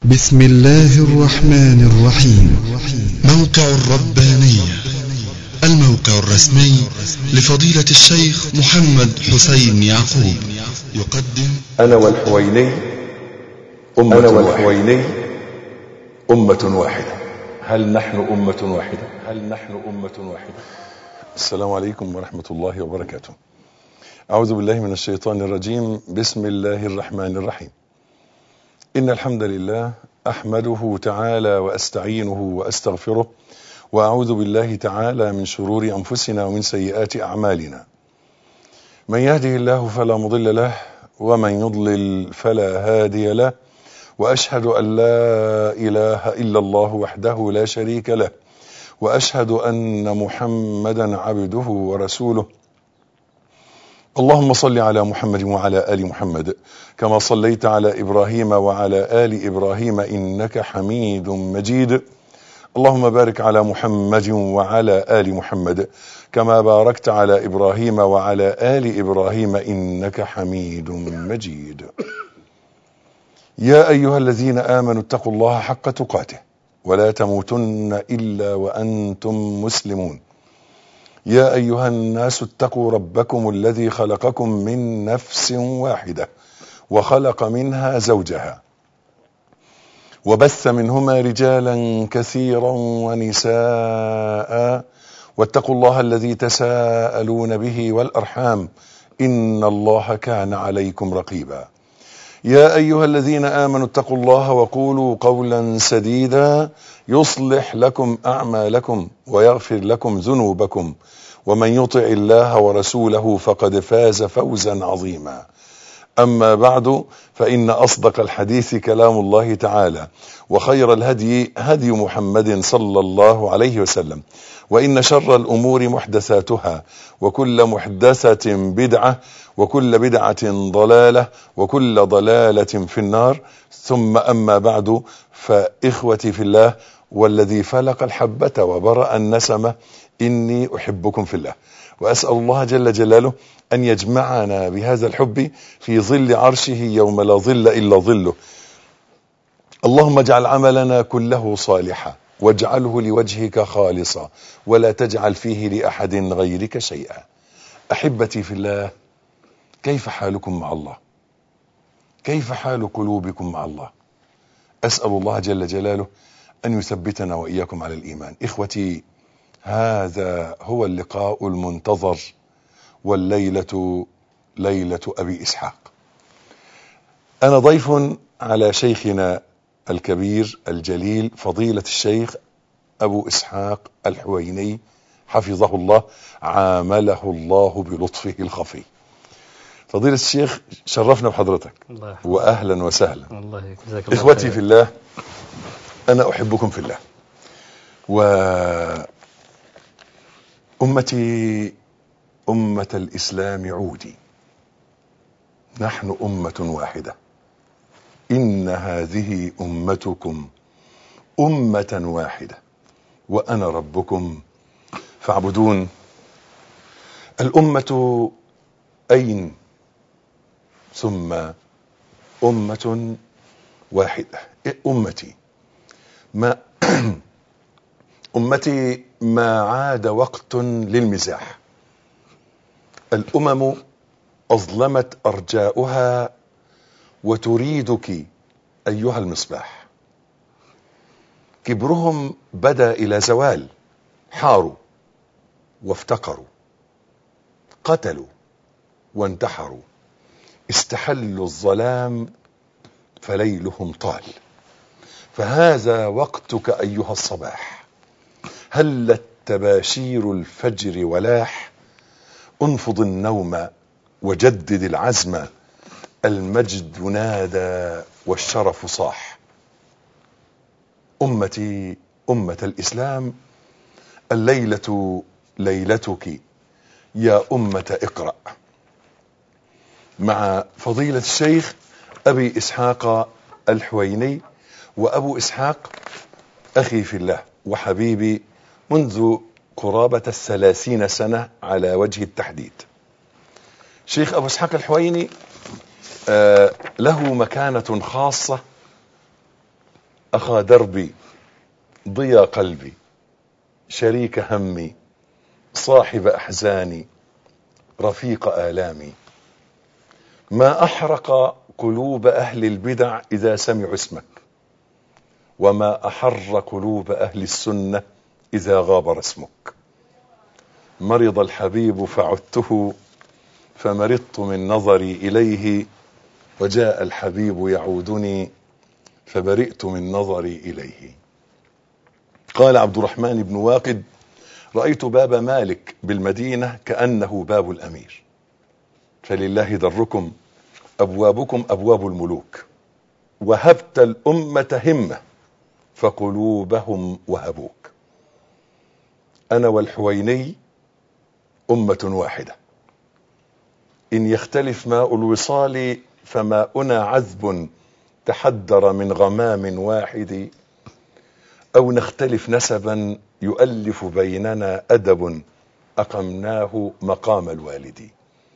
بسم الله الرحمن الرحيم موقع الربانية الموقع الرسمي لفضيلة الشيخ محمد حسين يعقوب يقدم أنا والحويني أمة أنا والحويني أمة واحدة هل نحن أمة واحدة هل نحن أمة واحدة السلام عليكم ورحمة الله وبركاته أعوذ بالله من الشيطان الرجيم بسم الله الرحمن الرحيم إن الحمد لله أحمده تعالى وأستعينه وأستغفره وأعوذ بالله تعالى من شرور أنفسنا ومن سيئات أعمالنا من يهده الله فلا مضل له ومن يضلل فلا هادي له وأشهد أن لا إله إلا الله وحده لا شريك له وأشهد أن محمدا عبده ورسوله اللهم صل على محمد وعلى آل محمد كما صليت على إبراهيم وعلى آل إبراهيم إنك حميد مجيد اللهم بارك على محمد وعلى آل محمد كما باركت على إبراهيم وعلى آل إبراهيم إنك حميد مجيد يا أيها الذين آمنوا اتقوا الله حق تقاته ولا تموتن إلا وأنتم مسلمون يا أيها الناس اتقوا ربكم الذي خلقكم من نفس واحدة وخلق منها زوجها وبث منهما رجالا كثيرا ونساء واتقوا الله الذي تساءلون به والأرحام إن الله كان عليكم رقيبا يا أيها الذين آمنوا اتقوا الله وقولوا قولا سديدا يصلح لكم أعمالكم ويغفر لكم ذنوبكم ومن يطع الله ورسوله فقد فاز فوزا عظيما أما بعد فإن أصدق الحديث كلام الله تعالى وخير الهدي هدي محمد صلى الله عليه وسلم وإن شر الأمور محدثاتها وكل محدثة بدعة وكل بدعة ضلالة وكل ضلالة في النار ثم أما بعد فإخوتي في الله والذي فلق الحبة وبرأ النسمة إني أحبكم في الله وأسأل الله جل جلاله أن يجمعنا بهذا الحب في ظل عرشه يوم لا ظل إلا ظله اللهم اجعل عملنا كله صالحا واجعله لوجهك خالصا ولا تجعل فيه لأحد غيرك شيئا أحبتي في الله كيف حالكم مع الله كيف حال قلوبكم مع الله أسأل الله جل جلاله أن يثبتنا وإياكم على الإيمان إخوتي هذا هو اللقاء المنتظر والليلة ليلة أبي إسحاق أنا ضيف على شيخنا الكبير الجليل فضيلة الشيخ أبو إسحاق الحويني حفظه الله عامله الله بلطفه الخفي فضيلة الشيخ شرفنا بحضرتك الله يحفظك. وأهلا وسهلا الله جزاك الله إخوتي خير. في الله أنا أحبكم في الله و أمتي أمة الإسلام عودي نحن أمة واحدة إن هذه أمتكم أمة واحدة وأنا ربكم فاعبدون الأمة أين ثم أمة واحدة إيه أمتي ما أمتي ما عاد وقت للمزاح الأمم أظلمت أرجاؤها وتريدك أيها المصباح كبرهم بدا إلى زوال حاروا وافتقروا قتلوا وانتحروا استحلوا الظلام فليلهم طال فهذا وقتك أيها الصباح هلت تباشير الفجر ولاح انفض النوم وجدد العزم المجد نادى والشرف صاح أمتي أمة الإسلام الليلة ليلتك يا أمة اقرأ مع فضيلة الشيخ أبي إسحاق الحويني وأبو إسحاق أخي في الله وحبيبي منذ قرابة الثلاثين سنة على وجه التحديد شيخ أبو إسحاق الحويني آه له مكانة خاصة أخا دربي ضيا قلبي شريك همي صاحب أحزاني رفيق آلامي ما أحرق قلوب أهل البدع إذا سمعوا اسمك وما أحر قلوب أهل السنة إذا غاب رسمك مرض الحبيب فعدته فمرضت من نظري إليه وجاء الحبيب يعودني فبرئت من نظري إليه قال عبد الرحمن بن واقد رأيت باب مالك بالمدينة كأنه باب الأمير فلله دركم أبوابكم أبواب الملوك وهبت الأمة همة فقلوبهم وهبوك أنا والحويني أمة واحدة إن يختلف ماء الوصال فماؤنا عذب تحدر من غمام واحد أو نختلف نسبا يؤلف بيننا أدب أقمناه مقام الوالد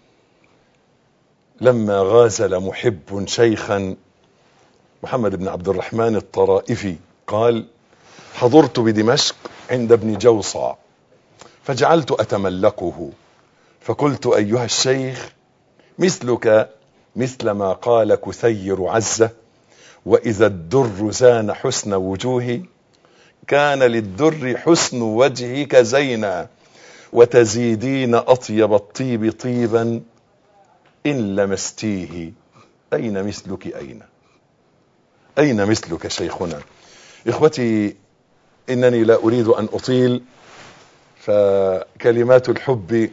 لما غازل محب شيخا محمد بن عبد الرحمن الطرائفي قال حضرت بدمشق عند ابن جوصى فجعلت أتملقه فقلت أيها الشيخ مثلك مثل ما قال كثير عزة وإذا الدر زان حسن وجوه كان للدر حسن وجهك زينا وتزيدين أطيب الطيب طيبا إن لمستيه أين مثلك أين أين مثلك شيخنا إخوتي إنني لا أريد أن أطيل فكلمات الحب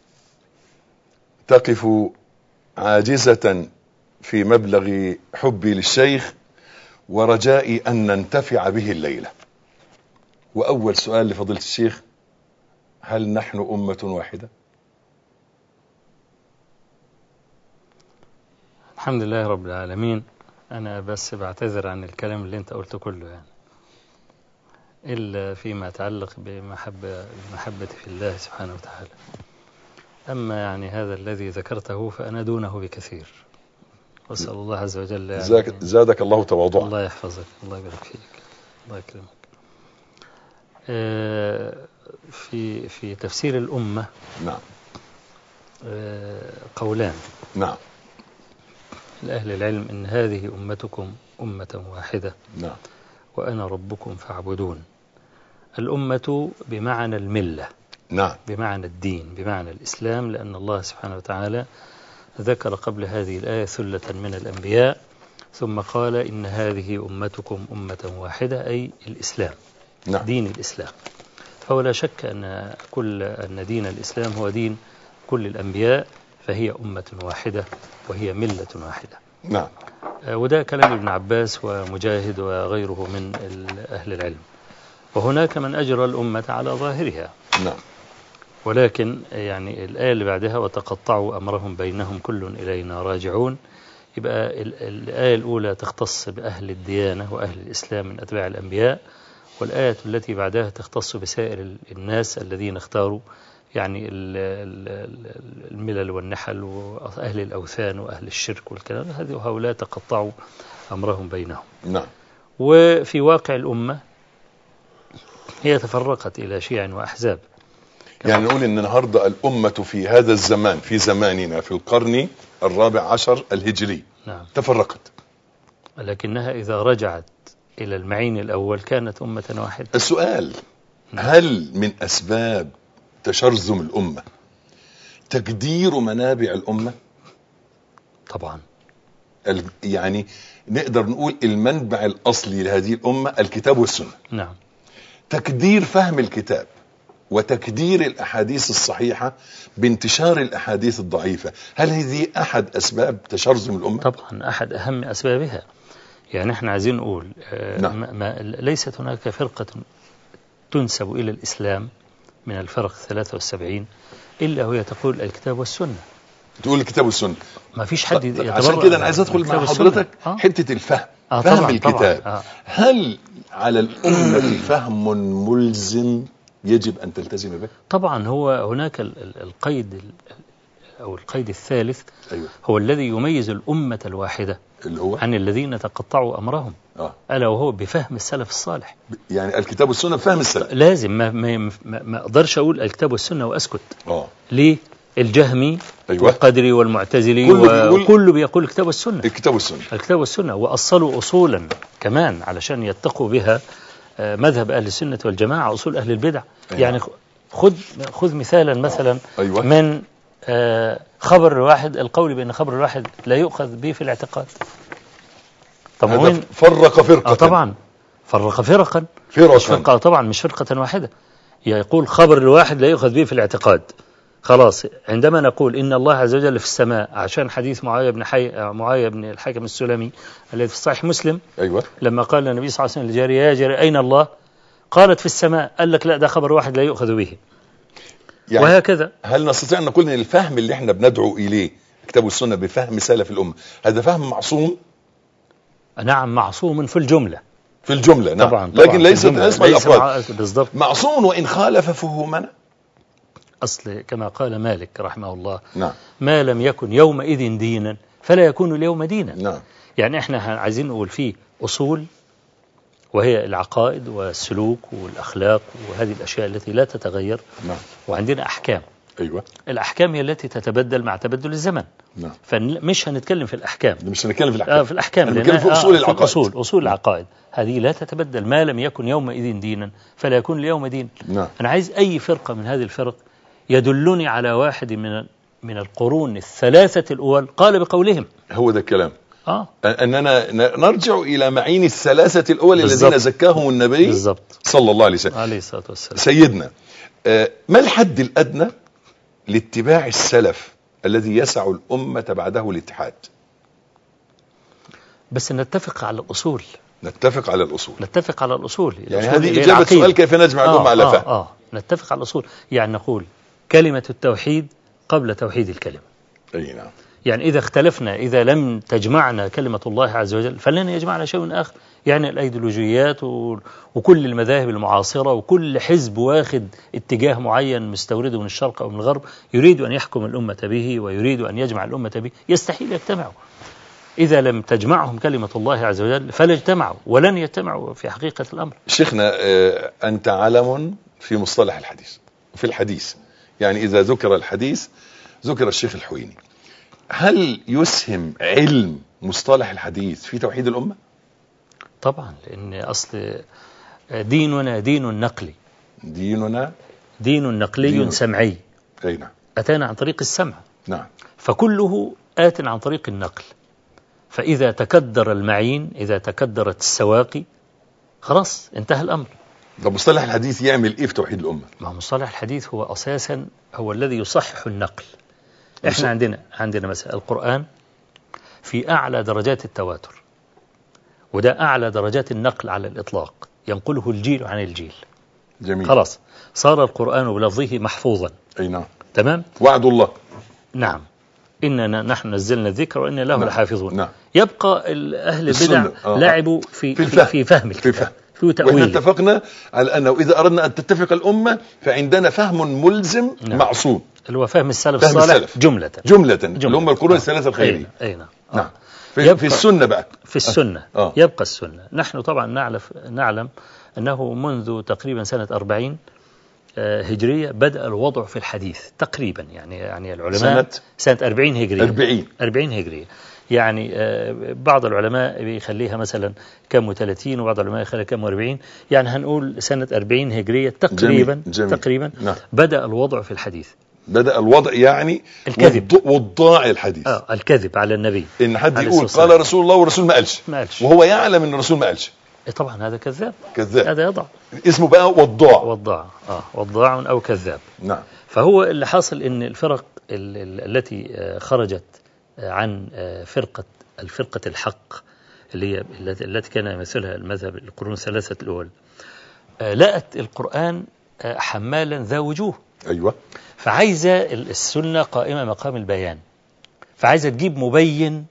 تقف عاجزة في مبلغ حبي للشيخ ورجائي أن ننتفع به الليلة وأول سؤال لفضيلة الشيخ هل نحن أمة واحدة الحمد لله رب العالمين أنا بس بعتذر عن الكلام اللي أنت قلته كله يعني إلا فيما يتعلق بمحبة المحبة في الله سبحانه وتعالى أما يعني هذا الذي ذكرته فأنا دونه بكثير وأسأل الله عز وجل يعني زاك- زادك الله تواضعا الله يحفظك الله يبارك فيك الله يكرمك آه، في في تفسير الأمة نعم آه، قولان نعم لأهل العلم إن هذه أمتكم أمة واحدة نعم وأنا ربكم فاعبدون الأمة بمعنى الملة نعم بمعنى الدين بمعنى الإسلام لأن الله سبحانه وتعالى ذكر قبل هذه الآية ثلة من الأنبياء ثم قال إن هذه أمتكم أمة واحدة أي الإسلام نعم دين الإسلام فهو لا شك أن كل أن دين الإسلام هو دين كل الأنبياء فهي أمة واحدة وهي ملة واحدة نعم آه، وده كلام ابن عباس ومجاهد وغيره من ال- أهل العلم وهناك من أجرى الأمة على ظاهرها نعم ولكن يعني الآية اللي بعدها وتقطعوا أمرهم بينهم كل إلينا راجعون يبقى ال- الآية الأولى تختص بأهل الديانة وأهل الإسلام من أتباع الأنبياء والآية التي بعدها تختص بسائر ال- الناس الذين اختاروا يعني ال- ال- ال- الملل والنحل وأهل الأوثان وأهل الشرك والكلام هذه وهؤلاء تقطعوا أمرهم بينهم نعم وفي واقع الأمة هي تفرقت إلى شيع وأحزاب يعني نقول ان النهارده الامه في هذا الزمان في زماننا في القرن الرابع عشر الهجري نعم تفرقت لكنها إذا رجعت إلى المعين الأول كانت أمة واحدة السؤال هل من اسباب تشرذم الامه تقدير منابع الامه طبعا ال- يعني نقدر نقول المنبع الاصلي لهذه الامه الكتاب والسنه نعم تكدير فهم الكتاب وتكدير الاحاديث الصحيحه بانتشار الاحاديث الضعيفه هل هذه احد اسباب تشرذم الامه طبعا أحد أهم أسبابها يعني احنا عايزين نقول آه، نعم. ما ما ليست هناك فرقة تنسب إلى الإسلام من الفرق 73 إلا وهي تقول الكتاب والسنة تقول الكتاب والسنه ما فيش حد طيب، يتبرأ عشان كده انا عايز من ادخل الكتاب مع والسنة. حضرتك آه. حته الفهم آه، فهم طبعاً، الكتاب طبعاً. آه. هل على الامه فهم ملزم يجب ان تلتزم به طبعا هو هناك ال- ال- القيد ال- أو القيد الثالث ايوه هو الذي يميز الأمة الواحدة اللي هو عن الذين تقطعوا أمرهم اه ألا وهو بفهم السلف الصالح يعني الكتاب والسنه بفهم السلف لازم ما, ما, ما, ما أقدرش أقول الكتاب والسنة وأسكت اه ليه الجهمي أيوة. والقدري والمعتزلي كله بيقول- وكله بيقول الكتاب والسنة الكتاب والسنه الكتاب والسنة وأصلوا أصولا كمان علشان يتقوا بها آه، مذهب أهل السنة والجماعة أصول أهل البدع أيوة. يعني خذ خذ مثالا مثلا أيوة. من آه، خبر الواحد القول بأن خبر الواحد لا يؤخذ به في الاعتقاد طب هذا وين فرق فرقه آه طبعا فرق فرقا مش فرقا فرقة طبعا مش فرقة واحدة يقول خبر الواحد لا يؤخذ به في الاعتقاد خلاص عندما نقول إن الله عز وجل في السماء عشان حديث معاوية بن حي... معاوية بن الحكم السلمي الذي في صحيح مسلم ايوه لما قال النبي صلى الله عليه وسلم لجارية يا جارية أين الله قالت في السماء قال لك لا ده خبر واحد لا يؤخذ به يعني وهكذا هل نستطيع ان نقول ان الفهم اللي احنا بندعو اليه الكتاب والسنه بفهم سلف الامه هذا فهم معصوم نعم معصوم في الجملة في الجمله نعم طبعا طبعا لكن في ليست الجملة. اسمى ليس الافراد مع- بالضبط معصوم وان خالف فهمنا أصل كما قال مالك رحمه الله نعم ما لم يكن يومئذ دينا فلا يكون اليوم دينا نعم يعني احنا عايزين نقول فيه أصول وهي العقائد والسلوك والأخلاق وهذه الأشياء التي لا تتغير نعم وعندنا أحكام ايوه الأحكام هي التي تتبدل مع تبدل الزمن نعم فمش هنتكلم في الأحكام مش هنتكلم في آه الاحكام في الأحكام أنا بتكلم لأنها- في اصول آه، العقائد الأصول أصول العقائد هذه لا تتبدل ما لم يكن يومئذ دينا فلا يكون اليوم دين نعم أنا عايز أي فرقة من هذه الفرق يدلني على واحد من من القرون الثلاثة الأول قال بقولهم هو ده الكلام آه اننا ن- نرجع الى معين الثلاثه الاول الذين بالضبط. زكاهم النبي بالضبط صلى الله عليه وسلم عليه الصلاة والسلام سيدنا آه، ما الحد الادنى لاتباع السلف الذي يسع الامه بعده الاتحاد بس نتفق على الأصول نتفق على الاصول نتفق على الأصول يعني الأصول هذه اللي هي اجابه العقيدة. سؤال كيف نجمع الامه على آه فهم آه نتفق على الأصول يعني نقول كلمة التوحيد قبل توحيد الكلمة اي نعم يعني إذا اختلفنا إذا لم تجمعنا كلمة الله عز وجل فلن يجمعنا شيء آخر يعني الأيديولوجيات و- وكل المذاهب المعاصرة وكل حزب واخد اتجاه معين مستورده من الشرق أو من الغرب يريد أن يحكم الأمة به ويريد أن يجمع الأمة به يستحيل يجتمعوا إذا لم تجمعهم كلمة الله عز وجل فلا اجتمعوا ولن يجتمعوا في حقيقة الأمر شيخنا آه، انت علم في مصطلح الحديث في الحديث يعني اذا ذكر الحديث ذكر الشيخ الحويني هل يسهم علم مصطلح الحديث في توحيد الامه طبعا لأن أصل ديننا دين نقلي ديننا دين نقلي دين. سمعي اي نعم أتانا عن طريق السمع نعم فكله آت عن طريق النقل فإذا تكدر المعين إذا تكدرت السواقي خلاص انتهى الأمر طب مصطلح الحديث يعمل ايه في توحيد الامه ما هو مصطلح الحديث هو أساسا هو الذي يصحح النقل بس- احنا عندنا عندنا مثلا القرآن في أعلى درجات التواتر وده أعلى درجات النقل على الإطلاق ينقله الجيل عن الجيل جميل خلاص صار القرآن بلفظه محفوظا اي نعم تمام وعد الله نعم إننا نحن نزلنا الذكر وإنا له نعم. لحافظون نعم يبقى ال- أهل السنة. البدع آه. لعبوا في في في, الفهم. في فهم في الكتاب الفهم. في واحنا تأويله اتفقنا على انه اذا اردنا ان تتفق الامه فعندنا فهم ملزم نعم. معصوم اللي هو فهم السلف فهم الصالح السلف. جملة جمله اللي هم القرون آه. الثلاثه الخيريه أي أي نعم آه. نعم في, يبقى- في السنه بقى في السنة آه. يبقى السنة نحن طبعا نعرف نعلم أنه منذ تقريبا سنة 40 آه، هجرية بدأ الوضع في الحديث تقريبا يعني يعني العلماء سنة؟ سنة 40 هجرية 40 40 هجرية يعني آه، بعض العلماء بيخليها مثلا كم و30 وبعض العلماء يخليها كم و40 يعني هنقول سنة 40 هجرية تقريبا جميل، جميل. تقريبا نعم. بدأ الوضع في الحديث بدا الوضع يعني الكذب. وض- وضاع الحديث آه الكذب على النبي ان حد عليه يقول الصلاة قال رسول الله والرسول ما قالش ما قالش وهو يعلم ان الرسول ما قالش إيه طبعا هذا كذاب كذاب هذا يضع اسمه بقى وضاع وضاع آه وضاع أو كذاب نعم فهو اللي حاصل ان الفرق ال- ال- التي آه، خرجت آه، عن آه، فرقة الفرقة الحق اللي هي التي التي كان يمثلها المذهب القرون الثلاثة الأول آه، لقت القرآن آه، حمالا ذا وجوه ايوه فعايزة ال- السنة قائمة مقام البيان فعايزة تجيب مبين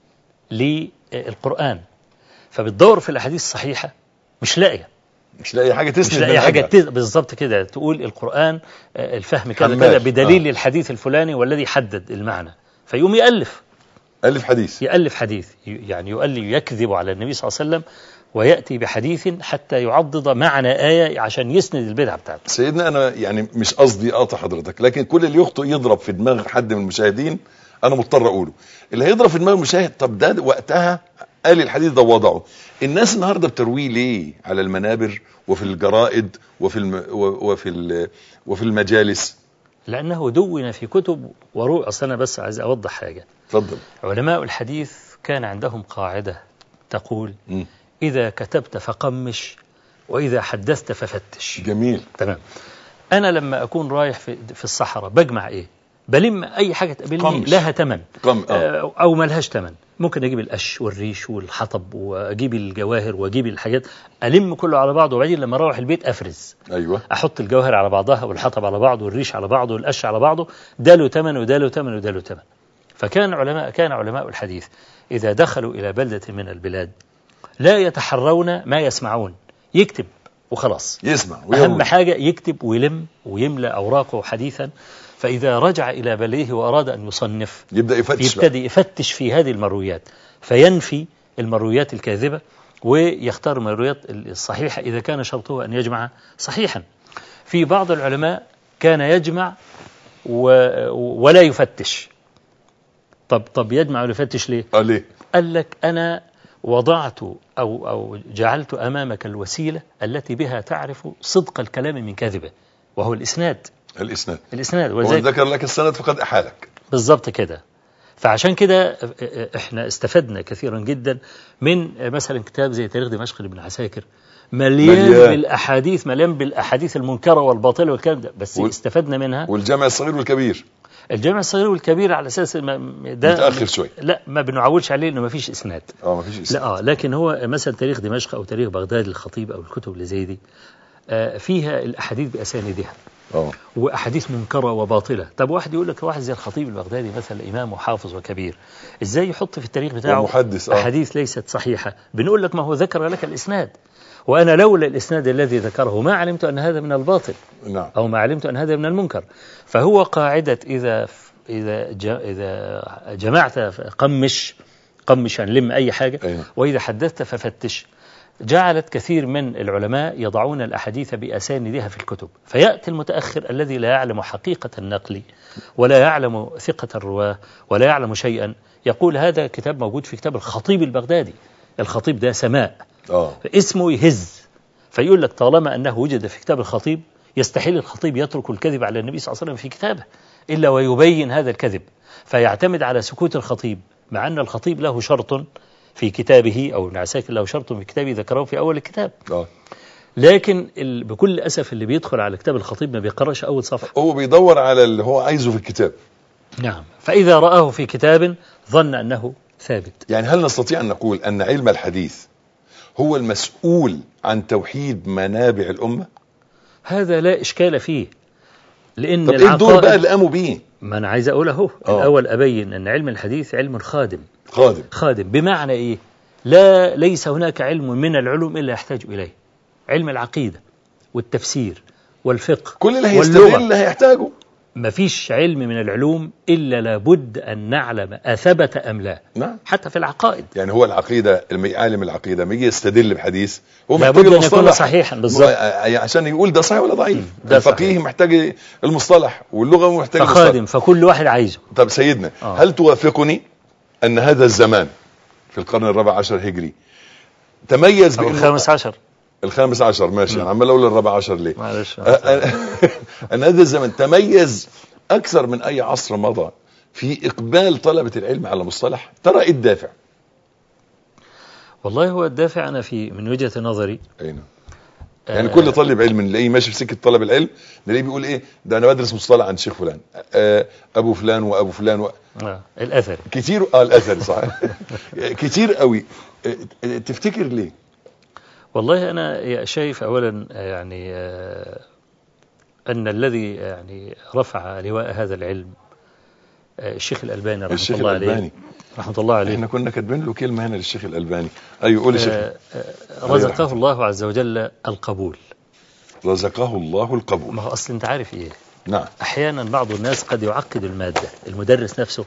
للقرآن فبتدور في الأحاديث الصحيحة مش لاقية مش لاقي حاجه تسند مش لاقي حاجة منهجها. تز... بالظبط كده تقول القرآن آه، الفهم كذا حمال. كذا بدليل آه. الحديث الفلاني والذي حدد المعنى فيقوم يألف الف حديث يألف حديث ي- يعني يؤلف يكذب على النبي صلى الله عليه وسلم ويأتي بحديث حتى يعضد معنى آية عشان يسند البدعة بتاعته سيدنا انا يعني مش قصدي اقطع حضرتك لكن كل اللي يخطئ يضرب في دماغ حد من المشاهدين انا مضطر اقوله اللي هيضرب في دماغ المشاهد طب ده وقتها قال الحديث ده وضعه الناس النهارده بترويه ليه على المنابر وفي الجرائد وفي الم... و- وفي ال... وفي المجالس لأنه دون في كتب ورؤى أصل أنا بس عايز أوضح حاجة اتفضل علماء الحديث كان عندهم قاعدة تقول مم. إذا كتبت فقمش وإذا حدثت ففتش جميل تمام أنا لما أكون رايح في, في الصحراء بجمع إيه بلم أي حاجة تقابلني قمش. لها تمن قم اه آه، أو ملهاش تمن ممكن أجيب القش والريش والحطب وأجيب الجواهر وأجيب الحاجات ألم كله على بعضه وبعدين لما أروح البيت أفرز ايوه أحط الجواهر على بعضها والحطب على بعضه والريش على بعضه والقش على بعضه ده له تمن وده له تمن وده له تمن فكان علماء كان علماء الحديث إذا دخلوا إلى بلدة من البلاد لا يتحرون ما يسمعون يكتب وخلاص يسمع أهم ويروي. حاجة يكتب ويلم ويملأ أوراقه حديثا فإذا رجع إلى بلده وأراد أن يصنف يبدا يفتش بقى. يبتدي يفتش في هذه المرويات فينفي المرويات الكاذبة ويختار المرويات الصحيحة إذا كان شرطه أن يجمع صحيحا في بعض العلماء كان يجمع و ولا يفتش طب طب يجمع ولا يفتش ليه؟ اه ليه قال لك أنا وضعت أو أو جعلت أمامك الوسيلة التي بها تعرف صدق الكلام من كذبه وهو الإسناد الاسناد الإسناد ومن ولذلك ذكر لك السند فقد احالك بالظبط كده فعشان كده احنا استفدنا كثيرا جدا من مثلا كتاب زي تاريخ دمشق لابن عساكر مليان, مليان. بالاحاديث مليان بالاحاديث المنكره والباطله والكلام ده بس وال- استفدنا منها والجامع الصغير والكبير الجامع الصغير والكبير على اساس ما- ده متاخر شوي لا ما بنعولش عليه انه ما فيش اسناد اه ما فيش اسناد لا اه لكن هو مثلا تاريخ دمشق او تاريخ بغداد الخطيب او الكتب اللي زي دي آه، فيها الاحاديث باسانيدها اه واحاديث منكره وباطله طب واحد يقول لك واحد زي الخطيب البغدادي مثلا امام وحافظ وكبير ازاي يحط في التاريخ بتاعه ومحدث اه احاديث ليست صحيحه بنقول لك ما هو ذكر لك الاسناد وانا لولا الاسناد الذي ذكره ما علمت ان هذا من الباطل نعم او ما علمت ان هذا من المنكر فهو قاعده اذا اذا ج- اذا جمعت قمش قمش يعني لم اي حاجه أيوة. واذا حدثت ففتش جعلت كثير من العلماء يضعون الأحاديث بأساندها في الكتب فيأتي المتأخر الذي لا يعلم حقيقة النقل ولا يعلم ثقة الرواة ولا يعلم شيئا يقول هذا كتاب موجود في كتاب الخطيب البغدادي الخطيب ده سماء اه اسمه يهز فيقول لك طالما أنه وجد في كتاب الخطيب يستحيل الخطيب يترك الكذب على النبي صلى الله عليه وسلم في كتابه إلا ويبين هذا الكذب فيعتمد على سكوت الخطيب مع أن الخطيب له شرط في كتابه أو ابن عساكر له شرط في كتابه ذكره في أول الكتاب اه لكن ال... بكل أسف اللي بيدخل على كتاب الخطيب ما بيقرأش أول صفحة هو بيدور على اللي هو عايزه في الكتاب نعم فإذا رآه في كتاب ظن أنه ثابت يعني هل نستطيع أن نقول أن علم الحديث هو المسؤول عن توحيد منابع الأمة هذا لا إشكال فيه لأن طب إيه الدور بقى العقائد اللي قاموا بيه ما أنا عايز أقول أهو آه. الأول أبين أن علم الحديث علم خادم خادم خادم بمعنى إيه لا ليس هناك علم من العلوم إلا يحتاج إليه علم العقيدة والتفسير والفقه كل اللي واللغة. هيستدل اللي هيحتاجه ما فيش علم من العلوم إلا لابد أن نعلم أثبت أم لا نعم حتى في العقائد يعني هو العقيدة المي- عالم العقيدة لما يجي يستدل بحديث هو لابد محتاج أن يكون المصطلح صحيحا بالظبط م- آه، عشان يقول ده صحيح ولا ضعيف ده الفقيه صحيح. محتاج المصطلح واللغة محتاج المصطلح فخادم فكل واحد عايزه طب سيدنا آه. هل توافقني أن هذا الزمان في القرن الرابع عشر هجري تميز أو بأنه الخامس عشر الخامس عشر ماشي انا عمال اقول الرابع عشر ليه معلش أ- أ- ان هذا الزمن تميز اكثر من اي عصر مضى في اقبال طلبة العلم على مصطلح ترى ايه الدافع والله هو الدافع أنا في من وجهة نظري اين يعني آه، كل طالب علم نلاقيه ماشي في سكه طلب العلم نلاقيه بيقول ايه ده انا بدرس مصطلح عند شيخ فلان آه، ابو فلان وابو فلان و... آه الأثري كتير اه الاثري صح كتير قوي آه، تفتكر ليه والله أنا شايف أولا يعني آه، أن الذي يعني رفع لواء هذا العلم آه، الشيخ الألباني رحمه الشيخ الله عليه الالباني رحمه الله عليه احنا كنا كاتبين له كلمه هنا للشيخ الالباني ايوه قول يا شيخ آه، آه، رزقه الله عز وجل القبول رزقه الله القبول ما هو أصل أنت عارف إيه نعم أحيانا بعض الناس قد يعقد المادة المدرس نفسه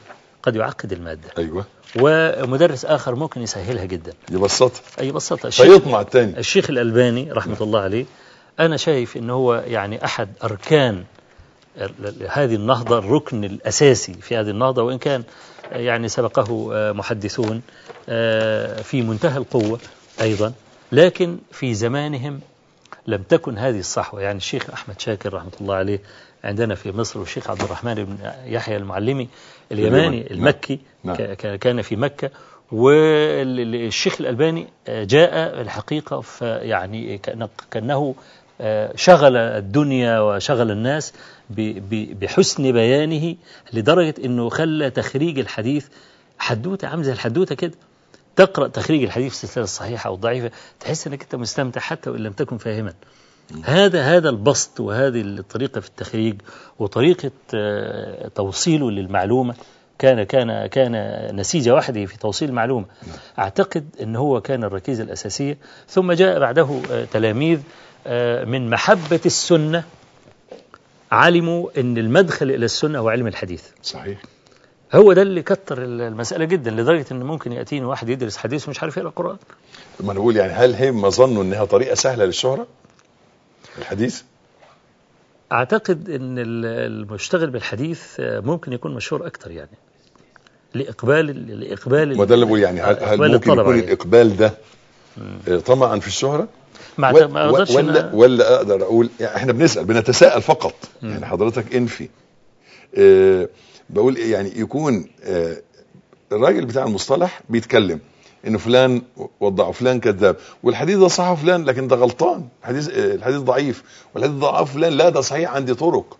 قد يعقد المادة ايوه ومدرس آخر ممكن يسهلها جدا يبسطها أي بساطة الشيخ, فيطمع الثاني الشيخ الألباني رحمة الله عليه أنا شايف أنه هو يعني أحد أركان ال- ال- هذه النهضة الركن الأساسي في هذه النهضة وإن كان يعني سبقه آه، محدثون آه، في منتهى القوة أيضا لكن في زمانهم لم تكن هذه الصحوة يعني الشيخ أحمد شاكر رحمة الله عليه عندنا في مصر والشيخ عبد الرحمن بن يحيى المعلمي اليماني اليمن. نعم. المكي نعم. ك- ك- كان في مكة والشيخ الألباني آه، جاء الحقيقة فيعني كأن- كأنه آه، شغل الدنيا وشغل الناس ب- ب- بحسن بيانه لدرجة أنه خلى تخريج الحديث حدوتة عامل زي الحدوتة كده تقرأ تخريج الحديث في السلسلة الصحيحة أو الضعيفة تحس أنك أنت مستمتع حتى وإن لم تكن فاهما هذا هذا البسط وهذه الطريقة في التخريج وطريقة آه، توصيله للمعلومة كان كان كان نسيج وحده في توصيل المعلومة أعتقد أن هو كان الركيزة الأساسية ثم جاء بعده آه، تلاميذ آه، من محبة السنة علموا أن المدخل إلى السنة هو علم الحديث صحيح هو ده اللي كتر المسألة جدا لدرجة أن ممكن يأتيني واحد يدرس حديث ومش عارف يقرأ القرآن ما انا بقول يعني هل هم ظنوا انها طريقه سهله للشهره الحديث أعتقد أن ال- المشتغل بالحديث آه، ممكن يكون مشهور أكتر يعني لإقبال لإقبال ما ده اللي بقول يعني هل, هل إقبال ممكن الطلبة يكون عليه. الاقبال ده آه، طمعا في الشهره ما و- أعت- ما أقدرش و- ولا أنا- ولا اقدر اقول يعني احنا بنسال بنتساءل فقط يعني حضرتك انفي أه بقول إيه يعني يكون أه الراجل بتاع المصطلح بيتكلم انه فلان وضع فلان كذاب والحديث ده صح فلان لكن ده غلطان الحديث آه، الحديث ضعيف والحديث ضعف فلان لا ده صحيح عندي طرق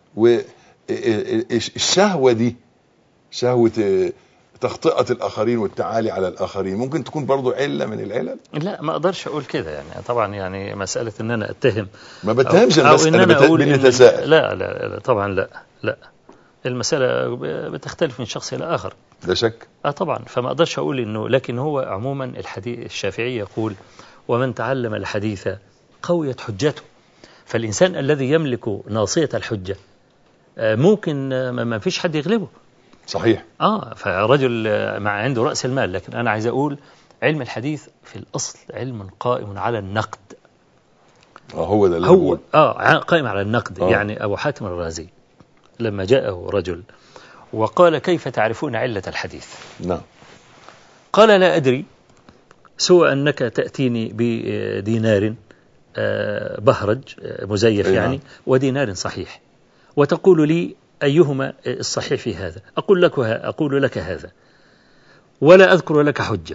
والشهوه دي شهوه آه، تخطئه الاخرين والتعالي على الاخرين ممكن تكون برضو عله من العلل لا ما أقدرش أقول كده يعني طبعا يعني مسألة أن أنا أتهم ما بتهمش أو- انا أو بس إن انا أنا بت- أقول إن- بنتساءل لا, لا لا طبعا لا لا المسألة بتختلف من شخص إلى آخر لا شك اه طبعا فما اقدرش اقول انه لكن هو عموما الحديث الشافعي يقول ومن تعلم الحديث قويت حجته فالانسان الذي يملك ناصيه الحجه آه، ممكن آه، ما ما فيش حد يغلبه صحيح اه فرجل آه، مع عنده راس المال لكن انا عايز اقول علم الحديث في الاصل علم قائم على النقد اه هو ده اللي هو بقول. اه ع- قائم على النقد آه. يعني ابو حاتم الرازي لما جاءه رجل وقال كيف تعرفون عله الحديث نعم قال لا أدري سوى أنك تأتيني بدينار آه، بهرج آه، مزيف أي يعني نعم. ودينار صحيح وتقول لي أيهما الصحيح في هذا أقول لك ه- أقول لك هذا ولا أذكر لك حجة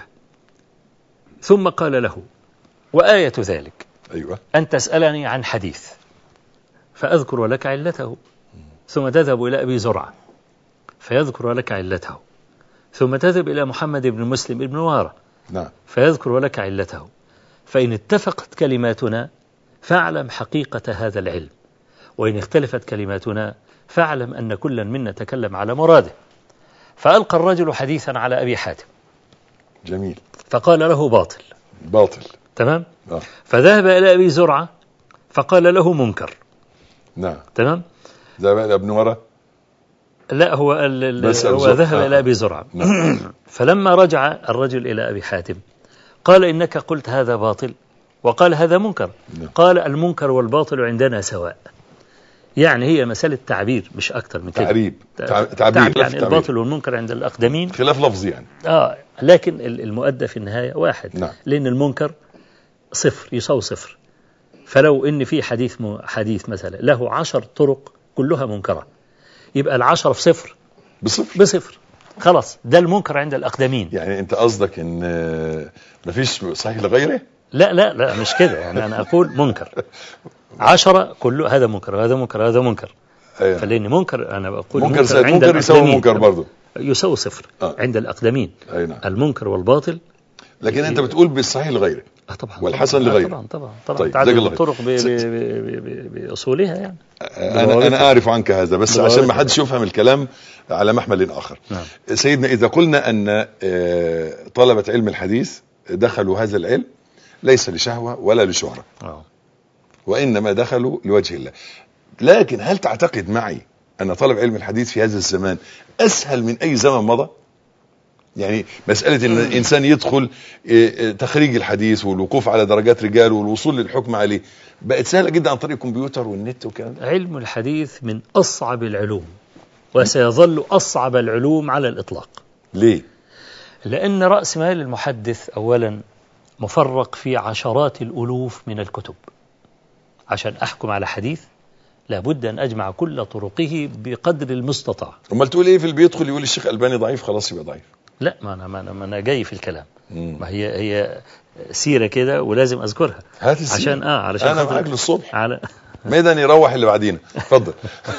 ثم قال له وآية ذلك ايوه أن تسألني عن حديث فأذكر لك علته ثم تذهب إلى أبي زرعة فيذكر لك علته ثم تذهب إلى محمد بن مسلم بن وارة نعم فيذكر لك علته فإن اتفقت كلماتنا فاعلم حقيقة هذا العلم وإن اختلفت كلماتنا فاعلم أن كلا منا تكلم على مراده فألقى الرجل حديثا على أبي حاتم جميل فقال له باطل باطل تمام اه فذهب إلى أبي زرعة فقال له منكر نعم تمام ده بقى ابن ورا لا هو ال- ال- بس هو أبو زرعة. ذهب آه. إلى أبي زرعة نعم فلما رجع الرجل إلى أبي حاتم قال إنك قلت هذا باطل وقال هذا منكر نعم. قال المنكر والباطل عندنا سواء يعني هي مسألة تعبير مش أكثر من كده تعريب تع- تع- تعبير تعبير خلاف يعني تعبير. الباطل والمنكر عند الأقدمين خلاف لفظي يعني آه لكن ال- المؤدى في النهاية واحد نعم. لأن المنكر صفر يساوي صفر فلو إن في حديث م- حديث مثلا له عشر طرق كلها منكرة يبقى العشرة في صفر بصفر بصفر خلاص ده المنكر عند الأقدمين يعني انت قصدك ان آه، مفيش صحيح لغيره لا لا لا مش كده يعني أنا أقول منكر عشرة كله هذا منكر هذا منكر هذا منكر أيوة. فلأن منكر أنا بقول منكر زائد منكر يساوي الأقدمين. منكر برضه يساوي صفر آه. عند الأقدمين اي نعم المنكر والباطل لكن انت بتقول بالصحيح لغيره آه طبعا والحسن طبعا لغيره. طبعا طبعا طبعا طيب، تعدد جزاك الله الطرق ب- خير. ب- ب- ب- بأصولها يعني انا انا اعرف عنك هذا بس بالغرض. عشان ما حدش يفهم الكلام على محمل اخر نعم. سيدنا اذا قلنا ان آه، طلبه علم الحديث دخلوا هذا العلم ليس لشهوه ولا لشهره آه. وانما دخلوا لوجه الله لكن هل تعتقد معي ان طلب علم الحديث في هذا الزمان اسهل من اي زمن مضى يعني مسألة ان الانسان يدخل إيه، إيه، تخريج الحديث والوقوف على درجات رجال والوصول للحكم عليه بقت سهلة جدا عن طريق الكمبيوتر والنت والكلام ده علم الحديث من أصعب العلوم وسيظل أصعب العلوم على الإطلاق ليه لأن رأس مال المحدث أولا مفرق في عشرات الألوف من الكتب عشان أحكم على حديث لابد أن أجمع كل طرقه بقدر المستطاع امال تقول ايه في اللي بيدخل يقول الشيخ الباني ضعيف خلاص يبقى ضعيف لا ما أنا, ما أنا, ما أنا جاي في الكلام مم. ما هي هي سيرة كده ولازم أذكرها هات السيرة. عشان آه علشان انا خاطر- معاك للصبح على ميدان يروح اللي بعدينا اتفضل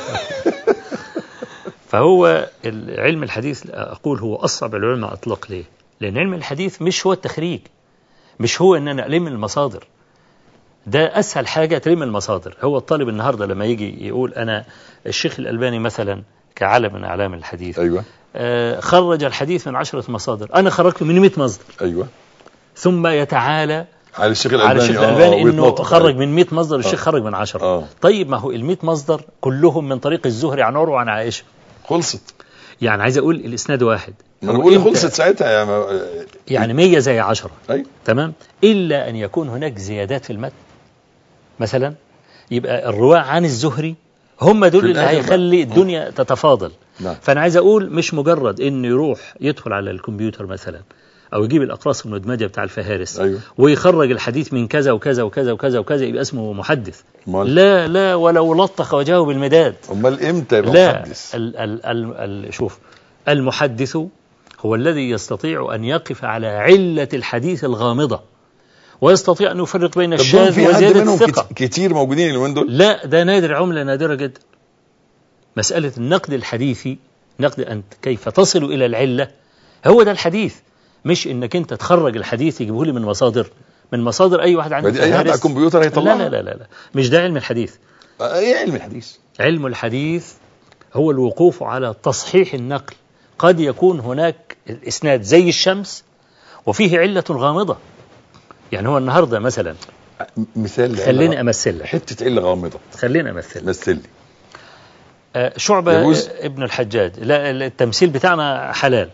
فهو ال- علم الحديث أقول هو أصعب العلوم على الإطلاق ليه؟ لأن علم الحديث مش هو التخريج مش هو إن أنا ألم المصادر ده أسهل حاجة تلم المصادر هو الطالب النهاردة لما يجي يقول أنا الشيخ الألباني مثلا كعلم من أعلام الحديث ايوه آه خرج الحديث من عشرة مصادر أنا خرجته من 100 مصدر ايوه ثم يتعالى على الشيخ الالباني على الشيخ آه، الألباني إنه ويتنطط. خرج من 100 مصدر الشيخ خرج من عشرة آه. طيب ما هو ال 100 مصدر كلهم من طريق الزهري عن عروة وعن عائشة خلصت يعني عايز أقول الإسناد واحد ما انا هو بقول إمتى؟ خلصت ساعتها يا ما... يعني 100 زي 10 ايوه تمام إلا أن يكون هناك زيادات في المتن مثلا يبقى الرواة عن الزهري هم دول في اللي الآخر هيخلي الدنيا تتفاضل نعم فأنا عايز أقول مش مجرد إنه يروح يدخل على الكمبيوتر مثلا أو يجيب الأقراص المدمجة بتاع الفهارس ايوه ويخرج الحديث من كذا وكذا وكذا وكذا وكذا يبقى اسمه محدث امال لا لا ولو لطخ وجهه بالمداد امال امتى يبقى لا محدث ال ال ال ال شوف المحدث هو الذي يستطيع أن يقف على علة الحديث الغامضة ويستطيع أن يفرق بين طب دول الشاذ في حد وزيادة منهم الثقة كت- كتير موجودين اليومين دول لا ده نادر عملة نادرة جدا مسألة النقد الحديثي نقد أنت كيف تصل إلى العلة هو ده الحديث مش إنك أنت تخرج الحديث تجيبه لي من مصادر من مصادر أي واحد عنده ما دي اي حد على فهارس. الكمبيوتر لا هيطلعها لا لا لا لا مش ده علم الحديث آه، ايه علم الحديث علم الحديث هو الوقوف على تصحيح النقل قد يكون هناك الإسناد زي الشمس وفيه علة غامضة يعني هو النهاردة مثلا مثال لعلة خليني غ- أمثل لك حته عله غامضه خليني أمثل لك. مثل لي آه، شعبة يجوز؟ ابن الحجاج لا التمثيل بتاعنا حلال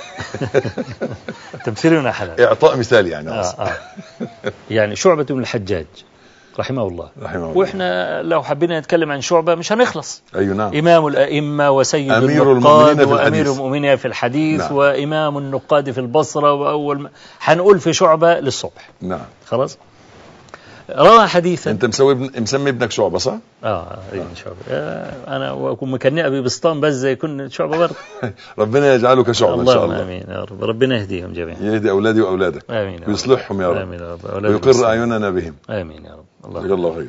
تمثيلنا حلال اعطاء مثال يعني آه أصلاً. آه. يعني شعبة بن الحجاج رحمه الله رحمه الله واحنا لو حبينا نتكلم عن شعبة مش هنخلص ايوه نعم إمام الأئمة وسيد أمير النقاد المؤمنين في وأمير الحديث. المؤمنين في الحديث نعم. وإمام النقاد في البصرة وأول ما هنقول في شعبة للصبح نعم خلاص روى حديثا انت مسوي ابن... مسمي ابنك شعبه صح؟ اه إيه شعبة آه انا واكون مكني ابي بسطام بس زي يكون شعبة برضه ربنا يجعلك شعبه ان شاء اللهم الله امين يا رب ربنا يهديهم جميعا يهدي اولادي واولادك امين يا رب. ويصلحهم يا رب امين يا رب أولاد ويقر المسلمين. اعيننا بهم امين يا رب الله جزاك الله خير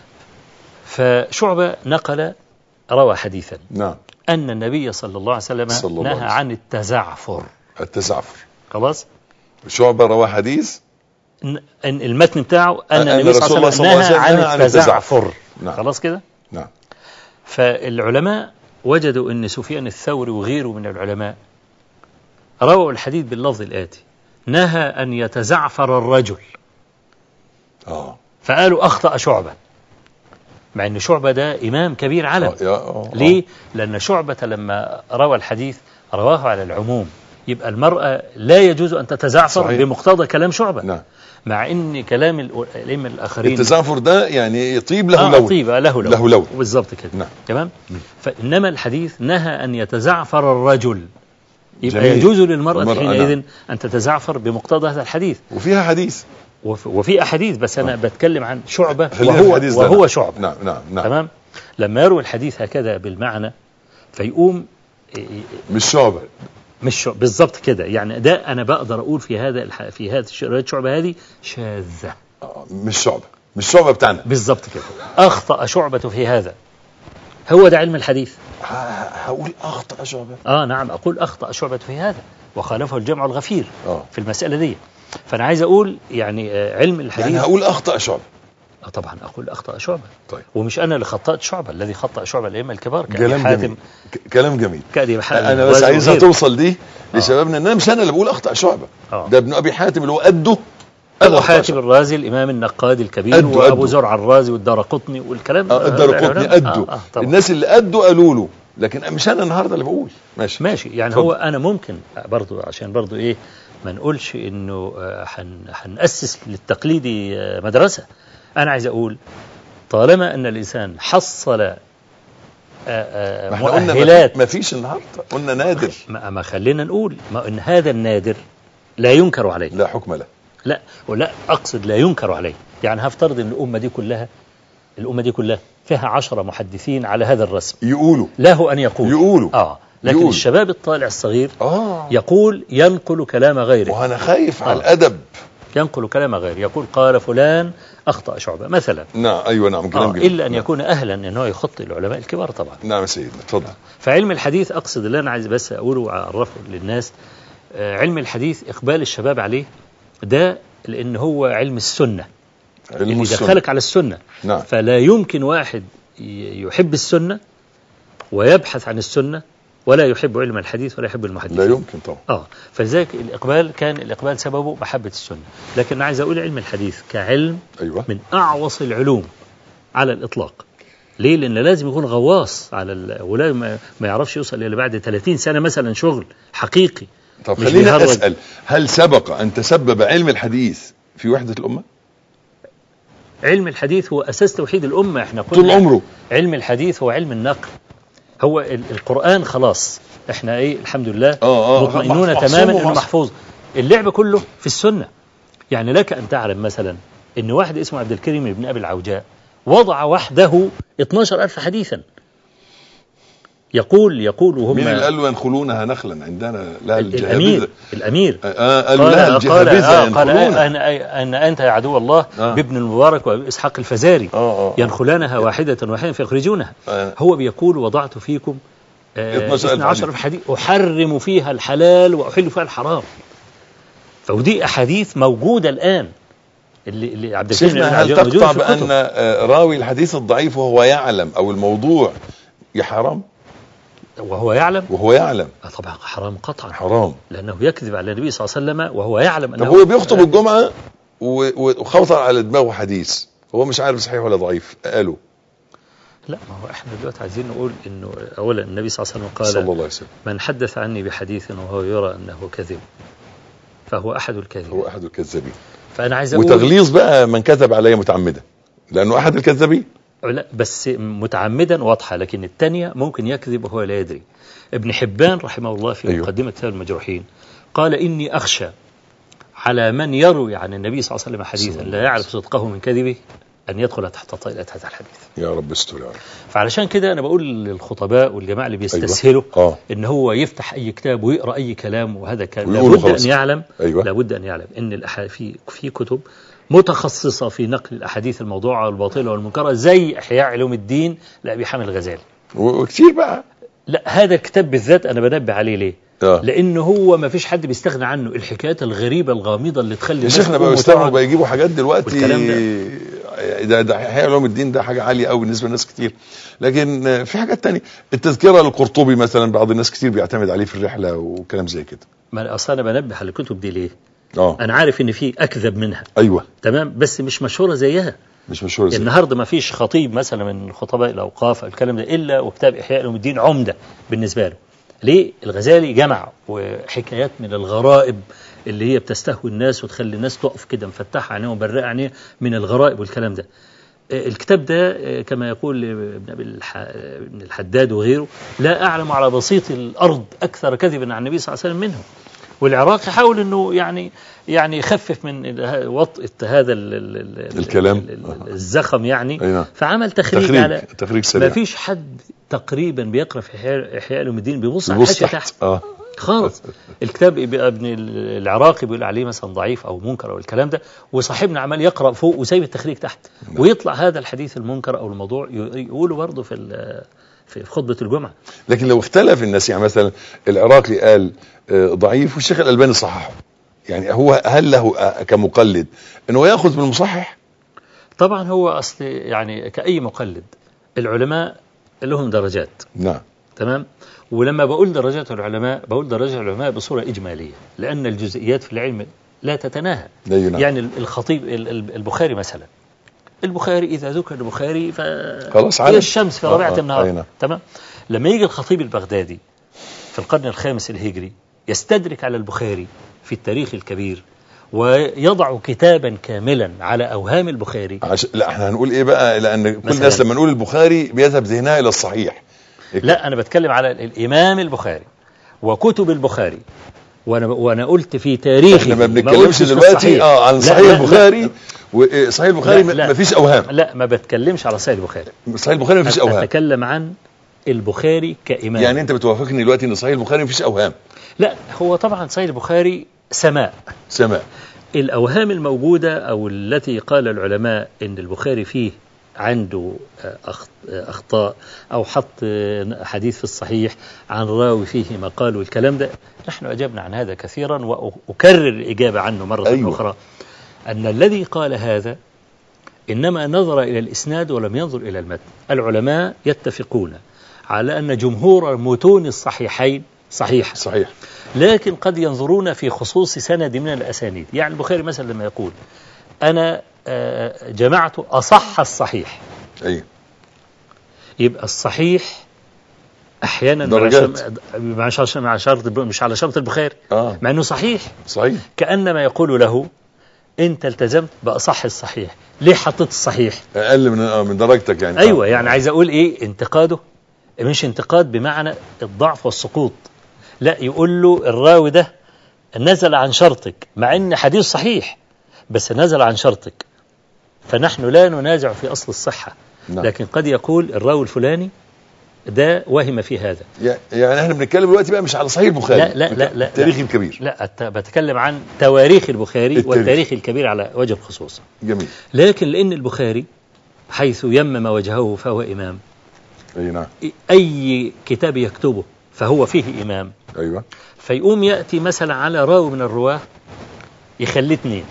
فشعبة نقل روى حديثا نعم ان النبي صلى الله عليه وسلم صلى الله نهى عليه وسلم. عن التزعفر التزعفر خلاص شعبه رواه حديث ان إن المتن بتاعه ان أن النبي صلى الله عليه وسلم نهى عن عن التزعفر نعم. خلاص كده نعم فالعلماء وجدوا ان سفيان الثوري وغيره من العلماء رووا الحديث باللفظ الاتي نهى ان يتزعفر الرجل اه فقالوا اخطا شعبه مع ان شعبه ده امام كبير علم آه، يا آه، آه. ليه؟ لأن شعبة لما روى الحديث رواه على العموم يبقى المرأة لا يجوز أن تتزعفر صحيح. بمقتضى كلام شعبة نعم مع أن كلام الأ- الأئمة الآخرين التزعفر ده يعني يطيب له آه لون طيبة له لون له لون. بالظبط كده نعم. تمام فإنما الحديث نهى أن يتزعفر الرجل يبقى جميل. يجوز للمرأة المرأة، حينئذ نعم. أن تتزعفر بمقتضى هذا الحديث وفيها حديث وف- وفي أحاديث بس أنا بتكلم عن شعبة خلينا في وهو, الحديث ده. وهو نعم. شعبة نعم نعم نعم تمام لما يروي الحديث هكذا بالمعنى فيقوم مش شعبه مش شع- بالظبط كده يعني ده انا بقدر اقول في هذا الح... في هذه الش- روايه شعبه هذه شاذه آه، مش شعبه مش شعبه بتاعنا بالظبط كده اخطا شعبه في هذا هو ده علم الحديث ه- هقول اخطا شعبه اه نعم اقول اخطا شعبه في هذا وخالفه الجمع الغفير اه في المساله دي فانا عايز اقول يعني آه، علم الحديث يعني هقول اخطا شعبه آه طبعا اقول اخطا شعبه طيب ومش انا اللي خطات شعبه الذي خطا شعبه الائمه الكبار كأبي كلام حاتم جميل ك- كلام جميل كأبي حاتم انا بس الرازي عايزها وغيره. توصل دي لشبابنا ان انا مش انا اللي بقول اخطا شعبه آه. ده ابن ابي حاتم اللي هو قده أبو أخطأ حاتم شعبة. الرازي الإمام النقاد الكبير قده- وأبو قده. زرع الرازي والدار قطني والكلام اه الدار قطني العلماء. قده آه آه طبعا. الناس اللي قده قالوا له لكن مش انا النهارده اللي بقول ماشي ماشي يعني اتفضل. هو انا ممكن برضو عشان برضو ايه ما نقولش انه آه، هن- هنأسس للتقليدي آه، مدرسة انا عايز اقول طالما ان الانسان حصل آه، آه، ما احنا قلنا مؤهلات ما فيش النهارده قلنا نادر ما ما خلينا نقول ما ان هذا النادر لا ينكر عليه لا حكم له لا ولا اقصد لا ينكر عليه يعني هفترض ان الامه دي كلها الامه دي كلها فيها عشرة محدثين على هذا الرسم يقولوا له ان يقول يقولوا اه لكن يقول. الشباب الطالع الصغير اه يقول ينقل كلام غيره وانا خايف على آه. الادب ينقل كلام غيره يقول قال فلان أخطأ شعبة مثلا نعم ايوه نعم كلام آه جميل إلا أن نعم. يكون أهلا أنه يخطئ العلماء الكبار طبعا نعم يا سيدنا اتفضل فعلم الحديث أقصد اللي أنا عايز بس أقوله وأعرفه للناس آه، علم الحديث إقبال الشباب عليه ده لأن هو علم السنة علم اللي السنة. دخلك على السنة نعم فلا يمكن واحد ي- يحب السنة ويبحث عن السنة ولا يحب علم الحديث ولا يحب المحدث لا يمكن طبعا اه فلذلك الإقبال كان الإقبال سببه محبة السنة لكن أنا عايز أقول علم الحديث كعلم ايوه من أعوص العلوم على الإطلاق ليه؟ لأن لازم يكون غواص على ال... ولا ما, ما يعرفش يوصل إلى بعد 30 سنة مثلا شغل حقيقي طب مش خلينا بيهرج. اسال هل سبق ان تسبب علم الحديث في وحده الامه علم الحديث هو أساس توحيد الأمة احنا قلنا طول عمره علم الحديث هو علم النقل هو ال- القرآن خلاص احنا ايه الحمد لله آه، آه، مطمئنون محفوظ تماما انه ومحفوظ. محفوظ اللعب كله في السنة يعني لك ان تعلم مثلا ان واحد اسمه عبد الكريم بن ابي العوجاء وضع وحده 12000 حديثا يقول يقول وهم مين اللي قال له ينخلونها نخلا عندنا لها الجهابذه الامير الامير آه قالوا لها قال الجهابذه آه قال ينخلونها أن, أن أنت يا عدو الله آه. بابن المبارك وإسحاق الفزاري اه اه ينخلانها واحدة واحدة فيخرجونها آه. هو بيقول وضعت فيكم آه 12,000 12 حديث أحرم فيها الحلال وأحل فيها الحرام فودي أحاديث موجودة الآن اللي, اللي عبد الكريم بن شيخنا هل العجوز موجودة تقطع في الكتب. بان آه، راوي الحديث الضعيف وهو يعلم او الموضوع يا حرام وهو يعلم وهو يعلم آه طبعا حرام قطعا حرام لأنه يكذب على النبي صلى الله عليه وسلم وهو يعلم طب أنه هو بيخطب الجمعه و- و- وخوطر على دماغه حديث هو مش عارف صحيح ولا ضعيف قالوا لا ما هو احنا دلوقتي عايزين نقول انه اولا النبي صلى الله عليه وسلم قال صلى الله عليه وسلم من حدث عني بحديث وهو يرى انه كذب فهو احد الكاذبين هو احد الكذابين فانا عايز اقول وتغليظ بقى من كذب علي متعمدا لانه احد الكذابين لا بس متعمدا واضحه لكن الثانيه ممكن يكذب وهو لا يدري ابن حبان رحمه الله في أيوه. مقدمه كتاب المجروحين قال اني اخشى على من يروي عن النبي صلى الله عليه وسلم حديثا صلى الله لا يعرف صدقه من كذبه ان يدخل تحت طائله هذا الحديث يا رب استر يا رب فعلشان كده انا بقول للخطباء والجماعه اللي بيستسهلوا اه ان هو يفتح اي كتاب ويقرا اي كلام وهذا كان ويقوله لابد خلاص. ان يعلم ايوه لابد ان يعلم ان الأح... في في كتب متخصصه في نقل الاحاديث الموضوعه والباطله والمنكره زي احياء علوم الدين لابي حامد الغزالي و- وكتير بقى لا هذا الكتاب بالذات انا بنبه عليه ليه اه لان هو ما فيش حد بيستغنى عنه الحكايات الغريبه الغامضه اللي تخلي يا الناس شيخنا تقوم بقى يستغربوا وتقعد. بقى يجيبوا حاجات دلوقتي والكلام ده ده احياء علوم الدين ده حاجه عاليه قوي بالنسبه لناس كتير لكن آه، في حاجات تانية التذكره للقرطبي مثلا بعض الناس كتير بيعتمد عليه في الرحله وكلام زي كده ما اصل انا بنبه على الكتب دي ليه اه انا عارف ان في اكذب منها ايوه تمام بس مش مشهوره زيها مش مشهور زي النهارده ما فيش خطيب مثلا من خطباء الاوقاف أو الكلام ده الا وكتاب احياء علوم الدين عمده بالنسبه له. ليه؟ الغزالي جمع وحكايات من الغرائب اللي هي بتستهوي الناس وتخلي الناس تقف كده مفتحه عينيها ومبرقه عينيها من الغرائب والكلام ده. آه، الكتاب ده آه، كما يقول ابن أبي الح- ابن الحداد وغيره لا اعلم على بسيط الارض اكثر كذبا عن النبي صلى الله عليه وسلم منه. والعراق حاول انه يعني يعني يخفف من ال- وطئه هذا ال- ال- ال- الكلام. ال- ال- الزخم يعني أي نعم. فعمل تخريج, تخريج على تخريج ما سريع فيش حد تقريبا بيقرا في احياء إحياء علوم الدين بيبص على بص الحاشيه تحت تحت اه خالص الكتاب يبقى ابن العراقي بيقول عليه مثلا ضعيف او منكر او الكلام ده وصاحبنا عمال يقرا فوق وسايب التخريج تحت ويطلع هذا الحديث المنكر او الموضوع ي- يقوله برضه في ال- في في خطبه الجمعه لكن لو اختلف الناس يعني مثلا العراقي قال آه، ضعيف والشيخ الالباني صححه يعني هو هل له آه، كمقلد انه ياخذ من المصحح طبعا هو اصل يعني كاي مقلد العلماء لهم درجات نعم تمام ولما بقول درجات العلماء بقول درجات العلماء بصوره اجماليه لان الجزئيات في العلم لا تتناهى لا ينام يعني الخطيب ال- ال- البخاري مثلا البخاري إذا ذكر البخاري ف خلاص هي عالم. الشمس في آه، رابعة آه، النهار أي نعم. تمام لما يجي الخطيب البغدادي في القرن الخامس الهجري يستدرك على البخاري في التاريخ الكبير ويضع كتابا كاملا على أوهام البخاري عش... لا احنا هنقول ايه بقى لان كل مثلاً. الناس لما نقول البخاري بيذهب ذهنها الى الصحيح لا أنا بتكلم على الإمام البخاري وكتب البخاري وأنا وأنا قلت في تاريخي احنا ما ما بنتكلمش قلتش في دلوقتي الصحيح. اه عن لا، صحيح لا، لا. البخاري وصحيح البخاري لا، لا. ما فيش اوهام لا ما بتكلمش على صحيح البخاري صحيح البخاري ما فيش اوهام أتكلم عن البخاري كإمام يعني انت بتوافقني دلوقتي ان صحيح البخاري ما فيش اوهام لا هو طبعا صحيح البخاري سماء سماء الأوهام الموجودة أو التي قال العلماء إن البخاري فيه عنده آه، أخ- آه، أخطاء أو حط آه، حديث في الصحيح عن راوي فيه مقال والكلام ده نحن أجبنا عن هذا كثيرا وأكرر الإجابة عنه مرة أيوة. أيوة. أخرى أن الذي قال هذا إنما نظر إلى الإسناد ولم ينظر إلى المتن العلماء يتفقون على أن جمهور متون الصحيحين صحيحة صحيح لكن قد ينظرون في خصوص سند من الأسانيد يعني البخاري مثلا لما يقول أنا آه، جمعت أصح الصحيح ايوه يبقى الصحيح أحيانا مع درجات. شم- مع شرط مع شرط مش على شرط البخاري اه مع أنه صحيح صحيح كأنما يقول له أنت التزمت بأصح الصحيح ليه حطيت الصحيح اقل من آه من درجتك يعني أيوة آه. يعني عايز أقول إيه انتقاده مش انتقاد بمعنى الضعف والسقوط لا يقول له الراوي ده نزل عن شرطك مع ان حديث صحيح بس نزل عن شرطك فنحن لا ننازع في اصل الصحه نعم. لكن قد يقول الراوي الفلاني ده وهم في هذا يع- يعني احنا بنتكلم دلوقتي بقى مش على صحيح البخاري لا لا لا لا التاريخ لا. الكبير لا أت- بتكلم عن تواريخ البخاري التاريخ. والتاريخ الكبير على وجه الخصوص جميل لكن لان البخاري حيث يمم وجهه فهو امام اي نعم اي كتاب يكتبه فهو فيه امام ايوه فيقوم يأتي مثلا على راوي من الرواة يخليه اتنين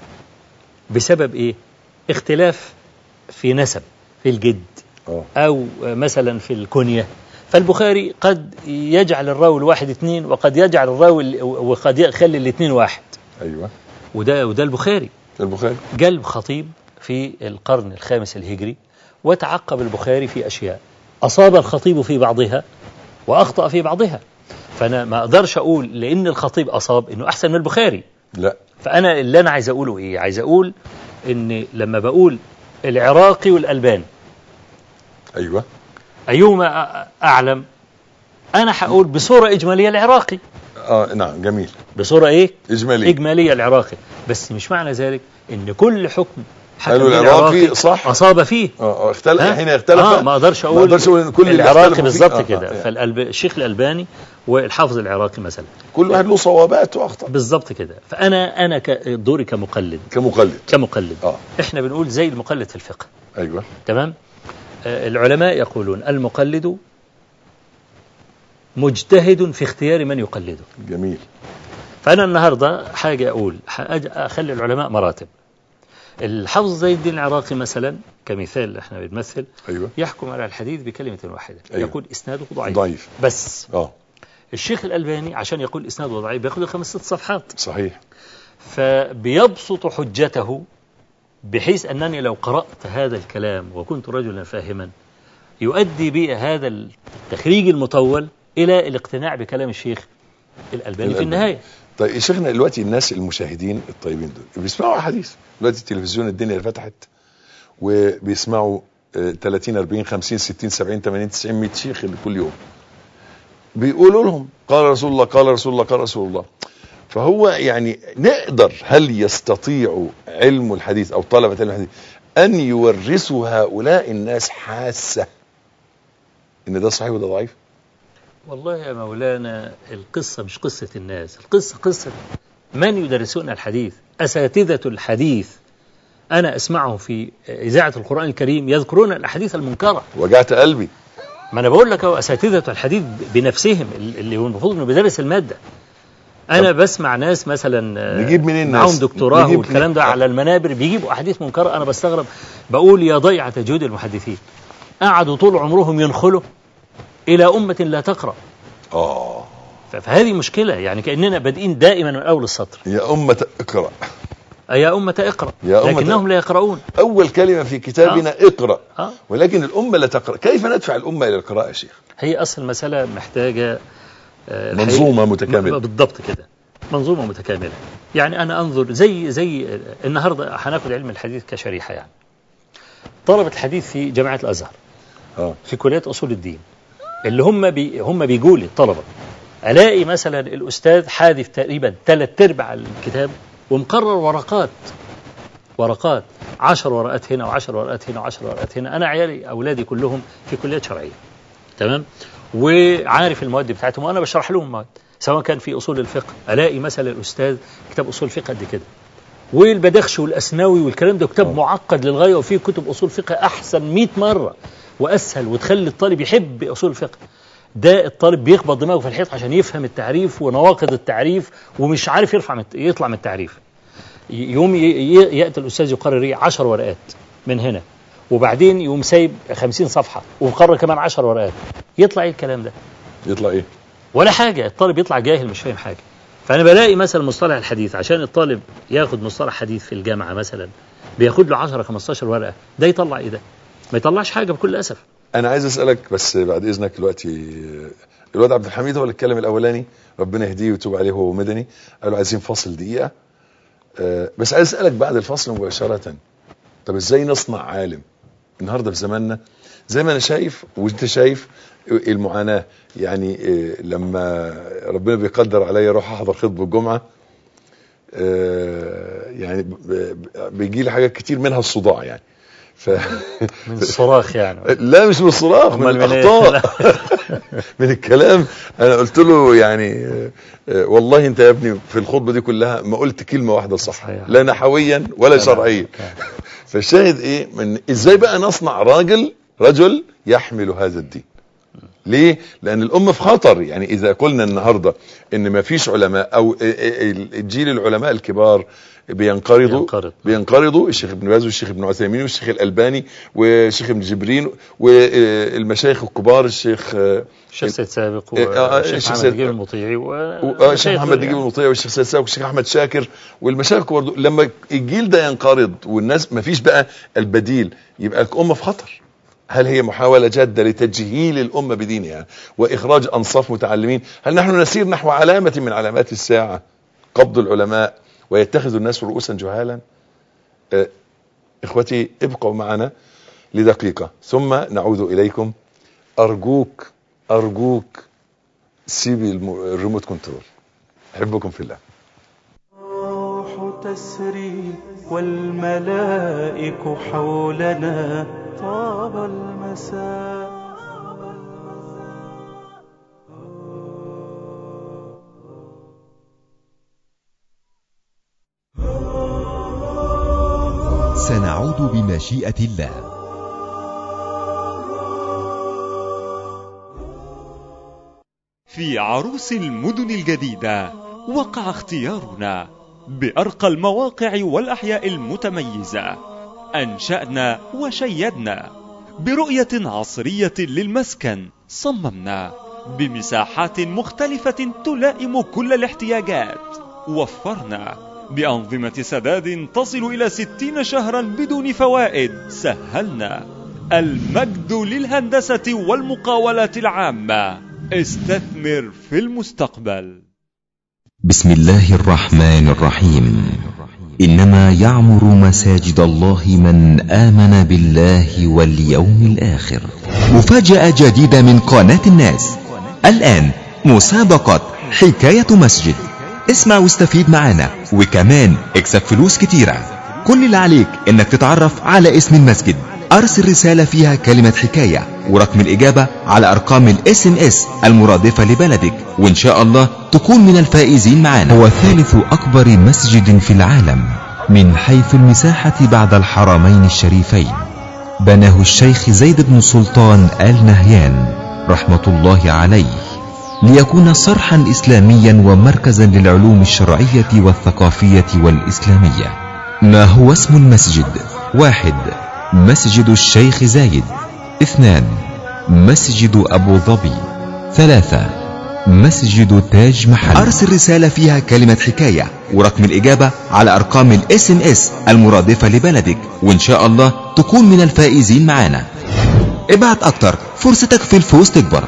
بسبب ايه اختلاف في نسب في الجد اه او مثلا في الكنية فالبخاري قد يجعل الراوي الواحد اتنين وقد يجعل الراوي ال- وقد يخلي الاتنين واحد ايوه وده وده البخاري البخاري قلب خطيب في القرن الخامس الهجري وتعقب البخاري في أشياء أصاب الخطيب في بعضها وأخطأ في بعضها فأنا ما أقدرش أقول لأن الخطيب أصاب إنه أحسن من البخاري لا فأنا اللي أنا عايز أقوله إيه عايز أقول إن لما بقول العراقي والألباني ايوه أيهما أ- أعلم أنا هقول بصورة إجمالية العراقي اه نعم جميل بصورة إيه اجمالي إجمالية العراقي بس مش معنى ذلك إن كل حكم حكم قالوا به العراقي صح. أصاب فيه اه آه، اختلف ها؟ حين اختلف آه ما اقدرش اقول ما اقدرش اقول ان كل اللي العراقي اختلفوا فيه- بالظبط آه، كده آه، فالشيخ الالباني والحافظ العراقي مثلا كل واحد له صوابات واخطاء بالظبط كده فانا انا ك- دوري كمقلد كمقلد كمقلد اه احنا بنقول زي المقلد في الفقه ايوه تمام آه العلماء يقولون المقلد مجتهد في اختيار من يقلده جميل فأنا النهاردة حاجة أقول حاجة أخلي العلماء مراتب الحافظ زي الدين العراقي مثلا كمثال احنا بنمثل ايوه يحكم على الحديث بكلمة واحدة أيوة. يقول إسناده ضعيف ضعيف بس اه الشيخ الألباني عشان يقول إسناده ضعيف بياخد خمس ست صفحات صحيح فبيبسط حجته بحيث أنني لو قرأت هذا الكلام وكنت رجلا فاهما يؤدي بي هذا التخريج المطول إلى الاقتناع بكلام الشيخ الألباني في الألباني. النهاية طيب يا شيخنا دلوقتي الناس المشاهدين الطيبين دول بيسمعوا احاديث دلوقتي التلفزيون الدنيا فتحت وبيسمعوا آه، 30 40 50 60 70 80 90 100 شيخ اللي كل يوم بيقولوا لهم قال رسول الله قال رسول الله قال رسول الله فهو يعني نقدر هل يستطيع علم الحديث او طلبه علم الحديث ان يورثوا هؤلاء الناس حاسه ان ده صحيح وده ضعيف والله يا مولانا القصة مش قصة الناس القصة قصة من يدرسون الحديث أساتذة الحديث أنا أسمعهم في إذاعة القرآن الكريم يذكرون الأحاديث المنكرة وجعت قلبي ما أنا بقول لك هو أساتذة الحديث بنفسهم اللي هو المفروض إنه بيدرس المادة أنا بسمع ناس مثلا آه، نجيب منين معاهم ناس؟ دكتوراه نجيب والكلام منين؟ ده على المنابر بيجيبوا أحاديث منكرة أنا بستغرب بقول يا ضيعة جهود المحدثين قعدوا طول عمرهم ينخلوا إلى أمة لا تقرأ اه ف- فهذه مشكلة يعني كأننا بادئين دائما من أول السطر يا أمة اقرأ يا أمة اقرأ يا أمة لكنهم لا يقرؤون اول كلمه في كتابنا آه. اقرا آه. ولكن الامه لا تقرا كيف ندفع الامه الى القراءه يا شيخ هي أصل المسألة محتاجة آه، الحقيقة- منظومة متكاملة. بالضبط كده منظومة متكاملة يعني أنا أنظر زي زي النهاردة هناخد علم الحديث كشريحة يعني طلبة الحديث في جامعة الأزهر اه في كلية أصول الدين اللي هم بي هم بيجوا لي الطلبة ألاقي مثلا الأستاذ حادث تقريبا ثلاث أرباع الكتاب ومقرر ورقات ورقات عشر ورقات هنا وعشر ورقات هنا وعشر ورقات هنا أنا عيالي أولادي كلهم في كليات شرعية تمام وعارف المواد بتاعتهم وأنا بشرح لهم المواد سواء كان في أصول الفقه ألاقي مثلا الأستاذ كتاب أصول فقه قد كده والبدخش والأسنوي والكلام ده كتاب معقد للغاية وفيه كتب أصول فقه أحسن 100 مرة وأسهل وتخلي الطالب يحب أصول الفقه ده الطالب بيخبط دماغه في الحيط عشان يفهم التعريف ونواقض التعريف ومش عارف يرفع من يطلع من التعريف يوم ي- ي- يأتي الأستاذ يقرر إيه 10 ورقات من هنا وبعدين يقوم سايب 50 صفحة ومقرر كمان 10 ورقات يطلع إيه الكلام ده يطلع ايه ولا حاجة الطالب يطلع جاهل مش فاهم حاجة فأنا بلاقي مثلا مصطلح الحديث عشان الطالب ياخد مصطلح حديث في الجامعة مثلا بياخد له 10 15 ورقة ده يطلع إيه ده ما يطلعش حاجة بكل أسف انا عايز اسالك بس بعد اذنك دلوقتي الواد عبد الحميد هو اللي اتكلم الاولاني ربنا يهديه ويتوب عليه هو مدني قالوا عايزين فاصل دقيقه آه، بس عايز اسالك بعد الفصل مباشره طب ازاي نصنع عالم النهارده في زماننا زي ما انا شايف وانت شايف المعاناه يعني آه، لما ربنا بيقدر عليا اروح احضر خطبه الجمعه آه، يعني ب- ب- بيجي لي حاجات كتير منها الصداع يعني ف من الصراخ يعني لا مش من الصراخ من أمال من إيه؟ الاخطاء من الكلام انا قلت له يعني آه، آه، والله انت يا ابني في الخطبه دي كلها ما قلت كلمه واحده صح صحيح. لا نحويا ولا شرعيا فالشاهد ايه من ازاي بقى نصنع راجل رجل يحمل هذا الدين ليه لان الامه في خطر يعني اذا قلنا النهارده ان ما فيش علماء او الجيل العلماء الكبار بينقرضوا بينقرض. بينقرضوا الشيخ ابن باز والشيخ ابن عثيمين والشيخ الالباني والشيخ ابن جبرين والمشايخ الكبار الشيخ آه، الشيخ سيد سابق إيه، آه، والشيخ الشيخ محمد سيد- نجيب المطيعي و آه، الشيخ محمد نجيب المطيع والشيخ سيد ساوي والشيخ احمد شاكر والمشايخ الكبار دول لما الجيل ده ينقرض والناس ما فيش بقى البديل يبقى الامه في خطر هل هي محاولة جادة لتجهيل الأمة بدينها وإخراج أنصاف متعلمين هل نحن نسير نحو علامة من علامات الساعة قبض العلماء ويتخذ الناس رؤوسا جهالا آه، إخوتي ابقوا معنا لدقيقة ثم نعود إليكم أرجوك أرجوك سيبي الم- الريموت كنترول أحبكم في الله الروح تسري والملائك حولنا طاب المساء سنعود بمشيئة الله في عروس المدن الجديدة وقع اختيارنا بأرقى المواقع والأحياء المتميزة أنشأنا وشيدنا برؤية عصرية للمسكن صممنا بمساحات مختلفة تلائم كل الاحتياجات وفرنا بأنظمة سداد تصل إلى ستين شهرا بدون فوائد سهلنا المجد للهندسة والمقاولات العامة استثمر في المستقبل بسم الله الرحمن الرحيم إنما يعمر مساجد الله من آمن بالله واليوم الآخر مفاجأة جديدة من قناة الناس الآن مسابقة حكاية مسجد اسمع واستفيد معانا وكمان اكسب فلوس كتيرة كل اللي عليك انك تتعرف على اسم المسجد ارسل رسالة فيها كلمة حكاية ورقم الإجابة على أرقام الاس ام اس المرادفة لبلدك وإن شاء الله تكون من الفائزين معانا هو ثالث أكبر مسجد في العالم من حيث المساحة بعد الحرمين الشريفين بناه الشيخ زيد بن سلطان آل نهيان رحمة الله عليه ليكون صرحا إسلاميا ومركزا للعلوم الشرعية والثقافية والإسلامية ما هو اسم المسجد واحد مسجد الشيخ زايد اثنان مسجد أبو ظبي ثلاثة مسجد تاج محل أرسل رسالة فيها كلمة حكاية ورقم الإجابة على أرقام الاس ام اس المرادفة لبلدك وإن شاء الله تكون من الفائزين معانا ابعت أكتر فرصتك في الفوز تكبر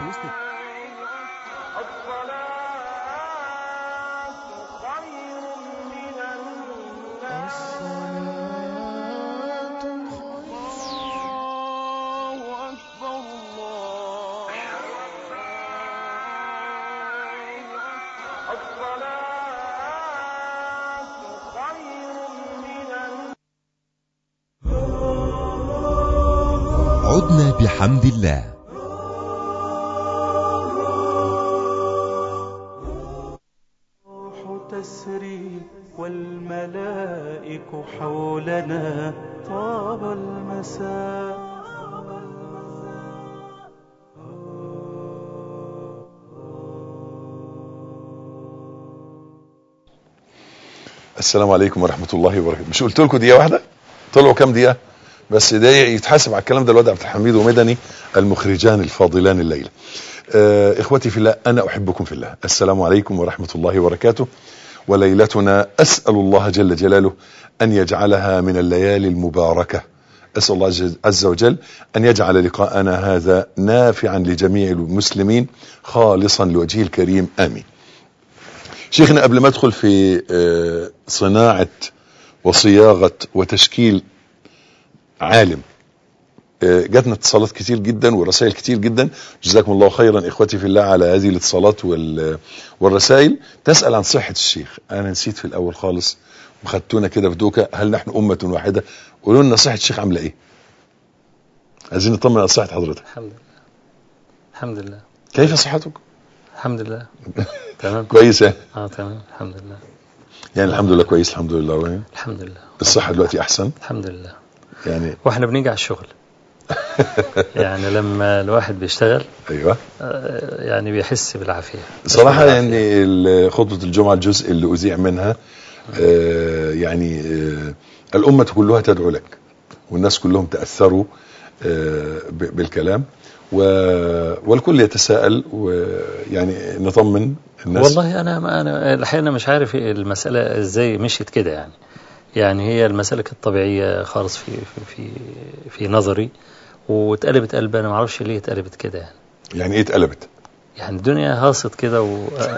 عدنا بحمد الله الروح تسري والملائك حولنا طاب المساء السلام عليكم ورحمة الله وبركاته مش قلت لكم دقيقة واحدة طلعوا كام دقيقة بس ده يتحاسب على الكلام ده الواد عبد الحميد ومدني المخرجان الفاضلان الليلة آه اخوتي في الله انا احبكم في الله السلام عليكم ورحمة الله وبركاته وليلتنا اسأل الله جل جلاله ان يجعلها من الليالي المباركة اسأل الله عز- عز وجل ان يجعل لقاءنا هذا نافعا لجميع المسلمين خالصا لوجهه الكريم امين شيخنا قبل ما ادخل في آه، صناعة وصياغة وتشكيل عالم آه، جاتنا اتصالات كتير جدا ورسائل كتير جدا جزاكم الله خيرا اخوتي في الله على هذه الاتصالات وال- والرسائل تسأل عن صحة الشيخ انا نسيت في الاول خالص وخدتونا كده في دوكة هل نحن امة واحدة قولوا لنا صحة الشيخ عاملة ايه عايزين نطمن على صحة حضرتك الحمد لله الحمد لله كيف صحتك الحمد لله تمام كويسة اه تمام الحمد لله يعني الحمد لله كويس الحمد لله وين الحمد لله الصحة دلوقتي احسن الحمد لله يعني واحنا بنيجي على الشغل يعني لما الواحد بيشتغل ايوه آه، يعني بيحس بالعافية صراحة بالعافية. يعني ال- خطبة الجمعة الجزء اللي أذيع منها آه، يعني آه، الأمة كلها تدعو لك والناس كلهم تأثروا آه، ب- بالكلام و- والكل يتساءل ويعني نطمن الناس والله انا ما انا الحقيقه أنا مش عارف المساله ازاي مشيت كده يعني يعني هي المساله كانت طبيعيه خالص في في في, في نظري واتقلبت قلب انا ما اعرفش ليه اتقلبت كده يعني يعني ايه اتقلبت يعني الدنيا هاصت كده و...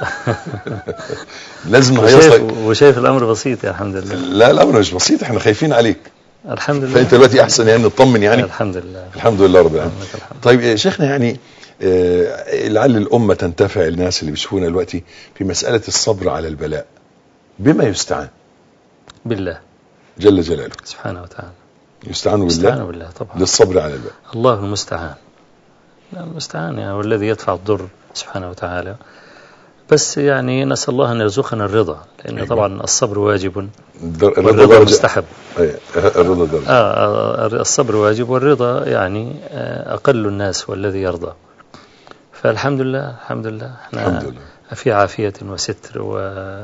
لازم وشايف, هيصل وشايف الامر بسيط يا الحمد لله لا الأمر مش بسيط احنا خايفين عليك الحمد لله فأنت دلوقتي أحسن يعني نطمن يعني الحمد لله الحمد لله رب العالمين لك الحمد. طيب يا شيخنا يعني آه، لعل الأمة تنتفع الناس اللي بيشوفونا دلوقتي في مسألة الصبر على البلاء بما يستعان بالله جل جلاله سبحانه وتعالى يستعان استعانوا بالله بالله طبعا للصبر على البلاء الله المستعان لا المستعان يعني هو الذي يدفع الضر سبحانه وتعالى بس يعني نسأل الله أن يرزقنا الرضا لأن أيوة. طبعا الصبر واجب الدر- الرضا والرضا درجة مستحب أي، الرضا درجة آه آه، الصبر واجب والرضا يعني آه، أقل الناس والذي يرضى فالحمد لله الحمد لله احنا الحمد لله في عافية وستر و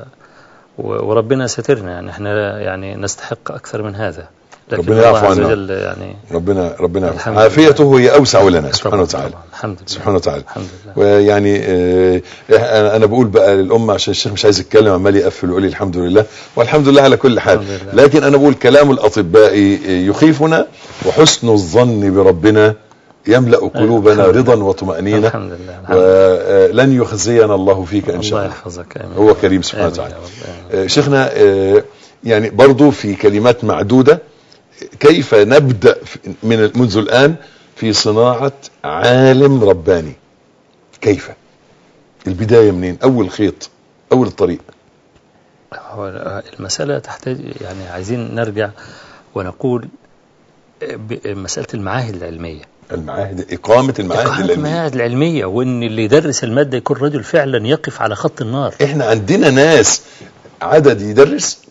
و- وربنا سترنا يعني احنا يعني نستحق أكثر من هذا لكن ربنا الله يعفو عز عنا. وجل يعني ربنا ربنا الحمد لله. عافيته هي أوسع لنا سبحانه طبعاً، وتعالى طبعاً، الحمد لله سبحانه وتعالى الحمد لله ويعني آه، انا أنا بقول بقى للامه عشان الشيخ مش عايز يتكلم عمال يقفل ويقول لي الحمد لله والحمد لله على كل حال الحمد لله. لكن انا بقول كلام الاطباء يخيفنا وحسن الظن بربنا يملا قلوبنا الحمد لله. رضا وطمانينه الحمد لله الحمد لله. ولن يخزينا الله فيك ان شاء الله الله يحفظك آمين هو كريم سبحانه آمين وتعالى يا رب، آمين. آه، شيخنا آه، يعني برضو في كلمات معدودة كيف نبدأ في- من منذ الآن في صناعة عالم رباني كيف البداية منين أول خيط أول الطريق هو المسألة تحتاج يعني عايزين نرجع ونقول ب- مسألة المعاهد العلمية المعاهد إقامة المعاهد إقامة العلمية المعاهد العلمية وإن اللي يدرس المادة يكون رجل فعلا يقف على خط النار إحنا عندنا ناس عدد يدرس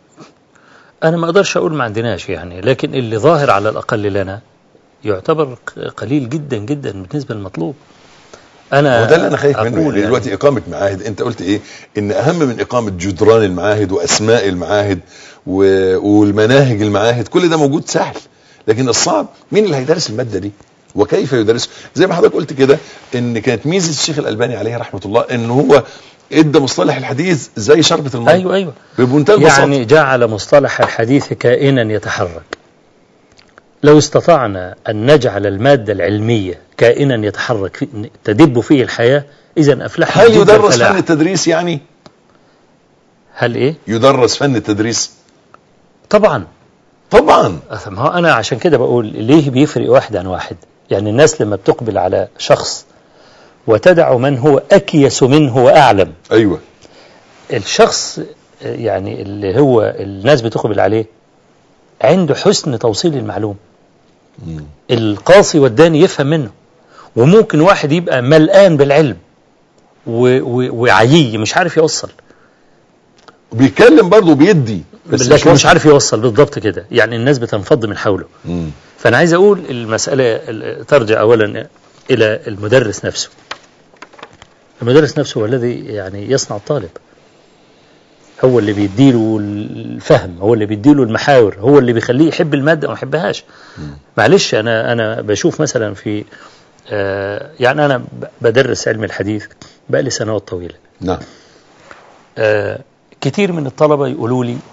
أنا ما أقدرش أقول ما عندناش يعني لكن اللي ظاهر على الأقل لنا يعتبر ق- قليل جدا جدا بالنسبة للمطلوب أنا وده اللي أنا خايف منه أقول يعني دلوقتي إقامة معاهد أنت قلت إيه إن أهم من إقامة جدران المعاهد وأسماء المعاهد و- والمناهج المعاهد كل ده موجود سهل لكن الصعب مين اللي هيدرس المادة دي وكيف يدرسه زي ما حضرتك قلت كده ان كانت ميزه الشيخ الالباني عليه رحمه الله ان هو ادى مصطلح الحديث زي شربة الماء أيوة أيوة بمنتهى البساطه يعني جعل مصطلح الحديث كائنا يتحرك لو استطعنا أن نجعل المادة العلمية كائنا يتحرك في تدب فيه الحياة إذا أفلحنا هل جدا يدرس الفلاح. فن التدريس يعني هل إيه؟ يدرس فن التدريس طبعا طبعا أه، ما هو أنا عشان كده بقول ليه بيفرق واحد عن واحد يعني الناس لما بتقبل على شخص وتدع من هو أكيس منه وأعلم ايوه الشخص آه، يعني اللي هو الناس بتقبل عليه عنده حسن توصيل المعلومة مم. القاصي والداني يفهم منه وممكن واحد يبقى ملآن بالعلم و- و- وعيي مش عارف يوصل بيتكلم برضه بيدي بس لكن مش واثق. عارف يوصل بالضبط كده يعني الناس بتنفض من حوله مم. فأنا عايز أقول المسألة ال- ترجع أولا إلى المدرس نفسه المدرس نفسه هو الذي يعني يصنع الطالب هو اللي بيديله الفهم هو اللي بيديله المحاور هو اللي بيخليه يحب المادة أو ما يحبهاش معلش أنا أنا بشوف مثلا في آه، يعني أنا ب- بدرس علم الحديث بقالي سنوات طويلة نعم آه، كتير من الطلبة يقولوا لي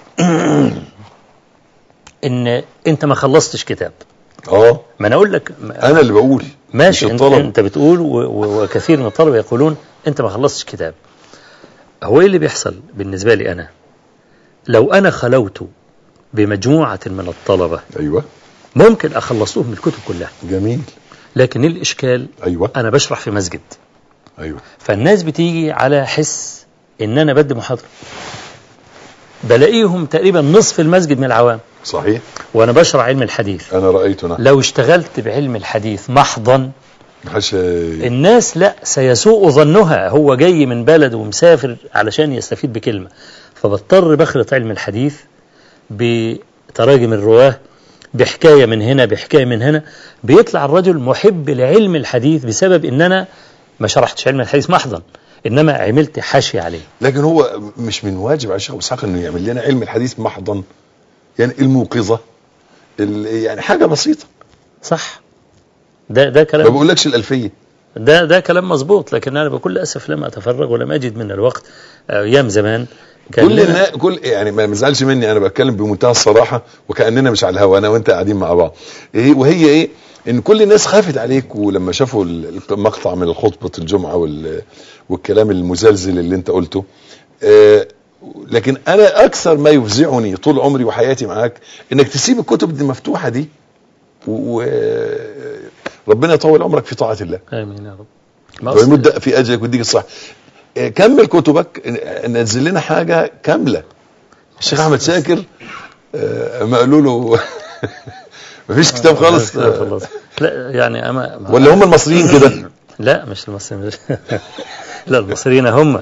إن أنت ما خلصتش كتاب اه ما أنا أقول لك انا اللي بقول ماشي مش انت, الطلبة. انت بتقول و- و- وكثير من الطلبه يقولون انت ما خلصتش كتاب هو ايه اللي بيحصل بالنسبه لي انا لو انا خلوت بمجموعه من الطلبه ايوه ممكن اخلصوهم الكتب كلها جميل لكن الاشكال ايوه انا بشرح في مسجد ايوه فالناس بتيجي على حس ان انا بدي محاضره بلاقيهم تقريبا نصف المسجد من العوام صحيح وانا بشرح علم الحديث انا رايته نعم لو اشتغلت بعلم الحديث محضا حاشا الناس لا سيسوء ظنها هو جاي من بلد ومسافر علشان يستفيد بكلمة فبضطر بخلط علم الحديث بتراجم الرواه بحكاية من هنا بحكاية من هنا بيطلع الرجل محب لعلم الحديث بسبب ان انا ما شرحتش علم الحديث محضا انما عملت حاشي عليه لكن هو مش من واجب على الشيخ ابو اسحاق انه يعمل لنا علم الحديث محضا يعني الموقظه ال- يعني حاجه بسيطه صح ده ده ما كلام بقولكش الالفيه ده ده كلام مظبوط لكن انا بكل اسف لم اتفرغ ولم اجد من الوقت ايام زمان كان كل لنا- النا... كل يعني ما مزعلش مني انا بتكلم بمنتهى الصراحه وكاننا مش على الهوا انا وانت قاعدين مع بعض ايه وهي ايه ان كل الناس خافت عليك ولما شافوا ال- المقطع من خطبه الجمعه وال... والكلام المزلزل اللي انت قلته آه لكن انا اكثر ما يفزعني طول عمري وحياتي معاك انك تسيب الكتب دي مفتوحه دي و... و... ربنا يطول عمرك في طاعه الله امين يا رب ما أصل- ويمد في اجلك ويديك الصح آه، كمل كتبك آه، نزل لنا حاجه كامله الشيخ احمد شاكر آه، ما قالوا له مفيش كتاب خالص لا آه، خلاص. لا يعني أما ما- ولا هم المصريين كده لا مش المصريين لا المصريين هم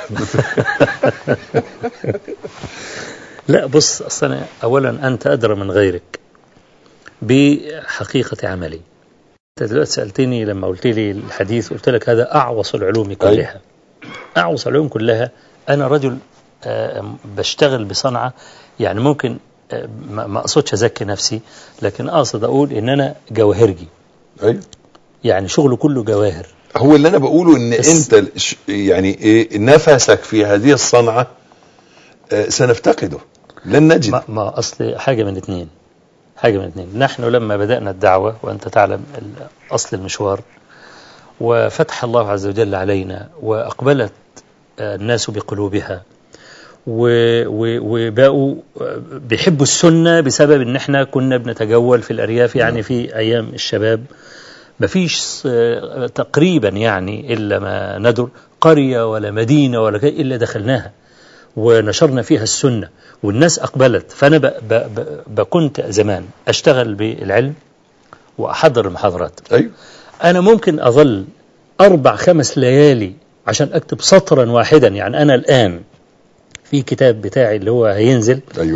لا بص أصلا أولا أنت أدرى من غيرك بحقيقة عملي أنت دلوقتي سألتني لما قلت لي الحديث قلت لك هذا أعوص العلوم كلها أعوص العلوم كلها أنا رجل آه، بشتغل بصنعة يعني ممكن آه، ما ما أقصدش أزكي نفسي لكن أقصد أقول إن أنا جواهرجي ايوه يعني شغله كله جواهر هو اللي انا بقوله ان بس- انت ش- يعني ايه نفسك في هذه الصنعه آه، سنفتقده لن نجد ما, ما أصل حاجة من اثنين حاجة من اثنين نحن لما بدأنا الدعوة وأنت تعلم ال- أصل المشوار وفتح الله عز وجل علينا وأقبلت آه، الناس بقلوبها و- و- وبقوا آه، بيحبوا السنة بسبب ان احنا كنا بنتجول في الأرياف يعني في أيام الشباب مفيش آه، تقريبا يعني إلا ما ندر قرية ولا مدينة ولا كي إلا دخلناها ونشرنا فيها السنة والناس أقبلت فأنا ب ب ب ب كنت زمان أشتغل بالعلم وأحضر المحاضرات ايوه أنا ممكن أظل أربع خمس ليالي عشان أكتب سطرا واحدا يعني أنا الآن في كتاب بتاعي اللي هو هينزل ايوه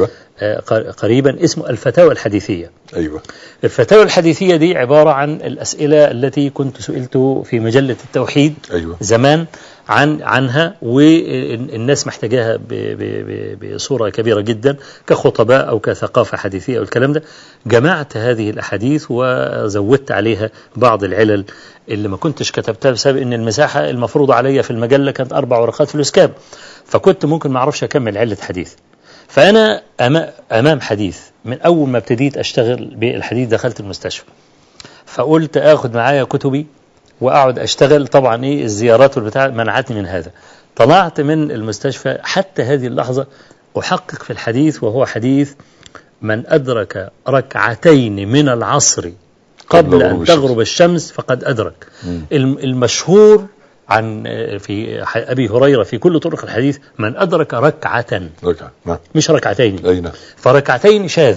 آه، ق- قريبا اسمه الفتاوى الحديثية ايوه الفتاوى الحديثية دي عبارة عن الأسئلة التي كنت سئلت في مجلة التوحيد ايوه زمان عن عنها والناس محتاجاها ب- ب- ب- بصورة كبيرة جدا كخطباء أو كثقافة حديثية أو الكلام ده جمعت هذه الأحاديث وزودت عليها بعض العلل اللي ما كنتش كتبتها بسبب أن المساحة المفروضة عليا في المجلة كانت أربع ورقات في الأسكاب فكنت ممكن ما أعرفش أكمل علة حديث فأنا أما- أمام حديث من أول ما ابتديت أشتغل بالحديث دخلت المستشفى فقلت آخد معايا كتبي واقعد اشتغل طبعا ايه الزيارات والبتاع منعتني من هذا طلعت من المستشفى حتى هذه اللحظة أحقق في الحديث وهو حديث من أدرك ركعتين من العصر قبل قبل غروب أن الشمس. تغرب الشمس فقد أدرك الم- المشهور عن آه، في ح- أبي هريرة في كل طرق الحديث من أدرك ركعة ركعة نعم مش ركعتين اي نعم فركعتين شاذ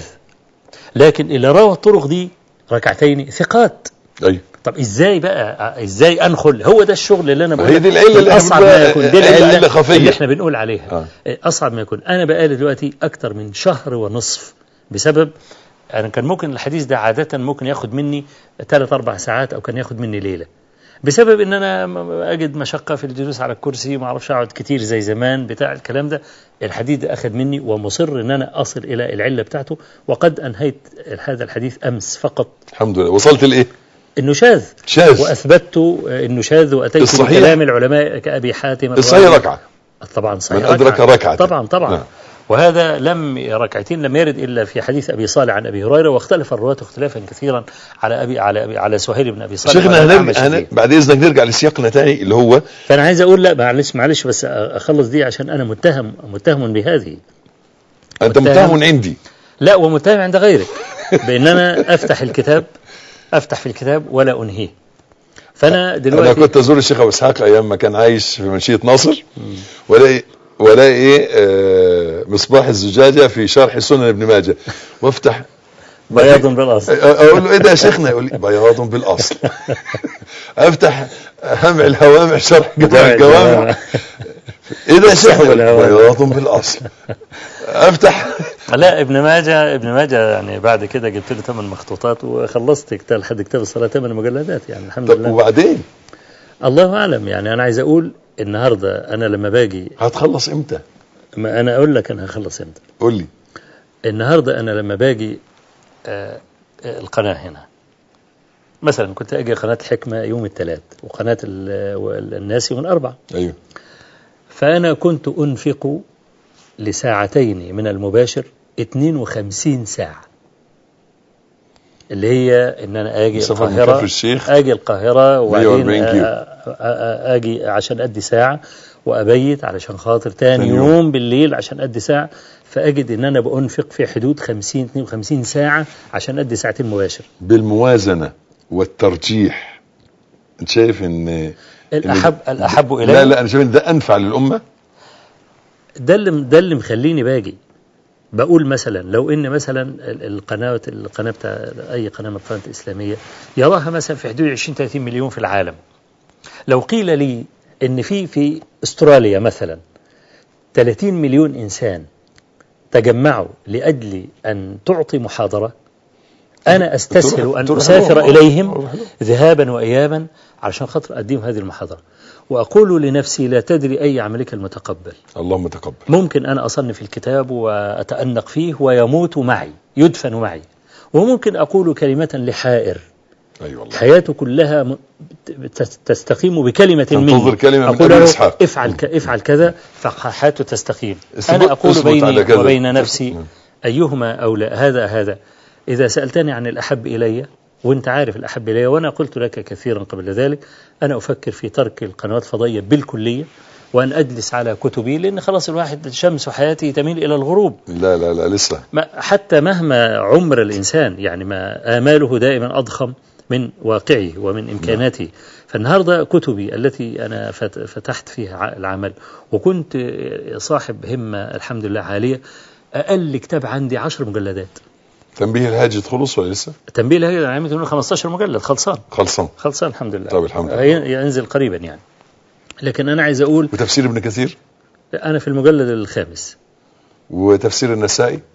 لكن اللي روى الطرق دي ركعتين ثقات اي طب ازاي بقى ازاي انخل هو ده الشغل اللي انا ما بقول هي دي العلة اللي اصعب احنا ما يكون دي علة- العله علة خفية. اللي احنا بنقول عليها آه. اصعب ما يكون انا بقالي دلوقتي اكتر من شهر ونصف بسبب انا كان ممكن الحديث ده عاده ممكن ياخد مني ثلاث اربع ساعات او كان ياخد مني ليله بسبب ان انا م- اجد مشقه في الجلوس على الكرسي وما اعرفش اقعد كتير زي زمان بتاع الكلام ده الحديث ده اخذ مني ومصر ان انا اصل الى العله بتاعته وقد انهيت هذا الحديث امس فقط الحمد لله وصلت لايه؟ انه شاذ شاذ واثبتت انه شاذ واتيت الصحيح. بكلام العلماء كابي حاتم الصحيح الرازي. ركعة طبعا صحيح من أدرك ركعة. طبعا طبعا نعم. وهذا لم ركعتين لم يرد الا في حديث ابي صالح عن ابي هريره واختلف الرواة اختلافا كثيرا على ابي على أبي على سهيل بن ابي صالح شيخنا وعلى هنرجع الأعمش هن... فيه. بعد اذنك نرجع لسياقنا تاني اللي هو فانا عايز اقول لا معلش معلش بس اخلص دي عشان انا متهم متهم بهذه انت متهم. متهم عندي لا ومتهم عند غيرك بان انا افتح الكتاب افتح في الكتاب ولا انهيه فانا انا دلوقتي كنت ازور الشيخ ابو اسحاق ايام ما كان عايش في منشيه ناصر والاقي والاقي ايه آه مصباح الزجاجه في شرح سنن ابن ماجه وافتح بياض بالاصل اقول له ايه ده يا شيخنا يقول لي بياض بالاصل افتح همع الهوامع شرح جامع الجوامع ايه ده يا شيخنا يقول لي بياض بالاصل افتح لا ابن ماجه ابن ماجه يعني بعد كده جبت له ثمان مخطوطات وخلصت كتاب لحد كتاب الصلاه ثمان مجلدات يعني الحمد طب لله وبعدين الله اعلم يعني انا عايز اقول النهارده انا لما باجي هتخلص امتى ما انا اقول لك انا هخلص امتى قول لي النهارده انا لما باجي آه آه، القناه هنا مثلا كنت اجي قناه الحكمه يوم الثلاث وقناه ال- وال- الناس يوم الاربع ايوه فانا كنت انفق لساعتين من المباشر 52 ساعه اللي هي ان انا اجي مسافة من القاهره كفر الشيخ اجي القاهره وبعدين 140 كيلو. آ- آ- آ- اجي عشان ادي ساعه وابيت علشان خاطر تاني تاني يوم, يوم. يوم بالليل عشان ادي ساعه فاجد ان انا بانفق في حدود 50 52 ساعه عشان ادي ساعتين مباشر بالموازنة والترجيح انت شايف ان الاحب الاحب الي لا لا انا شايف ان ده انفع للامة ده اللي ده اللي مخليني باجي بقول مثلا لو ان مثلا ال- القناه القناه بتاع اي قناه من القنوات الاسلاميه يراها مثلا في حدود 20 30 مليون في العالم لو قيل لي ان في في استراليا مثلا 30 مليون انسان تجمعوا لاجل ان تعطي محاضره انا استسهل تروح- ان تروح اسافر لهم. اليهم تروح لهم. ذهابا وايابا علشان خاطر اديهم هذه المحاضره واقول لنفسي لا تدري اي عملك المتقبل اللهم تقبل ممكن أنا أصنف الكتاب وأتأنق فيه ويموت معي يدفن معي وممكن أقول كلمة لحائر اي أيوة والله حياته كلها م- تس- تستقيم بكلمة مني تنتظر كلمة من أقول أبي له إسحاق. افعل, ك... افعل كذا فحياته تستقيم اثبت- أنا أقول اثبت بيني على كذا. وبين نفسي نعم. أيهما أولى هذا هذا إذا سألتني عن الأحب إلي وانت عارف الأحب إلي وأنا قلت لك كثيرا قبل ذلك أنا أفكر في ترك القنوات الفضائية بالكلية وأن أجلس على كتبي لأن خلاص الواحد شمس حياته تميل إلى الغروب لا لا لا لسه ما حتى مهما عمر الإنسان يعني ما آماله دائما أضخم من واقعه ومن إمكاناته فالنهاردة كتبي التي أنا فت- فتحت فيها ع- العمل وكنت صاحب همة الحمد لله عالية أقل كتاب عندي عشر مجلدات تنبيه الهاجد خلص ولا لسه تنبيه هي أنا عملت منه 15 مجلد خلصان خلصان خلصان الحمد لله طيب الحمد لله. هي- ينزل قريبا يعني لكن أنا عايز أقول وتفسير ابن كثير أنا في المجلد الخامس وتفسير النسائي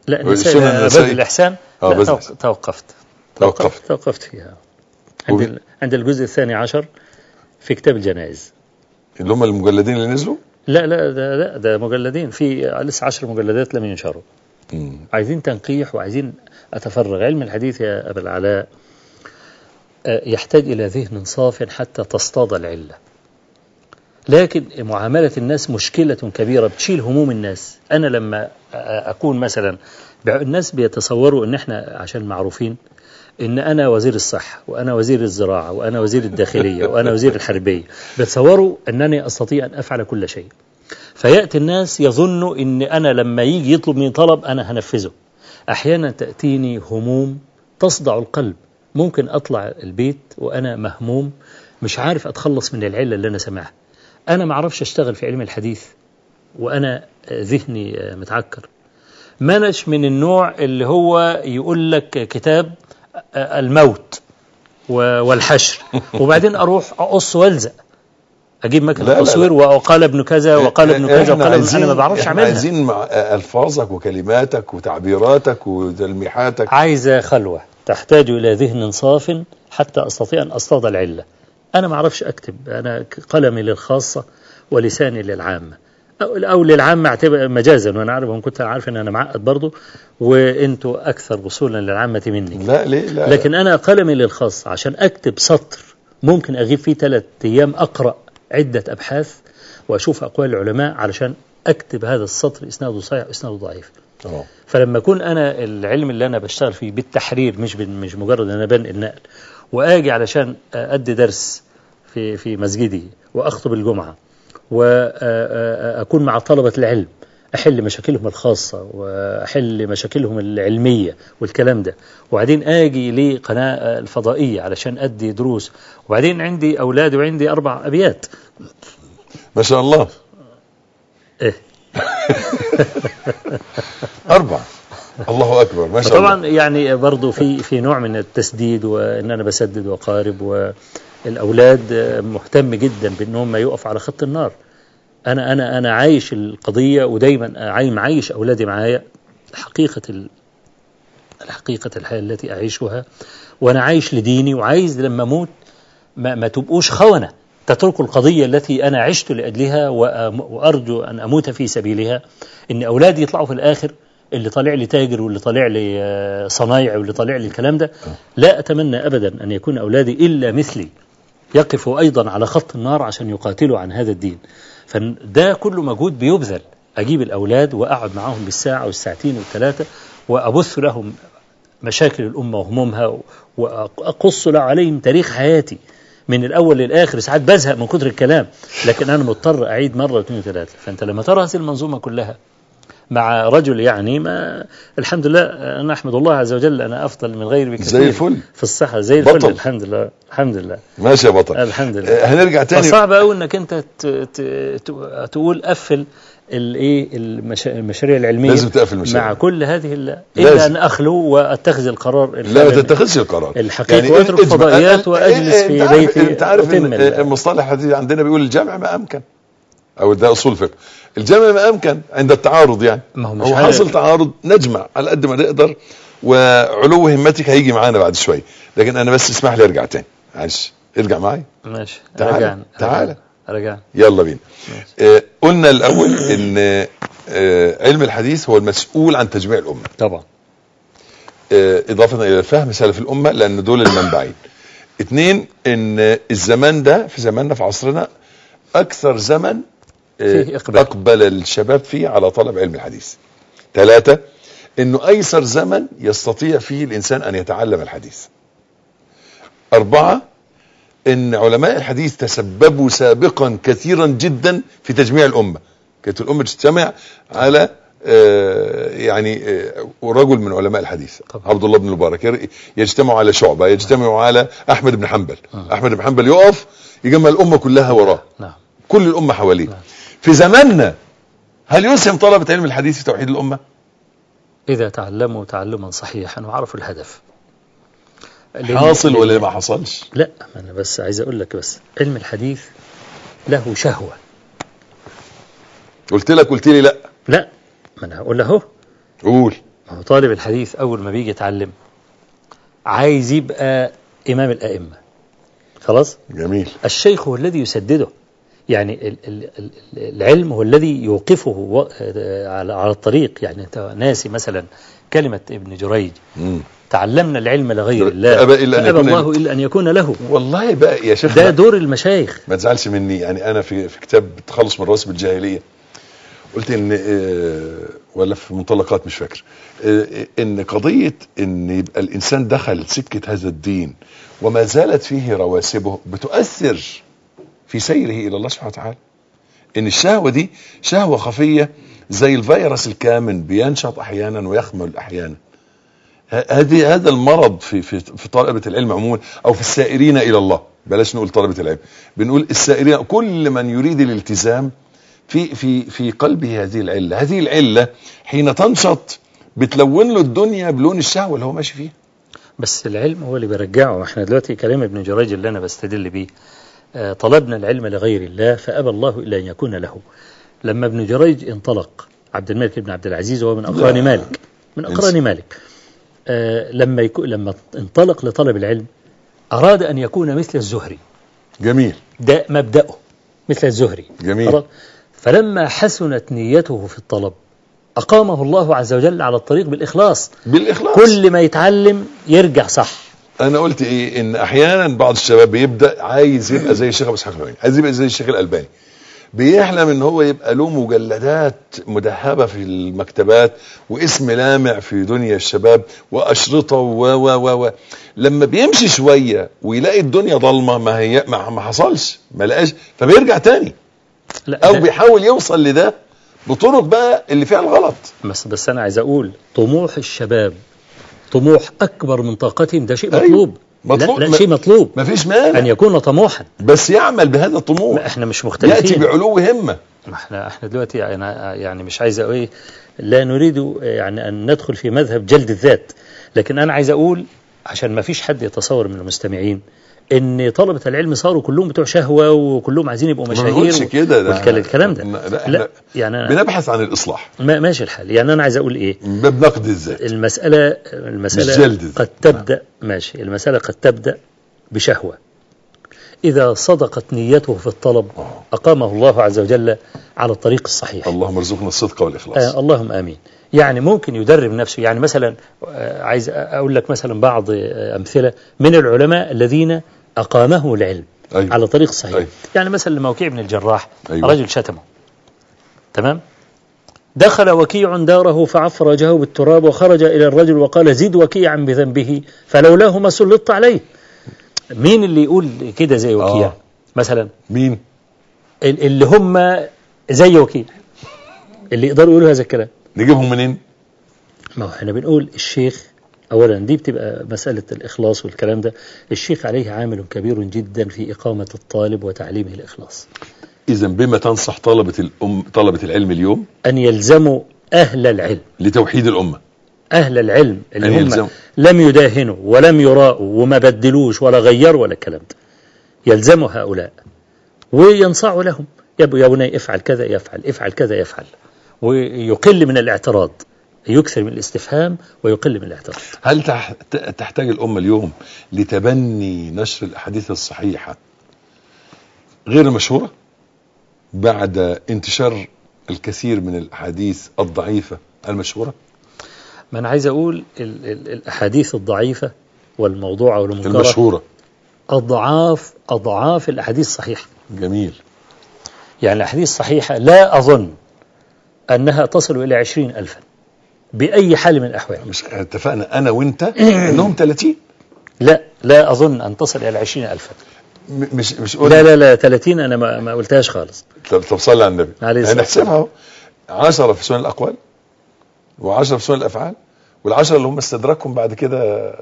لا سنن نساء باب النسائي. الإحسان آه، لا باب توق- الإحسان. توقفت توقفت. توقفت فيها عند, ال... عند الجزء الثاني عشر في كتاب الجنائز اللي هم المجلدين اللي نزلوا لا لا ده لا ده مجلدين في لسه عشر مجلدات لم ينشروا مم. عايزين تنقيح وعايزين أتفرغ علم الحديث يا أبا العلاء آه، يحتاج إلى ذهن صاف حتى تصطاد العلة لكن معاملة الناس مشكلة كبيرة بتشيل هموم الناس أنا لما أ- أكون مثلا الناس بيتصوروا أن إحنا عشان معروفين ان انا وزير الصحه وانا وزير الزراعه وانا وزير الداخليه وانا وزير الحربيه بتصوروا انني استطيع ان افعل كل شيء فياتي الناس يظنوا ان انا لما يجي يطلب مني طلب انا هنفذه احيانا تاتيني هموم تصدع القلب ممكن اطلع البيت وانا مهموم مش عارف اتخلص من العله اللي انا سامعها انا ما اعرفش اشتغل في علم الحديث وانا آه، ذهني آه، متعكر منش من النوع اللي هو يقول لك كتاب آه، الموت و- والحشر وبعدين اروح اقص والزق اجيب لا، مكنه لا، تصوير وقال ابن كذا وقال ابن كذا إحنا وقال ابن انا ما بعرفش إحنا اعملها عايزين مع الفاظك وكلماتك وتعبيراتك وتلميحاتك عايزه خلوه تحتاج الى ذهن صاف حتى استطيع ان اصطاد العله انا ما اعرفش اكتب انا ك- قلمي للخاصه ولساني للعامه او أو للعامه اعتبر مجازا وانا عارف وان كنت عارف ان انا معقد برضه وانتوا اكثر وصولا للعامه مني لا ليه لا لكن أنا قلمي للخاص عشان أكتب سطر ممكن أغيب فيه ثلاث أيام أقرأ عدة أبحاث وأشوف أقوال العلماء علشان أكتب هذا السطر إسناده صحيح إسناده ضعيف آه. فلما أكون أنا العلم اللي أنا بشتغل فيه بالتحرير مش بال- مش مجرد أنا بنقل نقل وآجي علشان أدي درس في في مسجدي وأخطب الجمعة وأكون مع طلبة العلم أحل مشاكلهم الخاصة وأحل مشاكلهم العلمية والكلام ده وبعدين آجي لقناة الفضائية علشان أدي دروس وبعدين عندي أولاد وعندي أربع أبيات ما شاء الله إيه أربعة الله أكبر ما شاء طبعا الله يعني برضو في في نوع من التسديد وان انا بسدد واقارب والاولاد مهتم جدا بان هم يقف على خط النار انا انا انا عايش القضيه ودايما عاي- معايش اولادي معايا حقيقه ال- الحقيقه الحياه التي اعيشها وانا عايش لديني وعايز لما اموت ما, ما تبقوش خونه تتركوا القضيه التي انا عشت لاجلها وأم- وارجو ان اموت في سبيلها ان اولادي يطلعوا في الاخر اللي طالع لي تاجر واللي طالع لي آه، صنايعي واللي طالع لي الكلام ده لا اتمنى ابدا ان يكون اولادي الا مثلي يقفوا ايضا على خط النار عشان يقاتلوا عن هذا الدين فده كله مجهود بيبذل اجيب الاولاد واقعد معاهم بالساعه والساعتين والثلاثه وابث لهم مشاكل الامه وهمومها واقص له عليهم تاريخ حياتي من الاول للاخر ساعات بزهق من كتر الكلام لكن انا مضطر اعيد مره واثنين وثلاثه فانت لما ترى هذه المنظومه كلها مع رجل يعني ما الحمد لله انا احمد الله عز وجل انا افضل من غيري بكثير زي الفل. في الصحه زي الفل بطل. الحمد لله الحمد لله ماشي يا بطل الحمد لله آه، هنرجع تاني فصعب قوي انك انت ت- ت- ت- تقول قفل الايه المشا- المشاريع العلميه لازم تقفل المشاريع. مع كل هذه ال- لازم. الا ان اخلو واتخذ القرار لا ما الفعلي. تتخذش القرار الحقيقة إن- واترك اجمع. فضائيات أنت- وأجلس إيه، في أنت عارف- بيتي انت عارف أتم ان ال- المصطلح الحديث عندنا بيقول الجمع ما امكن او ده اصول فقه الجمع ما امكن عند التعارض يعني ما هو مش هو عارف. حاصل تعارض نجمع على قد ما نقدر وعلو همتك هيجي معانا بعد شويه لكن انا بس اسمح لي ارجع تاني معلش ارجع معايا ماشي تعال، رجعنا تعال. رجعنا يلا بينا آه قلنا الاول ان آه علم الحديث هو المسؤول عن تجميع الامه طبعا آه، إضافة إلى فهم سلف الأمة لأن دول المنبعين اثنين إن الزمان ده في زماننا في عصرنا أكثر زمن آه، فيه إقبال. أقبل الشباب فيه على طلب علم الحديث ثلاثة إنه أيسر زمن يستطيع فيه الإنسان أن يتعلم الحديث أربعة إن علماء الحديث تسببوا سابقا كثيرا جدا في تجميع الأمة كانت الأمة تجتمع على آه، يعني آه، رجل من علماء الحديث طبعا. عبد الله بن المبارك ير- يجتمع على شعبة يجتمع على أحمد بن حنبل أحمد بن حنبل يقف يجمع الأمة كلها وراه نعم كل الأمة حواليه نعم. في زماننا هل يسهم طلبة علم الحديث في توحيد الأمة؟ إذا تعلموا تعلما صحيحا وعرفوا الهدف لأن- حاصل لأن- ولا ما حصلش؟ لا ما أنا بس عايز أقول لك بس علم الحديث له شهوة قلت لك قلت لي لا لا ما أنا هقول له قول ما هو طالب الحديث أول ما بيجي يتعلم عايز يبقى إمام الأئمة خلاص جميل الشيخ هو الذي يسدده يعني ال- ال- ال- العلم هو الذي يوقفه و- على على الطريق يعني أنت ناسي مثلا كلمة ابن جريج مم. تعلمنا العلم لغير الله فأبى إلا أن فأبى يكون- الله إلا أن يكون له والله بقى يا شيخ ده ما- دور المشايخ ما تزعلش مني يعني انا في في كتاب تخلص من رواسب الجاهليه قلت ان آه، ولا في منطلقات مش فاكر آه، ان قضيه ان يبقى الانسان دخل سكه هذا الدين وما زالت فيه رواسبه بتؤثر في سيره الى الله سبحانه وتعالى ان الشهوه دي شهوه خفيه زي الفيروس الكامن بينشط احيانا ويخمل احيانا ه- هذه هذا المرض في في في طلبه العلم عموما او في السائرين الى الله بلاش نقول طلبه العلم بنقول السائرين كل من يريد الالتزام في في في قلبه هذه العله هذه العله حين تنشط بتلون له الدنيا بلون الشهوه اللي هو ماشي فيها بس العلم هو اللي بيرجعه احنا دلوقتي كلام ابن جريج اللي انا بستدل بيه آه، طلبنا العلم لغير الله فابى الله الا ان يكون له لما ابن جريج انطلق عبد الملك بن عبد العزيز وهو من اقران لا. مالك من اقران مالك آه، لما يكون لما انطلق لطلب العلم اراد ان يكون مثل الزهري جميل ده مبدأه مثل الزهري جميل. خلاص؟ فلما حسنت نيته في الطلب أقامه الله عز وجل على الطريق بالإخلاص بالاخلاص كل ما يتعلم يرجع صح انا قلت ايه ان احيانا بعض الشباب بيبدا عايز يبقى زي الشيخ ابو اسحاق الحويني عايز يبقى زي الشيخ الالباني بيحلم ان هو يبقى له مجلدات مدهبه في المكتبات واسم لامع في دنيا الشباب واشرطه و و و و لما بيمشي شويه ويلاقي الدنيا ضلمه ما هي ما, ما حصلش ما لقاش فبيرجع تاني لا او ده- بيحاول يوصل لده بطرق بقى اللي فيها الغلط بس بس أنا عايز أقول طموح الشباب طموح أكبر من طاقتهم ده شيء أيوه. مطلوب مطلوب. لا, لا ما- شيء مطلوب ما فيش أن مانع يكون طموحا بس يعمل بهذا الطموح ما احنا مش ياتي مختلفين بعلو همه ما احنا احنا دلوقتي انا يعني مش عايز اقول ايه لا نريد يعني ان ندخل في مذهب جلد الذات لكن انا عايز اقول عشان ما فيش حد يتصور من المستمعين ان طلبه العلم صاروا كلهم بتوع شهوه وكلهم عايزين يبقوا ما مشاهير بنقولش كده ده والكلام الكلام ده لا, لا لا يعني أنا بنبحث عن الاصلاح ما ماشي الحال يعني انا عايز اقول ايه من باب نقد الذات المساله مش المساله جلد. قد تبدا ماشي المساله قد تبدا بشهوه اذا صدقت نيته في الطلب آه. اقامه الله عز وجل على الطريق الصحيح اللهم ارزقنا الصدق والاخلاص آه اللهم امين يعني ممكن يدرب نفسه يعني مثلا آه عايز اقول لك مثلا بعض آه امثله من العلماء الذين اقامه العلم أيوة. على طريق الصحيح أيوة. يعني مثلا لما وكيع بن الجراح أيوة. رجل شتمه تمام دخل وكيع داره فعفر وجهه بالتراب وخرج الى الرجل وقال زد وكيعا بذنبه فلولاه ما سلطت عليه مين اللي يقول كده زي وكيع آه. مثلا مين ال- اللي هم زي وكيع اللي يقدروا يقولوا هذا الكلام نجيبهم منين ما هو احنا بنقول الشيخ اولا دي بتبقى مساله الاخلاص والكلام ده الشيخ عليه عامل كبير جدا في اقامه الطالب وتعليمه الاخلاص اذا بما تنصح طلبه الام طلبه العلم اليوم ان يلزموا اهل العلم لتوحيد الامه اهل العلم اللي أن هم يلزموا. لم يداهنوا ولم يراءوا وما بدلوش ولا غيروا ولا الكلام ده يلزموا هؤلاء وينصحوا لهم يا ابو يا بني افعل كذا يفعل افعل كذا يفعل ويقل من الاعتراض يكثر من الاستفهام ويقل من الاعتراض هل تح- ت- تحتاج الامه اليوم لتبني نشر الاحاديث الصحيحه غير المشهوره بعد انتشار الكثير من الاحاديث الضعيفه المشهوره ما انا عايز اقول ال ال الاحاديث الضعيفه والموضوعه والمنكره المشهوره اضعاف اضعاف الاحاديث الصحيحه جميل يعني الأحاديث الصحيحة لا أظن أنها تصل إلى عشرين ألفا بأي حال من الأحوال مش اتفقنا انا وانت انهم 30 لا لا أظن أن تصل إلى عشرين ألفا م- مش مش لا قلنا لا لا 30 أنا ما, ما قلتهاش خالص طب طب صلي على النبي عليه الصلاة هنحسبها اهو 10 في سنن الاقوال و10 في سنن الافعال والعشرة اللي هم استدركهم بعد كده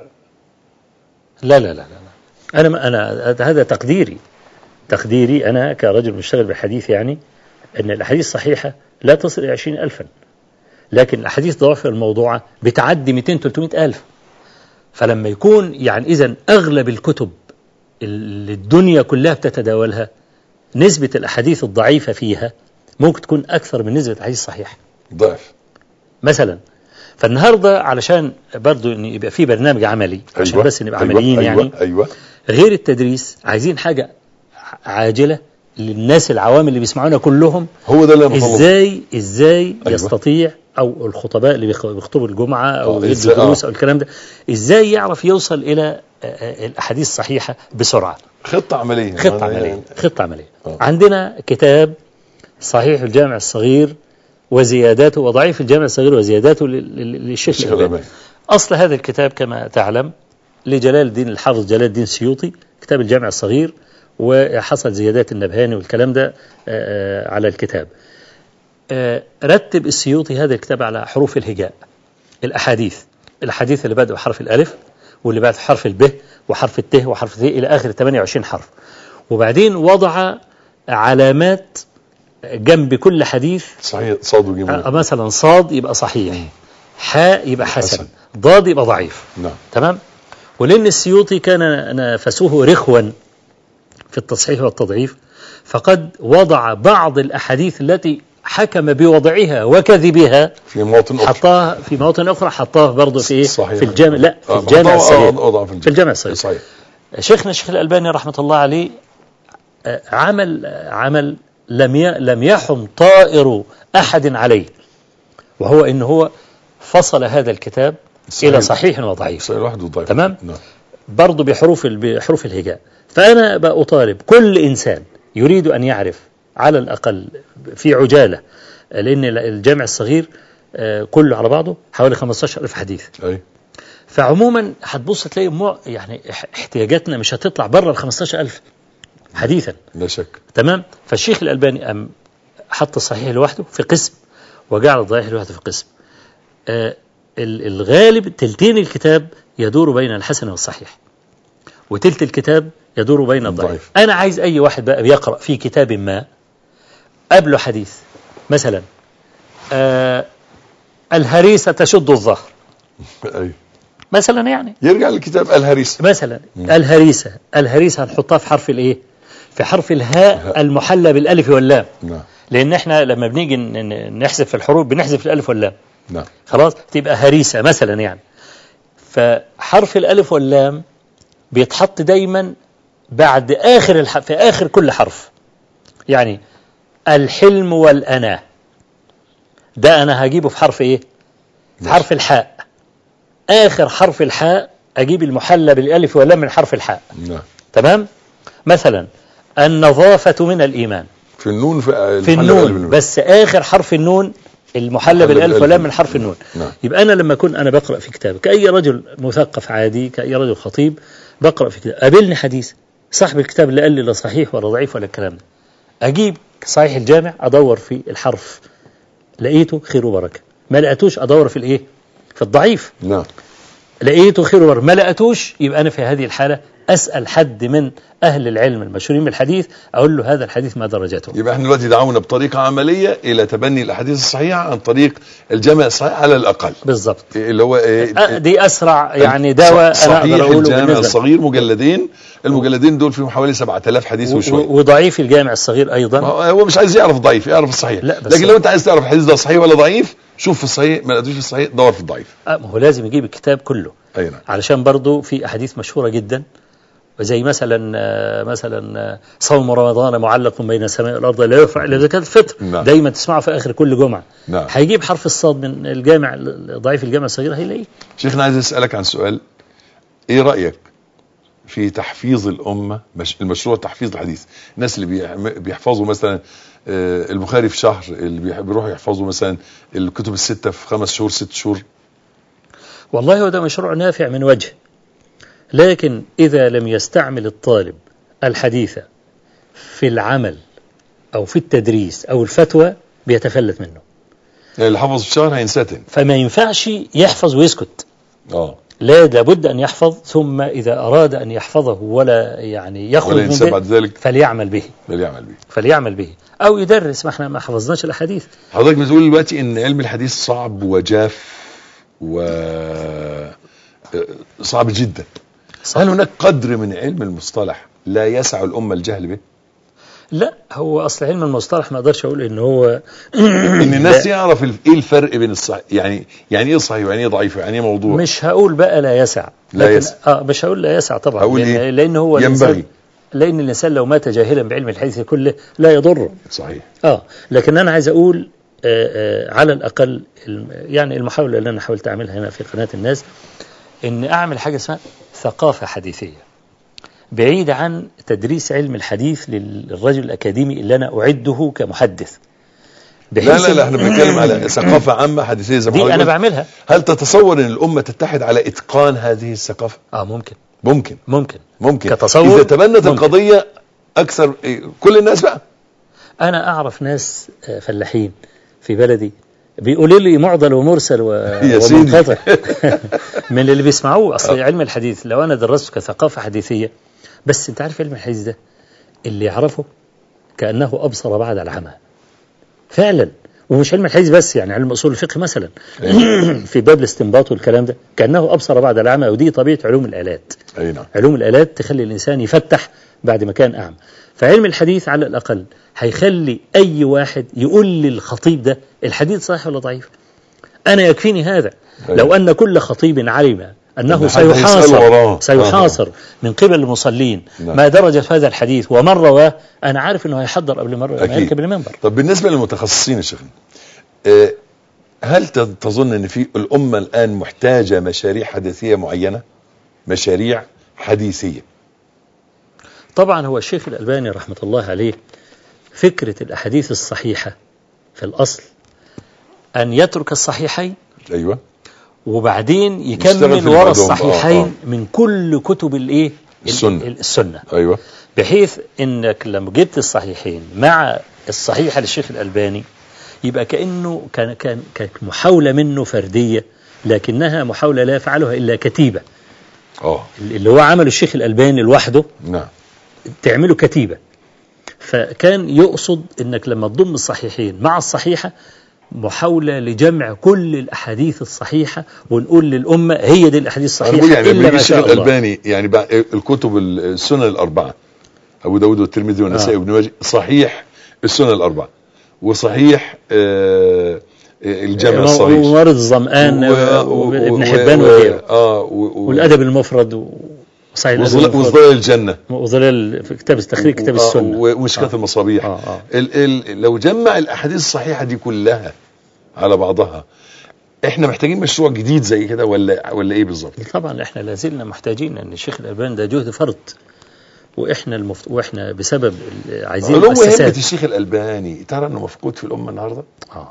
لا لا لا لا لا. أنا ما أنا هذا تقديري تقديري أنا كرجل مشتغل بالحديث يعني أن الأحاديث الصحيحة لا تصل إلى عشرين ألفا لكن الأحاديث ضعف الموضوعة بتعدي 200 300 ألف فلما يكون يعني إذا أغلب الكتب اللي الدنيا كلها بتتداولها نسبة الأحاديث الضعيفة فيها ممكن تكون أكثر من نسبة الأحاديث الصحيحة ضعف مثلا فالنهارده علشان برضو ان يبقى في برنامج عملي عشان أيوة. بس نبقى أيوة. عمليين أيوة. يعني أيوة غير التدريس عايزين حاجه عاجله للناس العوام اللي بيسمعونا كلهم هو ده اللي أنا بطلبه. ازاي ازاي أيوة. يستطيع او الخطباء اللي بيخ- بيخطبوا الجمعه او آه، يدوا إزاي- دروس آه. او الكلام ده ازاي يعرف يوصل الى آه، آه، الاحاديث الصحيحه بسرعه خطة عملية خطه يعني- عمليه خطه عمليه آه. عندنا كتاب صحيح الجامع الصغير وزياداته وضعيف الجامع الصغير وزياداته لل- لل- للشيخ الشيخ الألباني الألباني. أصل هذا الكتاب كما تعلم لجلال الدين الحافظ جلال الدين السيوطي كتاب الجامع الصغير وحصل زيادات النبهاني والكلام ده آه، آه، على الكتاب آه، رتب السيوطي هذا الكتاب على حروف الهجاء الأحاديث الأحاديث اللي بدأوا بحرف الألف واللي بعد حرف الب وحرف الت وحرف الث إلى آخر 28 حرف وبعدين وضع علامات جنب كل حديث صحيح صاد وجيم آه، مثلا صاد يبقى صحيح حاء يبقى حسن حسن. ضاد يبقى ضعيف نعم تمام ولأن السيوطي كان نفسه رخوا في التصحيح والتضعيف فقد وضع بعض الأحاديث التي حكم بوضعها وكذبها في مواطن أخرى حطاها في مواطن أخرى حطاها برضه في إيه؟ صحيح. في الجامع لا في آه، الجامع حطها- الصغير آه، وضعها في في الجامع الصغير صحيح شيخنا الشيخ الألباني رحمة الله عليه آه، عمل آه، عمل لم ي- لم يحم طائر أحد عليه وهو إن هو فصل هذا الكتاب صحيح. إلى صحيح وضعيف صحيح لوحده ضعيف تمام؟ نعم برضه بحروف ال- بحروف الهجاء فأنا بقى أطالب كل إنسان يريد أن يعرف على الأقل في عجالة لأن الجامع الصغير آه، كله على بعضه حوالي 15 ألف حديث أي فعموما هتبص تلاقي مو يعني اح- احتياجاتنا مش هتطلع بره ال 15000 حديثا لا شك تمام فالشيخ الألباني أم حط الصحيح لوحده في قسم وجعل الضعيف لوحده في قسم آه ال- الغالب تلتين الكتاب يدور بين الحسن والصحيح وتلت الكتاب يدور بين الضعيف الضعيف. أنا عايز أي واحد بقى بيقرأ في كتاب ما قبله حديث مثلا آه الهريسة تشد الظهر أي مثلا يعني يرجع للكتاب الهريس مثلا الهريسة الهريسة هنحطها في حرف الايه في حرف الهاء المحلى بالالف واللام نعم لان احنا لما بنيجي ن- ن- نحذف في الحروف بنحذف الالف واللام نعم خلاص تبقى هريسة مثلا يعني فحرف الالف واللام بيتحط دايما بعد اخر الح... في اخر كل حرف يعني الحلم والأنا ده أنا هجيبه في حرف إيه في حرف الحاء آخر حرف الحاء أجيب المحلى بالألف واللام من حرف الحاء نعم تمام مثلا النظافة من الإيمان في النون في, في المحل بالألف النون بس آخر حرف النون المحلى محلى بالألف بالألف. واللام من حرف النون نعم. يبقى أنا لما أكون أنا بقرأ في كتاب كأي رجل مثقف عادي كأي رجل خطيب بقرأ في كتاب قابلني حديث صاحب الكتاب اللي قال لي لا صحيح ولا ضعيف ولا الكلام ده أجيب صحيح الجامع أدور في الحرف لقيته خير وبركة ما لقيتوش أدور في الإيه في الضعيف نعم لقيته خير وبركة ما لقيتوش يبقى أنا في هذه الحالة أسأل حد من أهل العلم المشهورين بالحديث أقول له هذا الحديث ما درجته يبقى احنا دلوقتي دعونا بطريقة عملية إلى تبني الأحاديث الصحيحة عن طريق الجامع الصحيح على الأقل بالضبط اللي هو إيه أه، دي أسرع يعني دواء أنا صحيح أقدر أقوله الجامع بالنسبة الصغير مجلدين المجلدين دول فيهم حوالي 7000 حديث و- وشوية و- وضعيف الجامع الصغير ما أيضا هو هو مش عايز يعرف ضعيف يعرف الصحيح لا، بس لكن هو- لو انت عايز تعرف الحديث ده صحيح ولا ضعيف شوف في الصحيح ما لقيتوش في الصحيح دور في الضعيف أه، ما هو لازم يجيب الكتاب كله اي نعم علشان برضو في أحاديث مشهورة جدا زي مثلا آه، مثلا آه، صوم رمضان معلق بين السماء والأرض لا يرفع إلا زكاة الفطر نعم. دايما تسمعه في آخر كل جمعة نعم هيجيب حرف الصاد من الجامع ضعيف الجامع الصغير هيلاقيه شيخنا عايز اسالك عن سؤال ايه رايك في تحفيظ الامه مش المشروع تحفيظ الحديث الناس اللي بيح- بيحفظوا مثلا آه، البخاري في شهر اللي بيح- بيروحوا يحفظوا مثلا الكتب السته في خمس شهور ست شهور والله هو ده مشروع نافع من وجه لكن إذا لم يستعمل الطالب الحديث في العمل أو في التدريس أو الفتوى بيتفلت منه يعني اللي حفظ في شهر هينساه تاني فما ينفعش يحفظ ويسكت اه لا لابد أن يحفظ ثم إذا أراد أن يحفظه ولا يعني يخرج ولا من ينسى به بعد ذلك فليعمل به بل يعمل به فليعمل به أو يدرس ما احنا ما حفظناش الأحاديث حضرتك بتقول دلوقتي ان علم الحديث صعب وجاف و آه، صعب جدا هل هناك قدر من علم المصطلح لا يسع الامه الجهل به لا هو اصل علم المصطلح ما اقدرش اقول ان هو ان الناس يعرف ال- ايه الفرق بين الصحيح يعني يعني ايه صحيح ويعني ايه ضعيف ويعني ايه موضوع مش هقول بقى لا يسع لا لكن- يسع. اه مش هقول لا يسع طبعا هقول لان, إيه؟ لأن هو ينبغي. الإنسان لان الانسان لو مات جاهلا بعلم الحديث كله لا يضره صحيح اه لكن انا عايز اقول آه آه على الاقل الم- يعني المحاوله اللي انا حاولت اعملها هنا في قناه الناس ان اعمل حاجه اسمها ثقافه حديثيه بعيد عن تدريس علم الحديث للرجل الاكاديمي اللي انا اعده كمحدث لا بحيث لا لا إن- احنا بنتكلم على ثقافه عامه حديثيه زي ما دي حضرتك انا قلت. بعملها هل تتصور ان الامه تتحد على اتقان هذه الثقافه اه ممكن ممكن ممكن ممكن كتصور اذا تبنت ممكن. القضيه اكثر إيه، كل الناس بقى انا اعرف ناس آه، فلاحين في بلدي بيقولوا لي معضل ومرسل و... يا سيدي. ومنقطع من اللي بيسمعوه اصل علم الحديث لو انا درسته كثقافه حديثيه بس انت عارف علم الحديث ده اللي يعرفه كانه ابصر بعد العمى فعلا ومش علم الحديث بس يعني علم اصول الفقه مثلا في باب الاستنباط والكلام ده كانه ابصر بعد العمى ودي طبيعه علوم الالات اي نعم علوم الآلات تخلي الإنسان يفتح بعد ما كان أعمى فعلم الحديث على الأقل هيخلي أي واحد يقول للخطيب ده الحديث صحيح ولا ضعيف أنا يكفيني هذا أيوة. لو أن كل خطيب علم أنه إن حد هيسأله سيحاصر وراه. سيحاصر من قبل المصلين نعم. ما درجة هذا الحديث ومن رواه أنا عارف أنه هيحضر قبل مرة ما أكيد. يركب المنبر طب بالنسبه للمتخصصين يا شيخنا آه، هل ت- تظن ان في الامه الان محتاجه مشاريع حديثيه معينه مشاريع حديثيه طبعا هو الشيخ الألباني رحمة الله عليه فكرة الأحاديث الصحيحة في الأصل أن يترك الصحيحين ايوه وبعدين يشتغل في يكمل اللي ورا بعدهم. الصحيحين آه، من كل كتب الايه ال- السنة. ال- السنه ايوه بحيث انك لما جبت الصحيحين مع الصحيحه للشيخ الالباني يبقى كانه كان كان كانت محاوله منه فرديه لكنها محاوله لا يفعلها الا كتيبه اه اللي هو عمله الشيخ الالباني لوحده نعم تعمله كتيبة فكان يقصد انك لما تضم الصحيحين مع الصحيحة محاولة لجمع كل الأحاديث الصحيحة ونقول للأمة هي دي الأحاديث انا بقول الصحيحة يعني لما إلا يجي ما الشيخ شاء الله الالباني يعني بقى الكتب السنن الاربعه ابو داود والترمذي والنسائي آه. وابن ماجه صحيح السنن الاربعه وصحيح آه آه، الجامع الصغير ومرض الظمآن و- و- ابن و- حبان و- وغيره اه و- و- والأدب المفرد وصحيح الأدب وظل- المفرد وظلال الجنه وظلال في كتاب تخريج كتاب آه، السنة ومشكاة آه. المصابيح آه، آه. ال ال لو جمع الاحاديث الصحيحه دي كلها على بعضها احنا محتاجين مشروع جديد زي كده ولا ولا ايه بالظبط طبعا احنا لازلنا محتاجين ان الشيخ الالباني ده جهد فرد واحنا المفت... واحنا بسبب ال- عايزين علو همة مؤسسات الشيخ الالباني ترى انه مفقود في الامه النهارده اه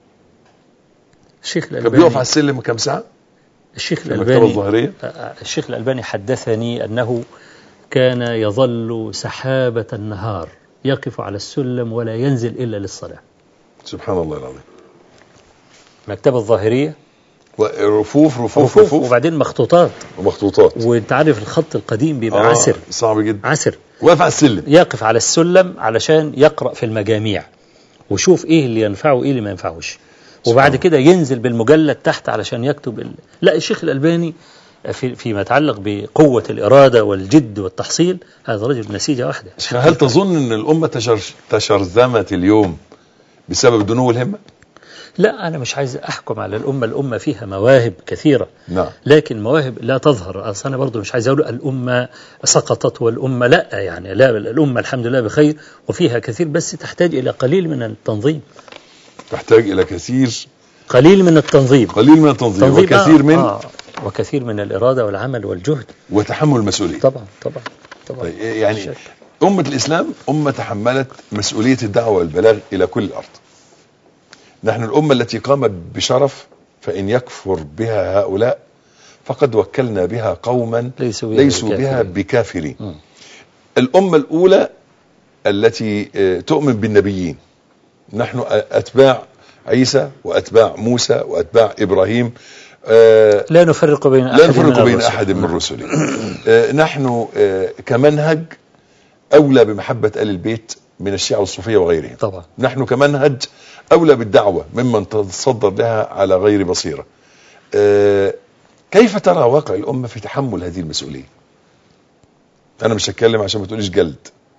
الشيخ كان بيقف الالباني على السلم كام ساعه الشيخ في المكتبه الالباني الظاهريه آه، آه، الشيخ الالباني حدثني انه كان يظل سحابه النهار يقف على السلم ولا ينزل الا للصلاه سبحان الله العظيم المكتبه الظاهريه ورفوف رفوف رفوف رفوف وبعدين مخطوطات ومخطوطات وانت عارف الخط القديم بيبقى آه، عسر صعب جدا عسر واقف على السلم يقف على السلم علشان يقرأ في المجاميع وشوف ايه اللي ينفعه وايه اللي ما ينفعوش وبعد كده ينزل بالمجلد تحت علشان يكتب ال... لا الشيخ الألباني في فيما يتعلق بقوة الإرادة والجد والتحصيل هذا رجل نسيجة واحدة هل تظن ان الامه تشر تشرذمت اليوم بسبب دنو الهمه لا أنا مش عايز أحكم على الأمة الأمة فيها مواهب كثيرة نعم لكن مواهب لا تظهر أصل أنا برضو مش عايز أقول الأمة سقطت والأمة لا يعني لا الأمة الحمد لله بخير وفيها كثير بس تحتاج إلى قليل من التنظيم تحتاج الى كثير قليل من التنظيم قليل من التنظيم وكثير آه من آه وكثير من الإرادة والعمل والجهد وتحمل المسؤوليه طبعا طبعا طبعا طيب، يعني شك. أمة الإسلام أمة تحملت مسؤولية الدعوة والبلاغ إلى كل الأرض نحن الأمة التي قامت بشرف فإن يكفر بها هؤلاء فقد وكلنا بها قوما ليسوا بها ليسوا بها بكافرين. بكافرين مم. الأمة الأولى التي آه، تؤمن بالنبيين نحن أتباع عيسى وأتباع موسى وأتباع إبراهيم آه، لا نفرق بين أحد لا من نفرق بين الرسل. أحد من رسله آه، نحن آه، كمنهج أولى بمحبة آل البيت من الشيعة والصوفية وغيرهم طبعا نحن كمنهج أولى بالدعوة ممن تتصدر لها على غير بصيرة آه، كيف ترى واقع الأمة في تحمل هذه المسؤولية أنا مش هتكلم عشان ما تقوليش جلد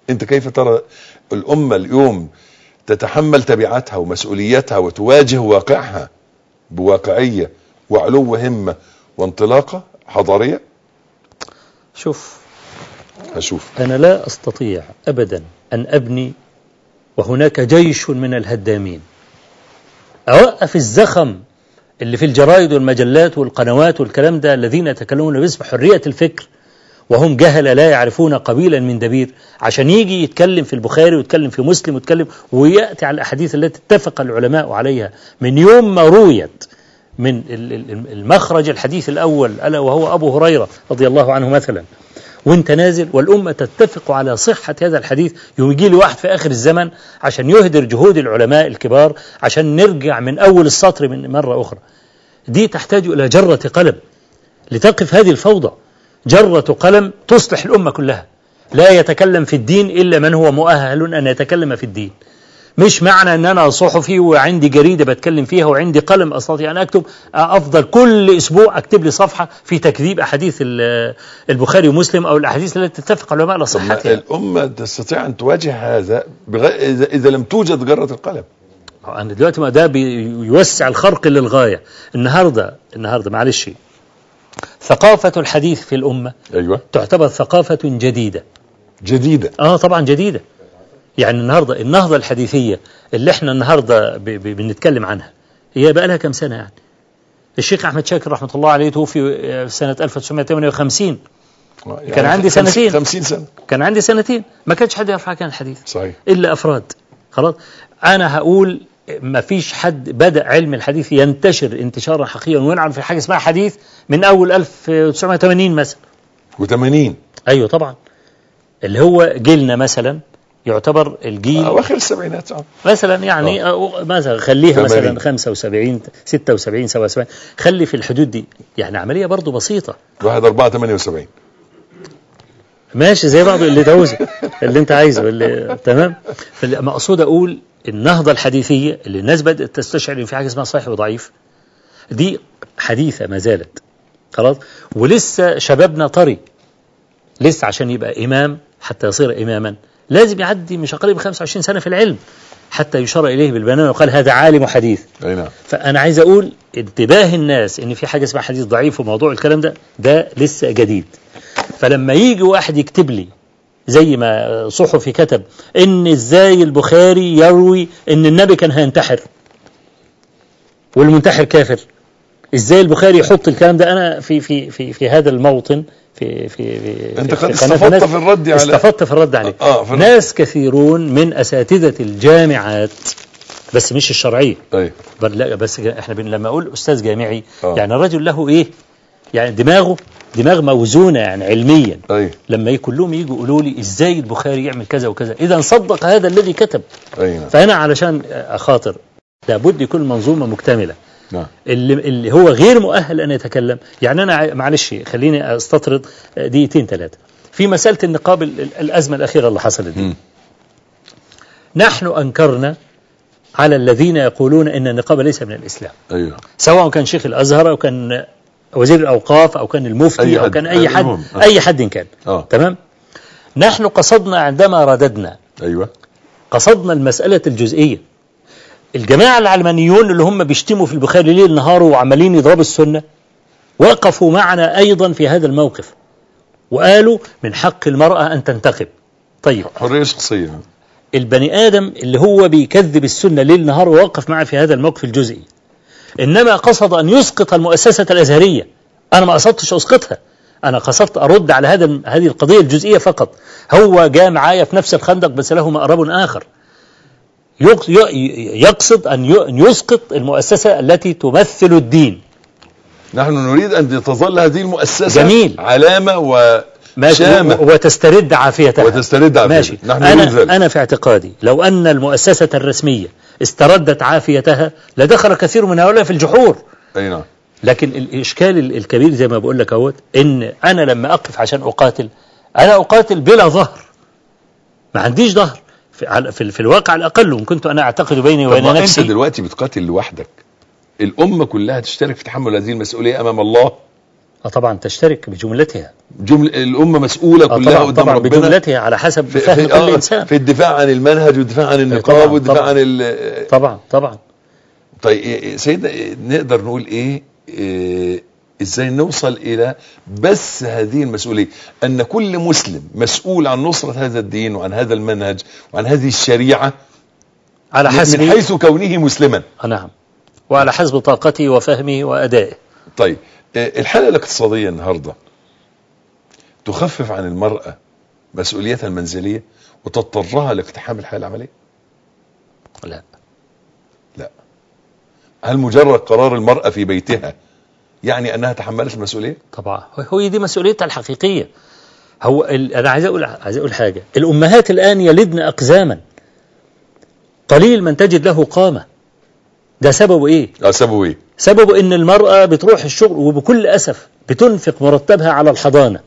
انت كيف ترى الامه اليوم تتحمل تبعاتها ومسؤوليتها وتواجه واقعها بواقعيه وعلو همه وانطلاقه حضاريه شوف هشوف أنا لا أستطيع أبدا أن أبني وهناك جيش من الهدامين أوقف الزخم اللي في الجرائد والمجلات والقنوات والكلام ده الذين يتكلمون باسم حرية الفكر وهم جهلة لا يعرفون قبيلا من دبير عشان يجي يتكلم في البخاري ويتكلم في مسلم ويتكلم ويأتي على الأحاديث التي اتفق العلماء عليها من يوم ما رويت من ال- ال- المخرج الحديث الأول ألا وهو أبو هريرة رضي الله عنه مثلا وانت نازل والأمة تتفق على صحة هذا الحديث يوم يجي لي واحد في آخر الزمن عشان يهدر جهود العلماء الكبار عشان نرجع من أول السطر من مرة أخرى دي تحتاج إلى جرة قلم لتقف هذه الفوضى جرة قلم تصلح الأمة كلها لا يتكلم في الدين إلا من هو مؤهل أن يتكلم في الدين مش معنى ان انا صحفي وعندي جريده بتكلم فيها وعندي قلم استطيع ان اكتب افضل كل اسبوع اكتب لي صفحه في تكذيب احاديث ال- البخاري ومسلم او الاحاديث التي تتفق العلماء على طب ما صحتها الامه تستطيع ان تواجه هذا بغ... اذا إذا لم توجد جره القلم انا دلوقتي ما ده بيوسع الخرق للغايه النهارده النهارده معلش ثقافه الحديث في الامه ايوه تعتبر ثقافه جديده جديده اه طبعا جديده يعني النهارده النهضه الحديثيه اللي احنا النهارده ب- ب- بنتكلم عنها هي بقى لها كام سنه يعني الشيخ احمد شاكر رحمه الله عليه توفي آه، سنه 1958 يعني كان عندي خمس- سنتين. 50 سنه كان عندي سنتين ما كانش حد يعرف حاجه عن الحديث صحيح الا افراد خلاص انا هقول ما فيش حد بدا علم الحديث ينتشر انتشارا حقيقيا وينعم في حاجه اسمها حديث من اول 1980 مثلا و80 ايوه طبعا اللي هو جيلنا مثلا يعتبر الجيل اواخر السبعينات آه. مثلا يعني أو مثلا خليها تمانين. مثلا 75 76 77 خلي في الحدود دي يعني عمليه برضه بسيطه واحد 4 78 ماشي زي بعضه اللي تعوزه اللي انت عايزه اللي تمام فالمقصود اقول النهضه الحديثيه اللي الناس بدات تستشعر ان في حاجه اسمها صحيح وضعيف دي حديثه ما زالت خلاص ولسه شبابنا طري لسه عشان يبقى امام حتى يصير اماما لازم يعدي مش اقل من 25 سنه في العلم حتى يشار اليه بالبنان وقال هذا عالم حديث اي نعم فانا عايز اقول انتباه الناس ان في حاجه اسمها حديث ضعيف وموضوع الكلام ده ده لسه جديد فلما يجي واحد يكتب لي زي ما صحفي كتب ان ازاي البخاري يروي ان النبي كان هينتحر والمنتحر كافر ازاي البخاري يحط الكلام ده انا في في في في هذا الموطن في في, في أنت في قد قناة استفدت الناس في الرد على- استفدت في الرد عليه آه، في الرد. ناس كثيرون من اساتذه الجامعات بس مش الشرعيه اي بل لا بس جا- احنا بن لما اقول استاذ جامعي آه. يعني الرجل له ايه يعني دماغه دماغ موزونه يعني علميا اي لما كلهم يجوا يقولوا لي ازاي البخاري يعمل كذا وكذا اذا صدق هذا الذي كتب اي نعم فانا علشان اخاطر لابد يكون منظومه مكتمله نعم اللي, اللي هو غير مؤهل ان يتكلم يعني انا ع- معلش خليني استطرد دقيقتين ثلاثه في مساله النقاب ال- ال- الازمه الاخيره اللي حصلت دي مم. نحن انكرنا على الذين يقولون ان النقاب ليس من الاسلام ايوه سواء كان شيخ الازهر او كان وزير الاوقاف او كان المفتي أي او حد. كان اي حد المهم. آه. اي حد كان اه تمام نحن قصدنا عندما رددنا ايوه قصدنا المساله الجزئيه الجماعه العلمانيون اللي هم بيشتموا في البخاري ليل نهار وعمالين يضربوا السنه وقفوا معنا ايضا في هذا الموقف وقالوا من حق المراه ان تنتخب طيب حريه شخصيه البني آدم اللي هو بيكذب السنة ليل نهار ووقف معي في هذا الموقف الجزئي إنما قصد أن يسقط المؤسسة الأزهرية أنا ما قصدتش أسقطها أنا قصدت أرد على هذا هذه القضية الجزئية فقط هو جاء معايا في نفس الخندق بس له مأرب آخر يق- ي- يقصد أن ي- أن يسقط المؤسسة التي تمثل الدين نحن نريد ان تظل هذه المؤسسه جميل. علامه ماشي وشامه و- وتسترد عافيتها وتسترد عافيتها. ماشي نحن نريد ذلك. أنا, أنا في اعتقادي لو أن المؤسسة الرسمية استردت عافيتها لدخل كثير من هؤلاء في الجحور اي نعم لكن الإشكال ال- الكبير زي ما بقول لك اهوت إن أنا لما أقف عشان أقاتل أنا أقاتل بلا ظهر ما عنديش ظهر في, على- في, في الواقع الأقل وإن كنت أنا أعتقد بيني طب وبين ما انت نفسي دلوقتي بتقاتل لوحدك الامه كلها تشترك في تحمل هذه المسؤوليه امام الله آه طبعا تشترك بجملتها جمل الامه مسؤوله آه كلها طبعا قدام طبعا ربنا بجملتها على حسب في, فهم في, كل آه انسان في الدفاع عن المنهج والدفاع عن النقاب طبعاً، والدفاع طبعاً. عن ال- طبعا طبعا طيب إيه- سيدنا إيه، نقدر نقول ايه, إيه ازاي نوصل الى بس هذه المسؤوليه ان كل مسلم مسؤول عن نصره هذا الدين وعن هذا المنهج وعن هذه الشريعه على حسب من حيث كونه مسلما آه نعم وعلى حسب طاقته وفهمه وأدائه طيب إيه، الحاله الاقتصاديه النهارده تخفف عن المراه مسؤوليتها المنزليه وتضطرها لاقتحام الحياه العمليه لا هل مجرد قرار المراه في بيتها يعني انها تحملت المسؤوليه طبعا هو دي مسؤوليتها الحقيقية هو ال... أنا عايز أقول عايز أقول حاجة الأمهات الآن يلدن أقزاما قليل من تجد له قامة ده سببه إيه؟ اه سببه ايه سببه إن المرأة بتروح الشغل وبكل أسف بتنفق مرتبها على الحضانة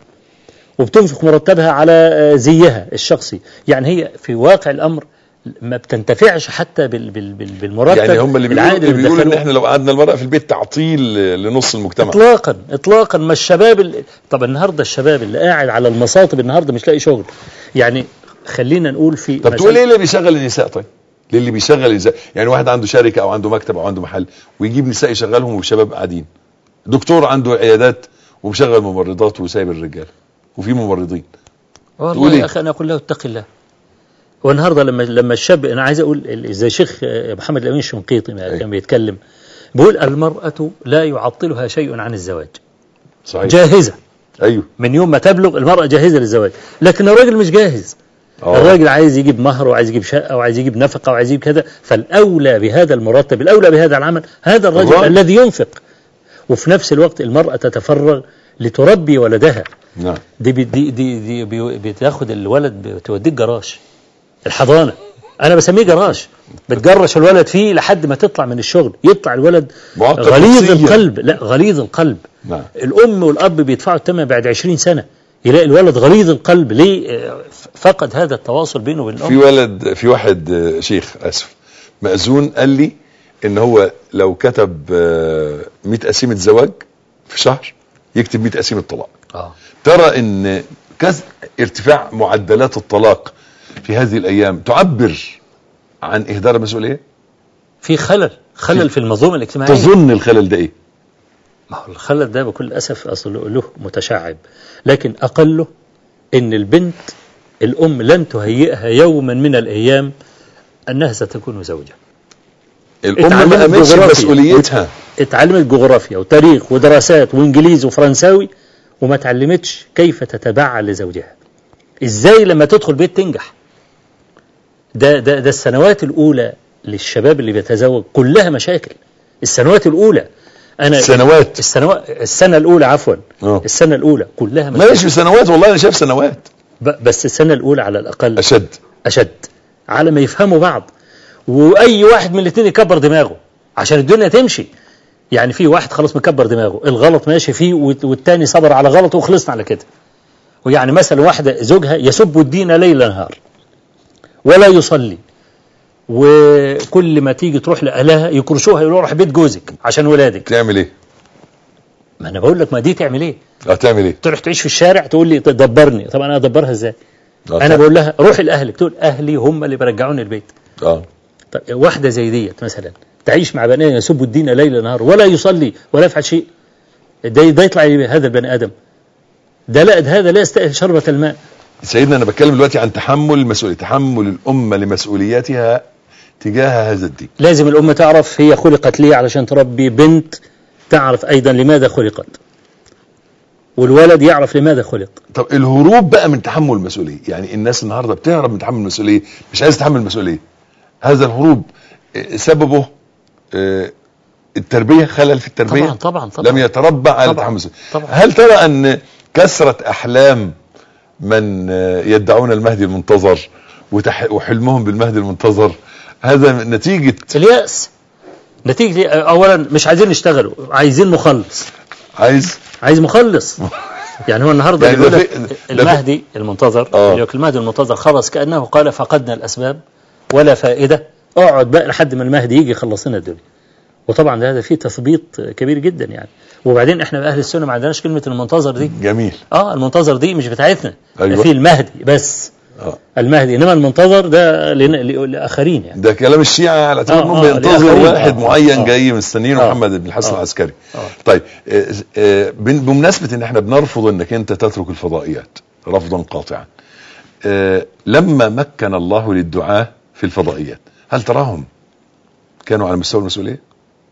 وبتنفق مرتبها على آه، زيها الشخصي يعني هي في واقع الأمر ما بتنتفعش حتى بال... بال... بال... بالمرتب يعني هم اللي بيقولوا, العائد اللي بيقولوا ان بتدخله. احنا لو قعدنا المرأة في البيت تعطيل لنص المجتمع اطلاقا اطلاقا ما الشباب اللي... طب النهارده الشباب اللي قاعد على المصاطب النهارده مش لاقي شغل يعني خلينا نقول في طب تقول ايه اللي بيشغل النساء طيب ليه اللي بيشغل النساء يعني واحد عنده شركة او عنده مكتب او عنده محل ويجيب نساء يشغلهم والشباب قاعدين دكتور عنده عيادات ومشغل ممرضات وسايب الرجال وفي ممرضين تقول والله إيه؟ يا اخي انا اقول له اتق الله والنهارده لما لما الشاب انا عايز اقول ال- زي شيخ آه، محمد الامين الشنقيطي ما أي. كان بيتكلم بيقول المرأة لا يعطلها شيء عن الزواج صحيح جاهزة ايوه من يوم ما تبلغ المرأة جاهزة للزواج لكن الراجل مش جاهز آه. الراجل عايز يجيب مهر وعايز يجيب شقة وعايز يجيب نفقة وعايز يجيب كذا فالأولى بهذا المرتب الأولى بهذا العمل هذا الرجل الراجل. الذي ينفق وفي نفس الوقت المرأة تتفرغ لتربي ولدها نعم دي بي دي دي, دي بي- بتاخد الولد بتوديه الجراج الحضانة أنا بسميه جراج بتجرش الولد فيه لحد ما تطلع من الشغل يطلع الولد معقد غليظ نفسياً. القلب لا غليظ القلب نعم الأم والأب بيدفعوا الثمن بعد 20 سنة يلاقي الولد غليظ القلب ليه آه، فقد هذا التواصل بينه وبين في الأم ولد في واحد آه، شيخ اسف مأذون قال لي ان هو لو كتب آه، 100 قسيمة زواج في شهر يكتب 100 قسيمة طلاق آه. ترى ان كز ارتفاع معدلات الطلاق في هذه الايام تعبر عن اهدار المسؤوليه في خلل خلل في المنظومة الاجتماعية تظن الخلل ده ايه ما هو الخلل ده بكل أسف أصل له متشعب لكن أقله إن البنت الأم لن تهيئها يوما من الأيام أنها ستكون زوجة الام ما اتعلمت قامتش جغرافيا. بمسؤوليتها اتعلمت جغرافيا وتاريخ ودراسات وإنجليزي وفرنساوي وما اتعلمتش كيف تتبع لزوجها إزاي لما تدخل بيت تنجح ده, ده, ده السنوات الأولى للشباب اللي بيتزوج كلها مشاكل السنوات الأولى أنا سنوات السنوات السنة الأولى عفوا اه السنة الأولى كلها ماشي مشاكل سنوات والله انا شايف سنوات ب- بس السنة الأولى على الأقل اشد أشد على ما يفهموا بعض وأي واحد من الاثنين يكبر دماغه عشان الدنيا تمشي يعني في واحد خلاص مكبر دماغه الغلط ماشي فيه والت- والتاني صبر على غلطه وخلصنا على كده ويعني مثلا واحدة زوجها يسب الدين ليل نهار ولا يصلي وكل ما تيجي تروح لأهلها يكرشوها يقولوا روح بيت جوزك عشان ولادك تعمل ايه ما أنا بقول لك ما دي تعمل إيه اه تعمل ايه تروح تعيش في الشارع تقول لي دبرني طب انا ادبرها ازاي آه انا تعمل- بقول لها روحي لاهلك تقول اهلي هم اللي بيرجعوني البيت اه طب واحده زي ديت مثلا تعيش مع بني يسب الدين ليل نهار ولا يصلي ولا يفعل شيء ده, ده يطلع إيه هذا البني ادم ده لا ده هذا لا يستاهل شربة الماء سيدنا انا بتكلم دلوقتي عن تحمل مسؤولية تحمل الامه لمسؤولياتها تجاه هذا الدين لازم الامه تعرف هي خلقت ليه علشان تربي بنت تعرف ايضا لماذا خلقت والولد يعرف لماذا خلق طب الهروب بقى من تحمل المسؤوليه يعني الناس النهارده بتهرب من تحمل المسؤوليه مش عايز تحمل المسؤوليه هذا الهروب آه، سببه آه، التربيه خلل في التربيه طبعا طبعا طبعا لم يتربى على طبعاً، تحمل المسؤوليه طبعا. هل ترى ان كثره احلام من آه، يدعون المهدي المنتظر وتح- وحلمهم بالمهدي المنتظر هذا نتيجه الياس نتيجه اولا مش عايزين يشتغلوا عايزين مخلص عايز عايز مخلص يعني هو النهارده يعني بيقول ده لك في- ده في- المهدي المنتظر آه. يقول لك المهدي المنتظر خلص كانه قال فقدنا الاسباب ولا فائده اقعد بقى لحد ما المهدي يجي يخلص لنا الدنيا وطبعا هذا فيه تثبيط كبير جدا يعني وبعدين احنا اهل السنه ما عندناش كلمه المنتظر دي جميل اه المنتظر دي مش بتاعتنا أيوة. في المهدي بس آه. المهدي انما المنتظر ده لن- ل- لاخرين يعني ده كلام الشيعة على اعتبار آه، انهم آه، بينتظروا لآخرين. واحد آه، معين آه. جاي مستنينه آه. محمد بن الحسن آه. العسكري آه. طيب آه، آه، بن- بمناسبة ان احنا بنرفض انك انت تترك الفضائيات رفضا قاطعا آه، لما مكن الله للدعاة في الفضائيات هل تراهم كانوا على مستوى المسؤولية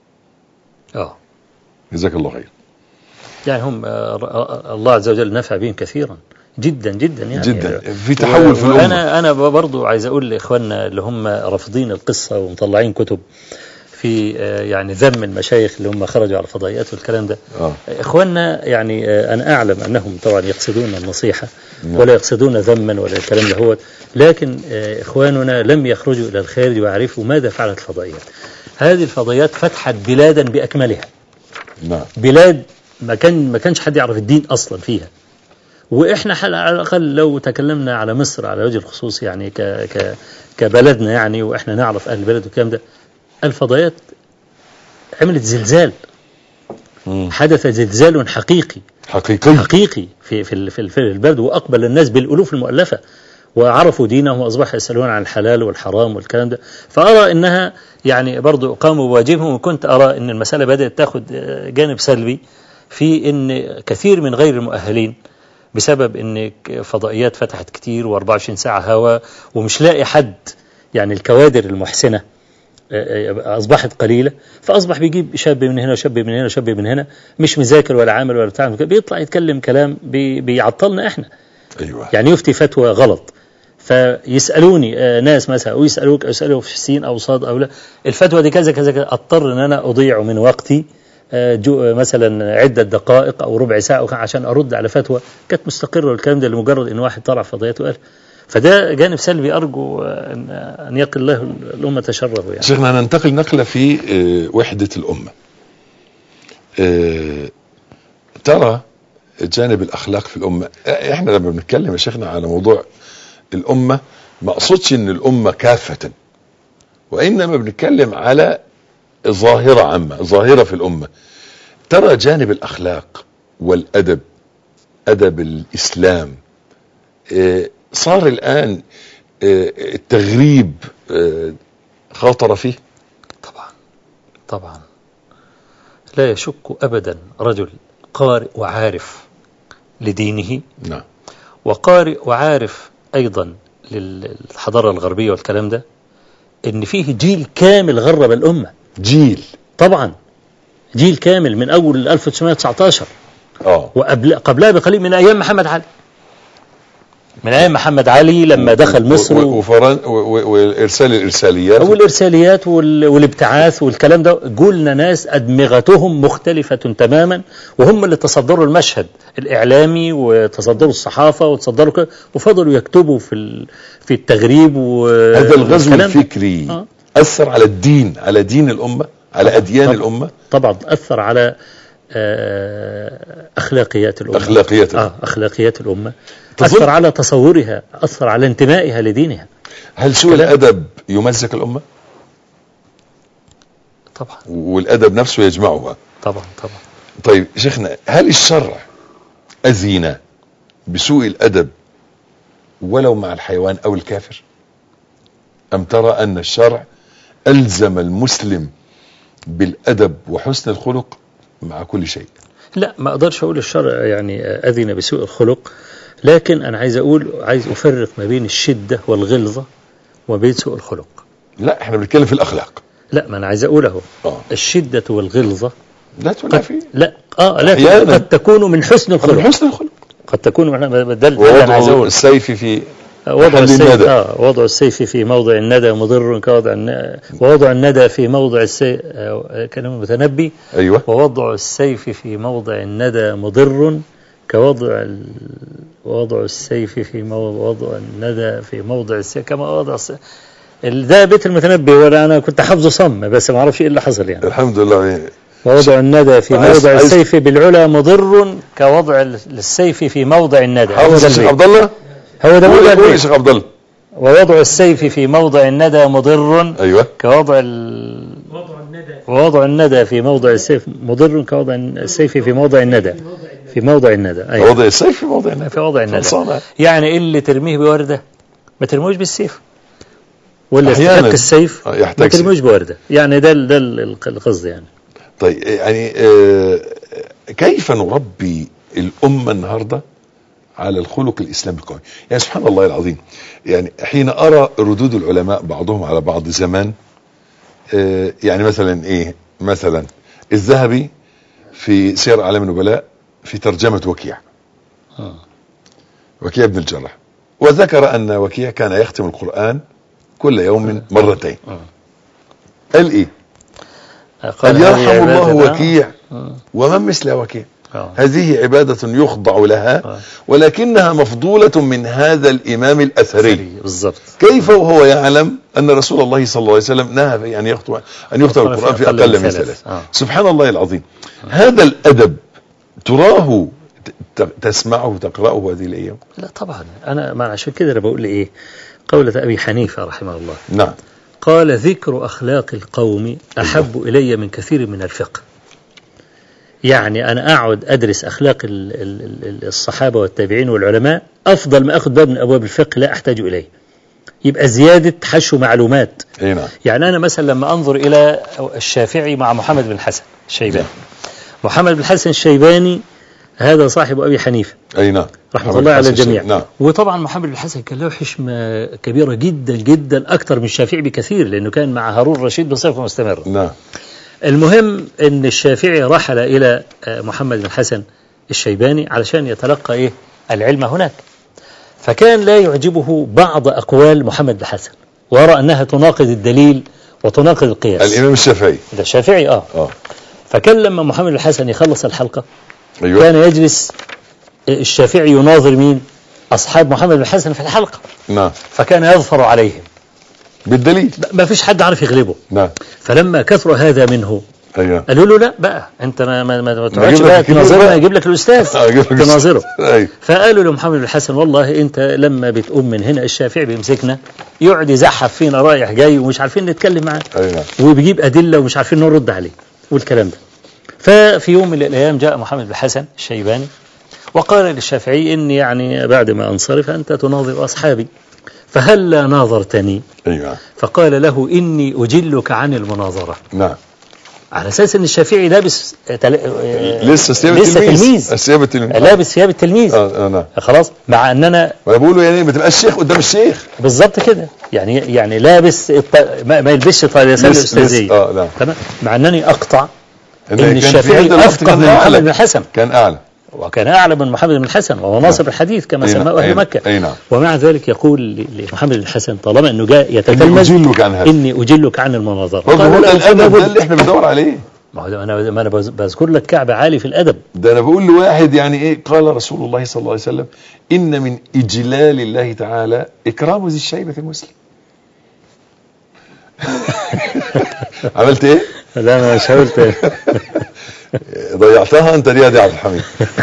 اه جزاك الله خير يعني هم آه، آه، الله عز وجل نفع بهم كثيرا جدا جدا يعني جدا في تحول في الأمة انا انا برضو عايز اقول لاخواننا اللي هم رافضين القصه ومطلعين كتب في آه، يعني ذم المشايخ اللي هم خرجوا على الفضائيات والكلام ده آه. اخواننا يعني آه، انا اعلم انهم طبعا يقصدون النصيحه نعم. ولا يقصدون ذما ولا الكلام ده هو لكن آه، اخواننا لم يخرجوا الى الخارج ويعرفوا ماذا فعلت الفضائيات هذه الفضائيات فتحت بلادا باكملها نعم بلاد ما كان ما كانش حد يعرف الدين اصلا فيها واحنا حل- على الاقل لو تكلمنا على مصر على وجه الخصوص يعني ك ك كبلدنا يعني واحنا نعرف اهل البلد والكلام ده الفضائيات عملت زلزال مم. حدث زلزال حقيقي حقيقي حقيقي في في ال- في ال- في البلد واقبل الناس بالالوف المؤلفه وعرفوا دينهم واصبحوا يسالون عن الحلال والحرام والكلام ده فارى انها يعني برضو قاموا بواجبهم وكنت ارى ان المساله بدات تاخذ آه، جانب سلبي في ان كثير من غير المؤهلين بسبب ان ك- فضائيات فتحت كتير و24 ساعه هوا ومش لاقي حد يعني الكوادر المحسنه آه، آه، اصبحت قليله فاصبح بيجيب شاب من هنا وشاب من هنا وشاب من هنا مش مذاكر ولا عامل ولا بتاع بيطلع يتكلم كلام بي بيعطلنا احنا ايوه يعني يفتي فتوى غلط فيسالوني آه، ناس مثلا او يسالوك او يسالوا في سين او صاد او لا الفتوى دي كذا كذا كذا اضطر ان انا اضيع من وقتي آه، جو آه، مثلا عده دقائق او ربع ساعه أو عشان ارد على فتوى كانت مستقره والكلام ده لمجرد ان واحد طلع فضيات وقال فده جانب سلبي ارجو آه، ان ان يقي الله الامه شره يعني شيخنا ننتقل نقلة في آه، وحدة الأمة آه، ترى جانب الأخلاق في الأمة آه، احنا لما بنتكلم يا شيخنا على موضوع الأمة ما أقصدش إن الأمة كافة وإنما بنتكلم على ظاهرة عامة ظاهرة في الأمة ترى جانب الأخلاق والأدب أدب الإسلام آه، صار الآن آه، التغريب آه، خاطر فيه طبعا طبعا لا يشك ابدا رجل قارئ وعارف لدينه نعم وقارئ وعارف أيضا للحضارة الغربية والكلام ده إن فيه جيل كامل غرب الأمة جيل طبعا جيل كامل من أول 1919 اه وقبل قبلها بقليل من أيام محمد علي من أيام محمد علي لما دخل مصر و- و... وفرن و- و- وارسال الارساليات والإرساليات وال... والابتعاث والكلام ده جولنا ناس أدمغتهم مختلفة تماما وهم اللي تصدروا المشهد الإعلامي وتصدروا الصحافة وتصدروا كده وفضلوا يكتبوا في ال... في التغريب و... هذا الغزو والكلام ده. الفكري آه. اثر على الدين على دين الامه على اديان طبعا. الامه طبعا أثر على آه، أخلاقيات الأمة أخلاقيات الأمة. آه أخلاقيات الأمة تظن- أثر على تصورها أثر على انتمائها لدينها هل سوء كلام. الادب يمزق الامه طبعا والادب نفسه يجمعها طبعا طبعا طيب شيخنا هل الشرع اذن بسوء الادب ولو مع الحيوان او الكافر ام ترى ان الشرع الزم المسلم بالادب وحسن الخلق مع كل شيء لا ما اقدرش اقول الشرع يعني اذن بسوء الخلق لكن انا عايز اقول عايز افرق ما بين الشده والغلظه وما بين سوء الخلق لا احنا بنتكلم في الاخلاق لا ما انا عايز اقول اهو اه الشده والغلظه لا تقول في لا اه لا أحياناً. قد تكون من حسن من الخلق حسن الخلق قد تكون من ده ده اللي انا عايز ووضع اقول السيف في وضع محل السيف الندى. اه وضع السيف في موضع الندى مضر كوضع الن... ووضع الندى في موضع السيف آه كلام المتنبي ايوه ووضع السيف في موضع الندى مضر كوضع ال... ووضع السيف في مو... وضع الندى في موضع السيف كما وضع السيف ال- ده بيت المتنبي ولا انا كنت حافظه صم بس ما اعرفش ايه اللي حصل يعني الحمد لله ووضع الندى في عايز- موضع عايز- السيف بالعلا مضر كوضع ال- السيف في موضع الندى هو حافظ ده الشيخ البيت عبد الله هو ده قول موضع قول يا البيت شيخ عبد الله ووضع السيف في موضع الندى مضر ايوه كوضع ال... ووضع الندى في موضع السيف مضر كوضع السيف في موضع الندى في موضع الندى أيوة. وضع السيف في موضع النبي في وضع الندى خلصانة. يعني اللي ترميه بوردة ما ترموش بالسيف ولا أحياناً. يستحق السيف آه، يحتاج ما ترموش بوردة يعني ده ال- ده ال- القصد يعني طيب يعني آه، كيف نربي الأمة النهاردة على الخلق الإسلامي القوي يعني سبحان الله العظيم يعني حين أرى ردود العلماء بعضهم على بعض زمان آه، يعني مثلا إيه مثلا الذهبي في سير أعلام النبلاء في ترجمة وكيع آه. وكيع بن الجراح وذكر أن وكيع كان يختم القرآن كل يوم مرتين آه. قال إيه قال هذه يرحم الله عبادة- وكيع آه. ومن مثل وكيع آه. هذه عبادة يخضع لها آه. ولكنها مفضولة من هذا الإمام الأثري بالضبط كيف وهو يعلم أن رسول الله صلى الله عليه وسلم نهى في أن يخطب أن يختم قال في القرآن في أقل أقل من من ثلاث. ثلاث آه. سبحان الله العظيم هذا الأدب تراه ت- ت- تسمعه تقرأه هذه الأيام لا طبعا أنا ما عشان كده أنا بقول إيه قولة أبي حنيفة رحمه الله نعم قال ذكر أخلاق القوم أحب إلي من كثير من الفقه يعني أنا أقعد أدرس أخلاق ال- ال- ال- الصحابة والتابعين والعلماء أفضل ما أخذ باب من أبواب الفقه لا أحتاج إليه يبقى زيادة حشو معلومات أي نعم يعني أنا مثلا لما أنظر إلى الشافعي مع محمد بن الحسن الشيباني محمد بن الحسن الشيباني هذا صاحب أبي حنيفة أي نعم رحمة محمد الله على حسن الجميع الشيخ. نعم وطبعا محمد بن الحسن كان له حشمة كبيرة جدا جدا أكثر من الشافعي بكثير لأنه كان مع هارون الرشيد بصفة مستمرة نعم المهم أن الشافعي رحل إلى آه، محمد بن الحسن الشيباني علشان يتلقى إيه العلم هناك فكان لا يعجبه بعض أقوال محمد بن الحسن ويرى أنها تناقض الدليل وتناقض القياس الإمام الشافعي ده الشافعي آه آه فكان لما محمد بن الحسن يخلص الحلقة أيوه كان يجلس الشافعي يناظر مين أصحاب محمد بن الحسن في الحلقة نعم فكان يظفر عليهم بالدليل ما فيش حد عارف يغلبه نعم فلما كثر هذا منه أيوه قالوا له لا بقى انت ما ما ما, ما تقعدش أجيب لك بقى الكبير تناظرنا بقى. يجيب لك الاستاذ آه، أجيب لك تناظره أيوه فقالوا لمحمد بن الحسن والله انت لما بتقوم من هنا الشافعي بيمسكنا يقعد يزحف فينا رايح جاي ومش عارفين نتكلم معاه أي نعم وبيجيب ادله ومش عارفين نرد عليه والكلام ده ففي يوم من الايام جاء محمد بن الحسن الشيباني وقال للشافعي اني يعني بعد ما انصرف انت تناظر اصحابي فهلا ناظرتني أيوه فقال له اني اجلك عن المناظره نعم على اساس ان الشافعي لابس تل... آه، لسه ثياب لسه التلميذ تلميذ ثياب التلميذ لابس ثياب التلميذ اه اه نعم خلاص مع اننا وانا بقول له يعني ما تبقاش شيخ قدام الشيخ بالظبط كده يعني يعني لابس الط... ما, ما يلبسش طالسان لس- الاستاذيه لس- اه لا تمام مع انني اقطع إن ان كان في الشافعي هذا الوقت افقه كان من أعلى. محمد بن الحسن كان اعلى وكان اعلم من محمد بن الحسن وهو ناصر الحديث كما أي نعم، سماه أي اهل نعم، مكه أي نعم. ومع ذلك يقول ل- لمحمد بن الحسن طالما انه جاء إني يتتلمذ أجلك عن هذا اني اجلك عن المناظره برضه قال هو له ده فما الادب ده بد. اللي احنا بندور عليه ما هو ده انا ما انا بز- بذكر لك كعب عالي في الادب ده انا بقول لواحد يعني ايه قال رسول الله صلى الله عليه وسلم ان من اجلال الله تعالى اكرام ذي الشيبه المسلم عملت ايه لا انا مش قلت ضيعتها انت دي يا دي عبد الحميد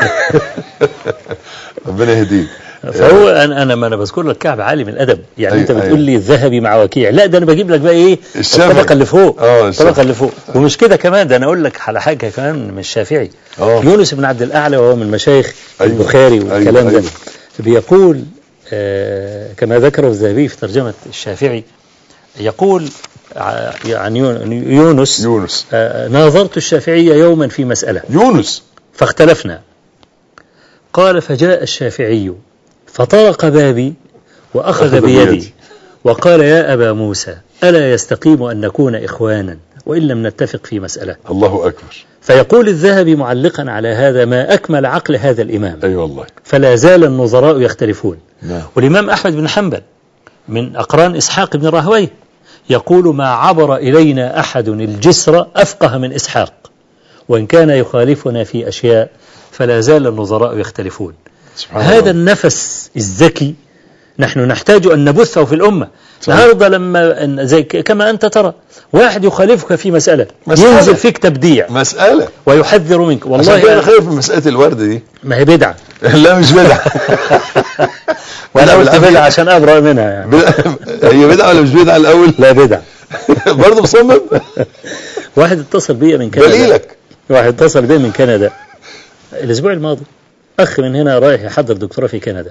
ربنا يهديك فهو انا انا ما انا بذكر لك كعب عالي من الادب يعني أيوة، انت بتقول أيوة. لي الذهبي مع وكيع لا ده انا بجيب لك بقى ايه الشافعي. الطبقه اللي فوق اه الطبقه الشافعي. اللي فوق ومش كده كمان ده انا اقول لك على حاجه كمان من الشافعي اه يونس بن عبد الاعلى وهو من مشايخ أيوة. البخاري والكلام أيوة، ده أيوة. بيقول آه كما ذكره الذهبي في ترجمه الشافعي يقول ع- عن يون- يونس يونس آه ناظرت الشافعي يوما في مساله يونس فاختلفنا قال فجاء الشافعي فطرق بابي وأخذ أخذ بيدي بيدي. وقال يا أبا موسى ألا يستقيم أن نكون إخوانا وإن لم نتفق في مسألة الله اكبر فيقول الذهبي معلقا على هذا ما أكمل عقل هذا الإمام اي والله فلا زال النظراء يختلفون نعم والإمام أحمد بن حنبل من أقران إسحاق بن راهويه يقول ما عبر إلينا أحد الجسر أفقه من إسحاق وإن كان يخالفنا في أشياء فلا زال النظراء يختلفون سبحان هذا الله. النفس الذكي نحن نحتاج أن نبثه في الأمة صحيح. النهارده لما إن- زي ك- كما أنت ترى واحد يخالفك في مسألة, مسألة. ينزل فيك تبديع مساله ويحذر منك عشان كده انا والله خايف من مساله الورد دي ما هي بدعة لا مش بدعه وأنا لا، قلت بالعافية. بدعة عشان أبرأ منها يعني بدعة- هي بدعه ولا مش بدعه الاول لا بدعة برضه مصمم واحد اتصل بيا من كندا دليلك واحد اتصل بيا من كندا الاسبوع الماضي اخ من هنا رايح يحضر دكتوراه في كندا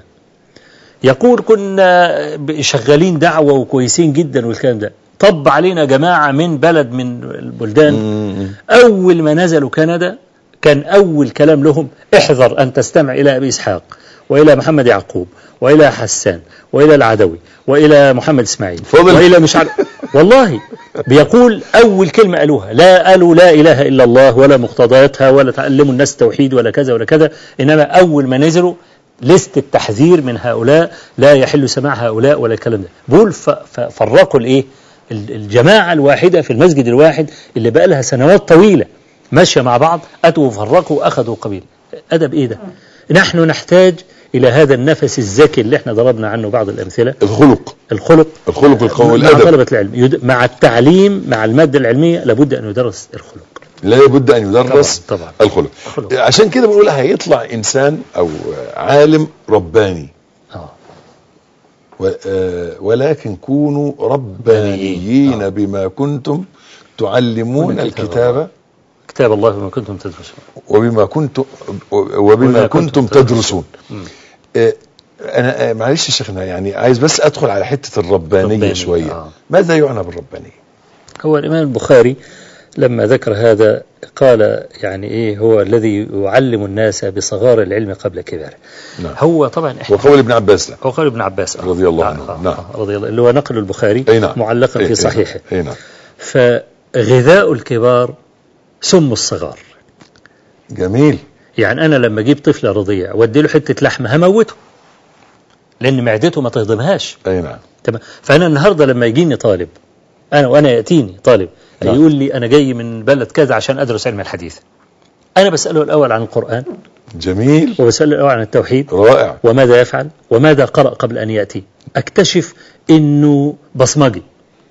يقول كنا ب- شغالين دعوه وكويسين جدا والكلام ده طب علينا جماعه من بلد من البلدان أول ما نزلوا كندا كان أول كلام لهم احذر أن تستمع إلى أبي إسحاق وإلى محمد يعقوب وإلى حسان وإلى العدوي وإلى محمد إسماعيل فضل. وإلى مش عارف والله بيقول أول كلمة قالوها لا قالوا لا إله إلا الله ولا مقتضياتها ولا تعلموا الناس التوحيد ولا كذا ولا كذا إنما أول ما نزلوا لست التحذير من هؤلاء لا يحل سماع هؤلاء ولا الكلام ده بقول ف- ف- فرقوا الإيه ال- الجماعة الواحدة في المسجد الواحد اللي بقى لها سنوات طويلة ماشية مع بعض أتوا وفرقوا وأخذوا قبيل أدب إيه ده نحن نحتاج إلى هذا النفس الذكي اللي احنا ضربنا عنه بعض الأمثلة الخلق الخلق الخلق القوي مع الادب طلبة العلم يد... مع التعليم مع المادة العلمية لابد أن يدرس الخلق لا بد ان يدرس طبعاً، طبعاً. الخلق الخلق. عشان كده بنقول هيطلع انسان او عالم رباني آه. و- آه، ولكن كونوا ربانيين آه. بما كنتم تعلمون الكتاب. الكتاب كتاب الله بما كنتم تدرسون وبما كنتم وبما وبما كنتم كنتم تدرسون مم. آه، انا آه، معلش يا شيخنا يعني عايز بس ادخل على حته الربانيه رباني، شويه آه. ماذا يعنى بالربانيه هو الإمام البخاري لما ذكر هذا قال يعني إيه هو الذي يعلم الناس بصغار العلم قبل كباره نعم هو طبعا إحنا وقول ابن عباس ده هو قال ابن عباس آه. رضي الله آه، عنه. آه، نعم. آه، رضي الله اللي هو نقل البخاري اي نعم معلقا إيه، في إيه، صحيحه اي نعم فغذاء الكبار سم الصغار جميل يعني انا لما اجيب طفل رضيع وادي له حته لحمه هموته لان معدته ما تهضمهاش اي نعم تمام فانا النهارده لما يجيني طالب انا وانا ياتيني طالب نعم. يقول لي انا جاي من بلد كذا عشان ادرس علم الحديث انا بساله الاول عن القران جميل وبساله الاول عن التوحيد رائع وماذا يفعل وماذا قرأ قبل أن يأتي أكتشف أنه بصمجي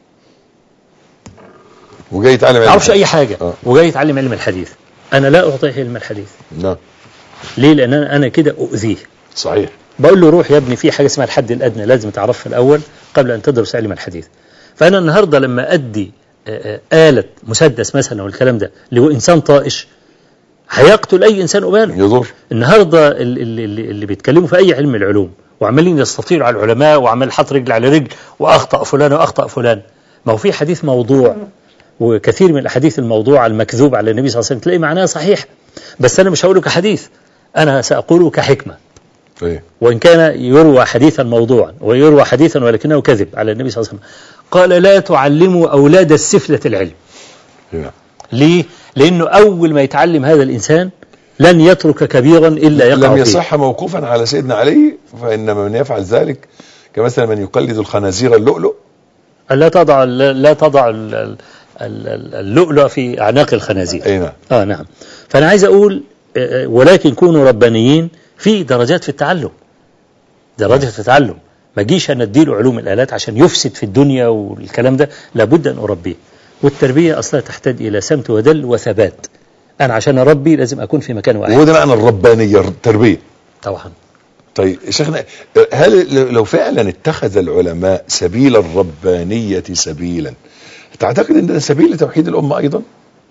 وجاي يتعلم ما علم يعرفش الحديث. أي حاجة آه. وجاي يتعلم علم الحديث أنا لا أعطيه علم الحديث نعم ليه لأن أنا, أنا كده أؤذيه صحيح بقول له روح يا ابني في حاجة اسمها الحد الأدنى لازم تعرفها الأول قبل أن تدرس علم الحديث فأنا النهاردة لما أدي آه، آه، آلة مسدس مثلا والكلام ده لإنسان طائش هيقتل أي إنسان أباله يضر النهارده اللي, اللي, اللي بيتكلموا في اي علم العلوم وعمالين يستطيلوا على العلماء وعمال حط رجل على رجل واخطا فلان واخطا فلان ما هو في حديث موضوع وكثير من الاحاديث الموضوعه المكذوب على النبي صلى الله عليه وسلم تلاقي معناها صحيح بس انا مش هقوله كحديث انا ساقوله كحكمه ايه وان كان يروى حديثا موضوعا ويروى حديثا ولكنه كذب على النبي صلى الله عليه وسلم قال لا تعلموا اولاد السفله العلم إيه نعم ليه؟ لانه اول ما يتعلم هذا الانسان لن يترك كبيرا الا يقع لم فيه يصح موقوفا على سيدنا علي فإن من يفعل ذلك كمثل من يقلد الخنازير اللؤلؤ لا تضع لا تضع ال- ال- ال- اللؤلؤ في اعناق الخنازير اي نعم اه نعم فانا عايز اقول آه، آه، ولكن كونوا ربانيين في درجات في التعلم درجات في التعلم ما جيش انا اديله علوم الالات عشان يفسد في الدنيا والكلام ده لابد ان اربيه والتربيه اصلها تحتاج الى سمت ودل وثبات انا عشان اربي لازم اكون في مكان واحد وهو ده معنى الربانية التربية طبعا طيب شيخنا هل لو فعلا اتخذ العلماء سبيل الربانية سبيلا تعتقد ان ده سبيل لتوحيد الأمة أيضا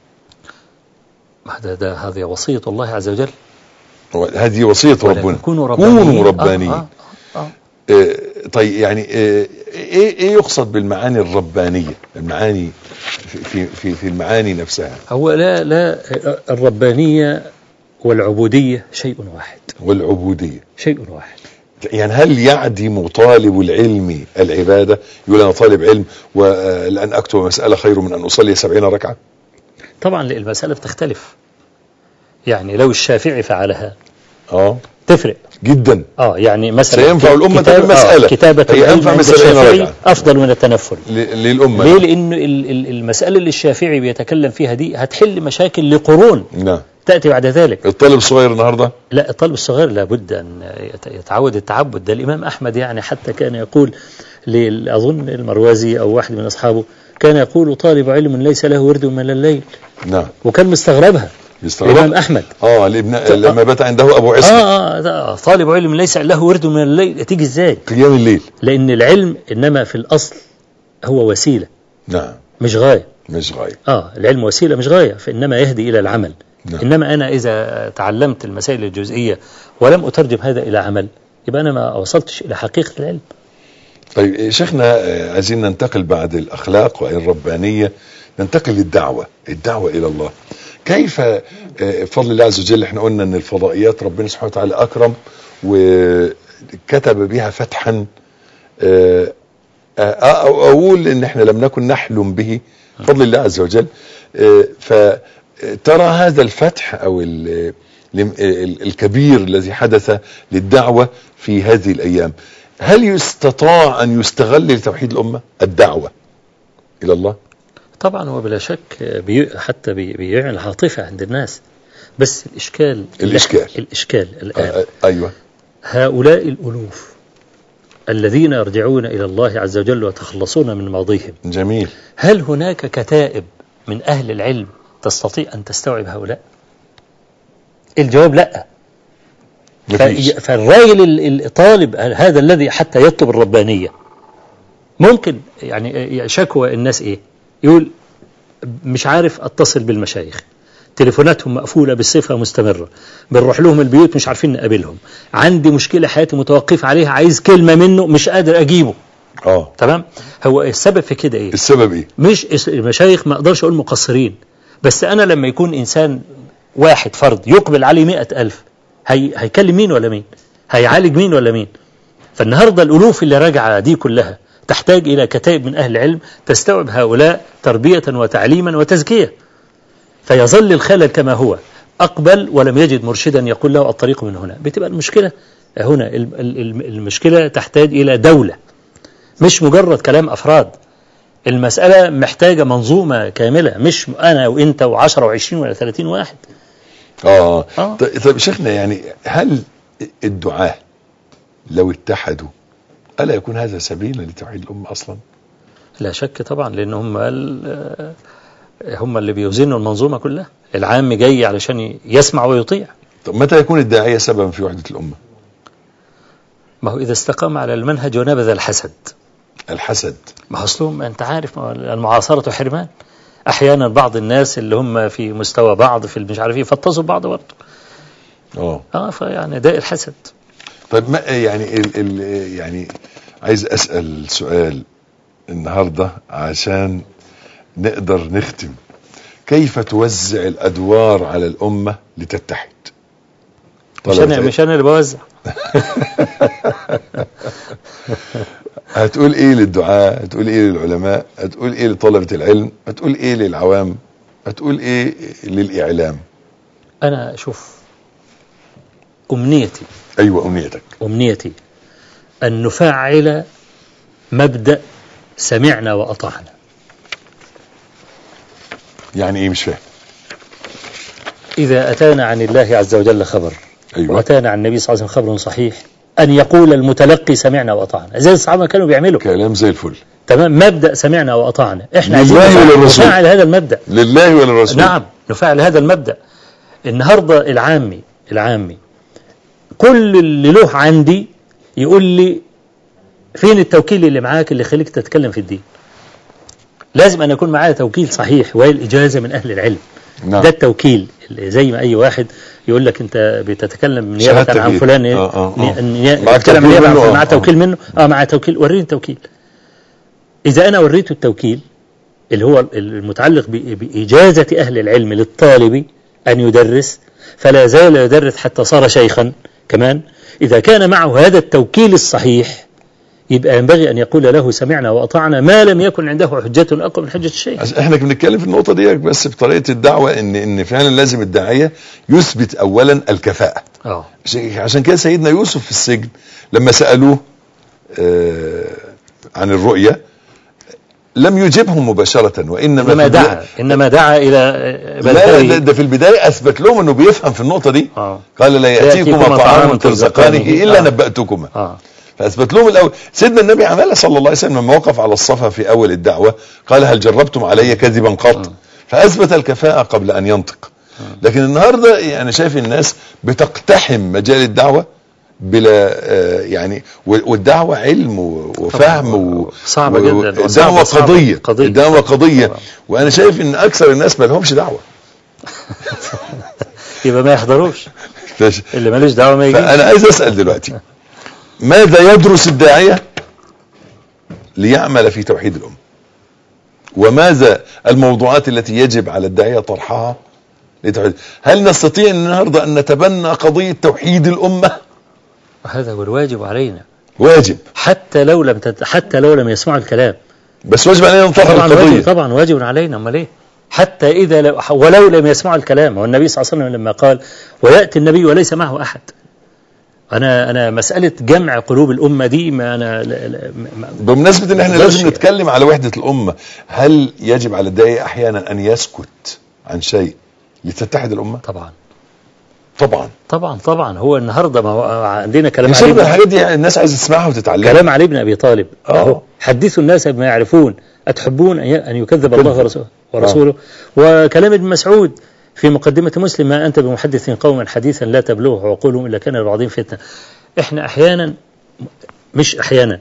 هذا ده هذه وصيه الله عز وجل هذه وصية ولكن ربنا كونوا ربانيين كونوا ربانيين آه آه آه. آه، طيب يعني آه، ايه ايه يقصد بالمعاني الربانية المعاني في في في, في المعاني نفسها هو لا لا الربانية والعبودية شيء واحد والعبودية شيء واحد يعني هل يعدم طالب العلم العبادة يقول أنا طالب علم ولأن أكتب مسألة خير من أن أصلي سبعين ركعة طبعا المسألة بتختلف يعني لو الشافعي فعلها اه تفرق جدا اه يعني مثلا سينفع الأمة كتاب- بالمسألة. آه كتابة هي العلم أنفع عند من سبعين الشافعي ركعة. أفضل من التنفل ل- للأمة ليه لأنه ال- ال- المسألة اللي الشافعي بيتكلم فيها دي هتحل مشاكل لقرون نعم تأتي بعد ذلك الطالب الصغير النهاردة لا الطالب الصغير لابد أن يت- يتعود التعبد ده الإمام أحمد يعني حتى كان يقول لل- أظن المروزي أو واحد من أصحابه كان يقول طالب علم ليس له ورد من الليل نعم وكان مستغربها يستغرب الإمام أحمد اه لابن لما بات عنده أبو عصمة آه, آه ده طالب علم ليس له ورد من الليل تيجي إزاي قيام الليل لأن العلم إنما في الأصل هو وسيلة نعم مش غاية مش غاية اه العلم وسيله مش غايه فانما يهدي الى العمل نعم. انما انا اذا تعلمت المسائل الجزئيه ولم اترجم هذا الى عمل يبقى انا ما وصلتش الى حقيقه العلم طيب إيه، شيخنا آه، عايزين ننتقل بعد الأخلاق والربانية ننتقل للدعوة الدعوة إلى الله كيف آه، بفضل الله عز وجل احنا قلنا ان الفضائيات ربنا سبحانه وتعالى أكرم وكتب بها فتحا آه، آه، أو أقول ان احنا لم نكن نحلم به بفضل الله عز وجل آه، فترى هذا الفتح أو ال- الم- ال- الكبير الذي حدث للدعوة في هذه الأيام هل يستطاع أن يستغل لتوحيد الأمة الدعوة إلى الله طبعا هو بلا شك بي حتى بي بيعمل عاطفه عند الناس بس الاشكال الإشكال. الاشكال الان آه، أيوة هؤلاء الالوف الذين يرجعون الى الله عز وجل ويتخلصون من ماضيهم جميل هل هناك كتائب من أهل العلم تستطيع أن تستوعب هؤلاء الجواب لا مفيش ف- فالراجل ال- الطالب هذا الذي حتى يطلب الربانية ممكن يعني شكوى الناس إيه يقول مش عارف أتصل بالمشايخ تليفوناتهم مقفولة بصفة مستمرة بنروح لهم البيوت مش عارفين نقابلهم عندي مشكلة حياتي متوقف عليها عايز كلمة منه مش قادر أجيبه اه تمام هو السبب في كده إيه السبب ايه مش اس- المشايخ ما اقدرش اقول مقصرين بس انا لما يكون انسان واحد فرد يقبل عليه مئة الف هي هيكلم مين ولا مين هيعالج مين ولا مين فالنهاردة الالوف اللي راجعة دي كلها تحتاج الى كتائب من اهل العلم تستوعب هؤلاء تربية وتعليما وتزكية فيظل الخلل كما هو أقبل ولم يجد مرشدا يقول له الطريق من هنا بتبقى المشكلة هنا ال- ال- المشكلة تحتاج إلى دولة مش مجرد كلام أفراد المسألة محتاجة منظومة كاملة مش أنا وإنت وعشرة وعشرين ولا ثلاثين واحد اه آه. طيب طيب شيخنا يعني هل الدعاة لو اتحدوا ألا يكون هذا سبيلا لتوحيد الأمة أصلا لا شك طبعا لأن هم ال- هم اللي بيوزنوا المنظومة كلها العام جاي علشان يسمع ويطيع طب متى يكون الداعية سببا في وحدة الأمة ما هو إذا استقام على المنهج ونبذ الحسد الحسد ما هو أصلهم أنت عارف ما هو المعاصرة حرمان أحيانا بعض الناس اللي هم في مستوى بعض في مش عارف ايه فاتصلوا ببعض برضه اه اه فيعني ده الحسد طيب ما يعني ال ال يعني عايز اسال سؤال النهارده عشان نقدر نختم كيف توزع الادوار على الامه لتتحد مش طلبة انا العلم. مش انا اللي بوزع هتقول ايه للدعاء هتقول ايه للعلماء هتقول ايه لطلبه العلم هتقول ايه للعوام هتقول ايه للاعلام انا شوف امنيتي ايوه امنيتك امنيتي ان نفعل مبدا سمعنا واطعنا يعني ايه مش فاهم اذا اتانا عن الله عز وجل خبر ايوه واتانا عن النبي صلى الله عليه وسلم خبر صحيح ان يقول المتلقي سمعنا واطعنا زي الصحابه كانوا بيعملوا كلام زي الفل تمام مبدا سمعنا واطعنا احنا لله عايزين وللرسول. نفعل هذا المبدا لله وللرسول نعم نفعل هذا المبدأ النهاردة العامي العامي كل اللي له عندي يقول لي فين التوكيل اللي معاك اللي يخليك تتكلم في الدين لازم أن يكون معايا توكيل صحيح وهي الإجازة من أهل العلم نعم ده التوكيل اللي زي ما أي واحد يقول لك أنت بتتكلم شهادتك نيابة عن إيه؟ فلان إيه؟ آه، آه، آه. ني- معاك بتتكلم توكيل نيابة عن منه؟ فلان، آه، معاه آه. توكيل منه اه معاه توكيل وريني التوكيل إذا أنا وريته التوكيل اللي هو المتعلق ب- بإجازة أهل العلم للطالب أن يدرس فلا زال يدرس حتى صار شيخا كمان إذا كان معه هذا التوكيل الصحيح يبقى ينبغي أن يقول له سمعنا وأطعنا ما لم يكن عنده حجة أقوى من حجة الشيخ عشان احنا بنتكلم في النقطه دي بس بطريقه الدعوه ان ان فعلا لازم الداعيه يثبت اولا الكفاءه آه. عشان- عشان كده سيدنا يوسف في السجن لما سالوه آه عن الرؤيا لم يجبهم مباشره وانما إنما في دعا البداية- إنما دعا إلى لا لا، ده, بلده ده في البدايه اثبت لهم انه بيفهم في النقطه دي آه. قال لا ياتيكما يأتيكما طعام طعام ترزقانه ترزقانه. الا آه. نباتكما آه. فاثبت لهم الاول سيدنا النبي عملها صلى الله عليه وسلم لما وقف على الصفا في اول الدعوه قال هل جربتم علي كذبا قط فاثبت الكفاءه قبل ان ينطق لكن النهارده يعني شايف الناس بتقتحم مجال الدعوه بلا آه، يعني و- والدعوة علم و- وفهم و- صعبة و- جدا. و- وصعبة- دعوة صعبة. قضية قضية. دعوة قضية طبعا. وأنا شايف إن أكثر الناس ما لهمش دعوة يبقى ما يحضروش فش- اللي مالوش دعوه ما يجيش فأنا عايز أسأل دلوقتي ماذا يدرس الداعية ليعمل في توحيد الأمة وماذا الموضوعات التي يجب على الداعية طرحها لتوحيد هل نستطيع النهاردة أن نتبنى قضية توحيد الأمة هذا هو الواجب علينا واجب حتى لو لم تت... حتى لو لم يسمعوا الكلام بس واجب علينا نطرح طبعا واجب القضية طبعا واجب علينا امال ايه حتى اذا لو ولو لم يسمعوا الكلام والنبي صلى الله عليه وسلم لما قال وياتي النبي وليس معه احد انا انا مساله جمع قلوب الامه دي ما انا لا لا ما بمناسبة ان احنا مقدرش لازم يعني. نتكلم على وحدة الامة هل يجب على الداعية احيانا ان يسكت عن شيء لتتحد الامة طبعا طبعا طبعا طبعا هو النهارده ما هو عندنا كلام يا علي شيخنا بن- الحاجات دي الناس عايزة تسمعها وتتعلمها كلام علي بن ابي طالب آه. أهو. حدثوا الناس بما يعرفون اتحبون ان ي- ان يكذب الله كذب. ورسوله ورسوله وكلام ابن مسعود في مقدمة مسلم ما أنت بمحدث قوما حديثا لا تبلغه عقولهم إلا كان لبعضهم فتنة إحنا أحيانا مش أحيانا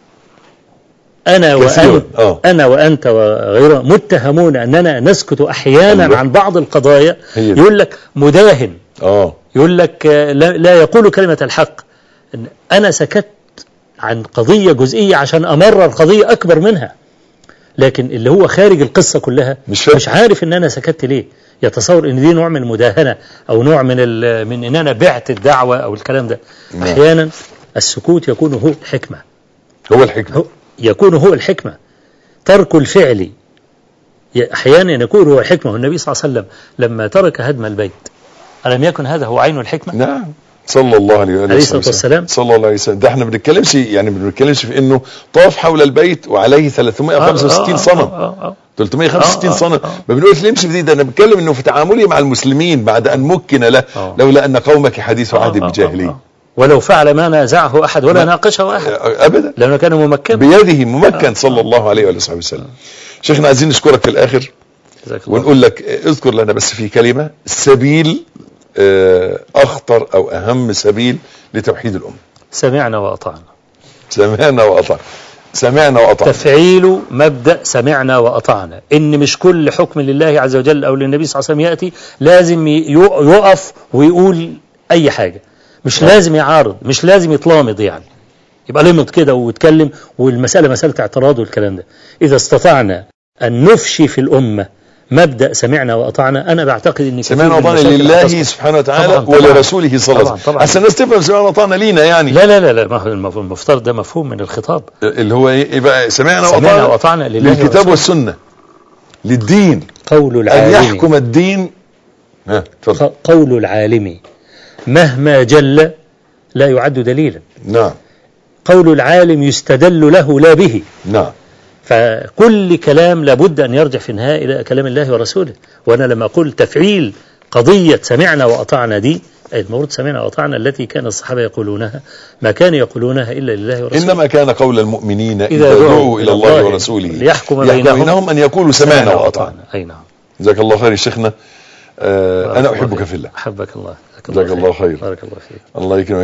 أنا كثيراً. وأنت آه. أنا وأنت وغيره متهمون أننا نسكت أحيانا أيوة. عن بعض القضايا هي دي. يقول لك مداهن اه يقول لك آه، لا, لا يقول كلمة الحق إن أنا سكت عن قضية جزئية عشان أمرر قضية أكبر منها لكن اللي هو خارج القصة كلها مش فاهم. مش عارف إن أنا سكت ليه يتصور إن دي نوع من المداهنة أو نوع من ال- من إن أنا بعت الدعوة أو الكلام ده نعم. أحيانا السكوت يكون هو الحكمة هو الحكمة هو يكون هو الحكمة ترك الفعل ي- أحيانا يكون هو الحكمة والنبي صلى الله عليه وسلم لما ترك هدم البيت ألم يكن هذا هو عين الحكمة نعم صلى الله عليه وآله عليه الصلاة والسلام. صلى الله عليه وسلم ده احنا بنتكلمش يعني ما بنتكلمش في انه طاف حول البيت وعليه 365 صنم آه آه آه 365 آه، آه، صنم آه. ما بنقولش نمشي في دي ده انا بتكلم انه في تعاملي مع المسلمين بعد ان مكن له آه. لولا ان قومك حديث عهد آه، آه، بجاهليه آه. ولو فعل ما نازعه أحد ولا ما- ناقشه أحد ابدا لأنه كان ممكنا بيده ممكن صلى الله عليه وآله وصحبه وسلم شيخنا عايزين نشكرك في الاخر جزاك الله ونقول لك آه، اذكر لنا بس في كلمة سبيل آه، اخطر او اهم سبيل لتوحيد الامة سمعنا وأطعنا سمعنا واطعنا سمعنا واطعنا تفعيل مبدأ سمعنا وأطعنا إن مش كل حكم لله عز وجل أو للنبي صلى الله عليه وسلم يأتي لازم ي- يقف ويقول أي حاجة مش لازم يعارض مش لازم يتلامض يعني يبقى لمض كده ويتكلم والمسألة مسألة اعتراض والكلام ده إذا استطعنا أن نفشي في الأمة مبدأ سمعنا وأطعنا أنا بعتقد أن كثير سمعنا من واطعنا المشاكل لله هتصبح. سبحانه وتعالى طبعاً، طبعاً. ولرسوله صلى الله عليه طبعاً، وسلم طبعاً. عشان الناس تفهم سمعنا واطعنا لينا يعني لا لا لا لا ما هو المف- المفترض ده مفهوم من الخطاب اللي هو ايه يبقى سمعنا سمعنا واطعنا وأطعنا لله للكتاب ورسوله. والسنة للدين قول ان العالم يحكم الدين ها اتفضل ق- قول العالم مهما جل لا يعد دليلا نعم قول العالم يستدل له لا به نعم فكل كلام لابد أن يرجع في النهاية إلى كلام الله ورسوله وأنا لما أقول تفعيل قضية سمعنا وأطعنا دي أي المفروض سمعنا وأطعنا التي كان الصحابة يقولونها ما كانوا يقولونها إلا لله ورسوله انما كان قول المؤمنين إذا اذا دعوا دعوا الى الله ورسوله ليحكم يحكم بينهم بينهم ان يقولوا سمعنا واطعنا أي نعم جزاك الله خير يا شيخنا آه بارك انا الله احبك فيك. في الله أحبك الله جزاك الله خير. بارك الله فيك الله يكرمك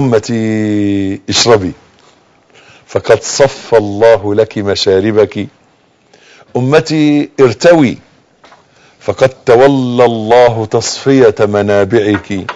أمتي اشربي فقد صف الله لك مشاربك أمتي ارتوي فقد تولى الله تصفية منابعك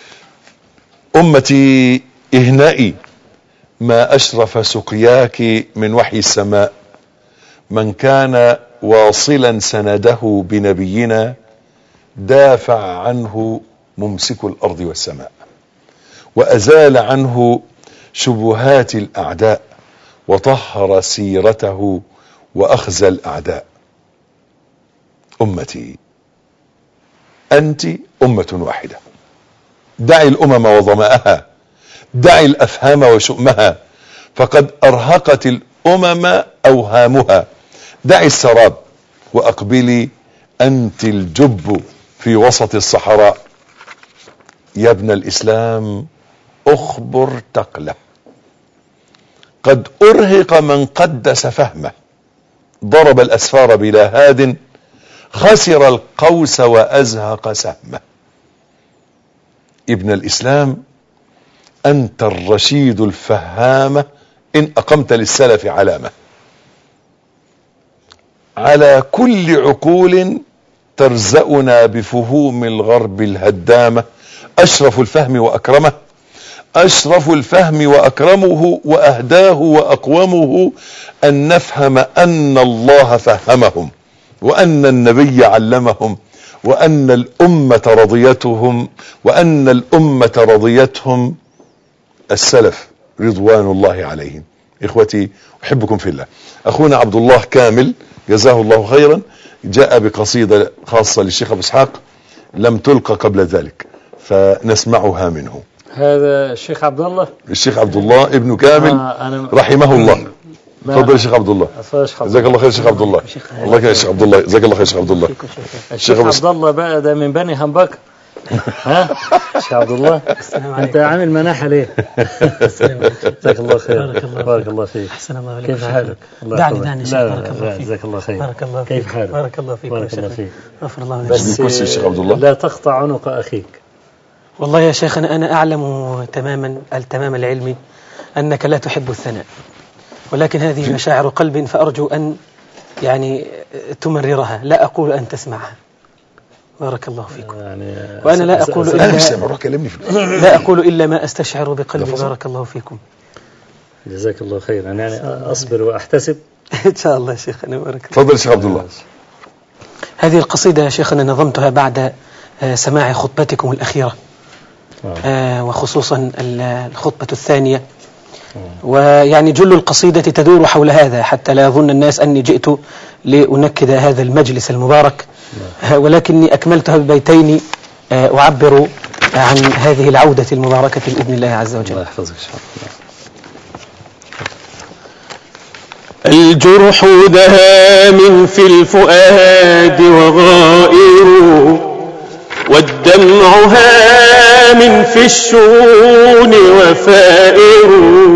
أمتي اهنئي ما أشرف سقياك من وحي السماء من كان واصلا سنده بنبينا دافع عنه ممسك الأرض والسماء وأزال عنه شبهات الأعداء وطهر سيرته وأخزى الأعداء أمتي أنت أمة واحدة دعي الأمم وظمأها دعي الأفهام وشؤمها فقد أرهقت الأمم أوهامها دعي السراب وأقبلي أنت الجب في وسط الصحراء يا ابن الإسلام أخبر تقلة قد أرهق من قدس فهمه ضرب الأسفار بلا هاد خسر القوس وأزهق سهمه ابن الإسلام أنت الرشيد الفهامة إن أقمت للسلف علامة على كل عقول ترزأنا بفهوم الغرب الهدامة أشرف الفهم وأكرمه أشرف الفهم وأكرمه وأهداه وأقومه أن نفهم أن الله فهمهم وأن النبي علمهم وأن الأمة رضيتهم وأن الأمة رضيتهم السلف رضوان الله عليهم إخوتي أحبكم في الله أخونا عبد الله كامل جزاه الله خيرا جاء بقصيدة خاصة للشيخ أبو إسحاق لم تلقى قبل ذلك فنسمعها منه هذا الشيخ عبد الله الشيخ عبد الله ابن كامل آه، أنا رحمه الله ما- تفضل يا شيخ عبد الله أصلاش حظ. جزاك الله خير يا شيخ عبد الله الله يكرمك يا شيخ عبد الله جزاك الله خير يا شيخ عبد الله الشيخ أبو عبد الله بقى ده من بني همبكة ها شيخ عبد الله انت عامل مناحة ليه جزاك الله خير بارك الله بارك فيك. الله فيك أحسن الله عليك كيف شيخ. حالك الله دعني يحفظك. دعني شيخ لا بارك لا الله لا فيك جزاك الله خير بارك الله كيف فيك حالك بارك الله فيك بارك يا الله شيخ. فيك غفر الله لك. بس كرسي الشيخ عبد الله. لا تقطع عنق أخيك والله يا شيخنا أنا أعلم تماما التمام العلمي أنك لا تحب الثناء ولكن هذه مشاعر قلب فأرجو أن يعني تمررها لا أقول أن تسمعها بارك الله فيكم يعني وأنا لا أقول انا إلا مش سامع روح كلمني في لا أقول إلا ما أستشعر بقلبي لفظ. بارك الله فيكم جزاك الله خيرا يعني أصبر وأحتسب إن شاء الله يا شيخنا بارك الله تفضل يا شيخ عبد الله هذه القصيدة يا شيخنا نظمتها بعد آه، سماع خطبتكم الأخيرة آه، وخصوصا ال- الخطبة الثانية ويعني جل القصيدة تدور حول هذا حتى لا يظن الناس أني جئت لأنكد هذا المجلس المبارك آه، ولكني أكملتها ببيتين آه، أعبر عن هذه العودة المباركة بإذن الله عز الله وجل يحفظك إن شاء الله الجرح دام في الفؤاد وغائر والدمع هام في الشؤون وفائر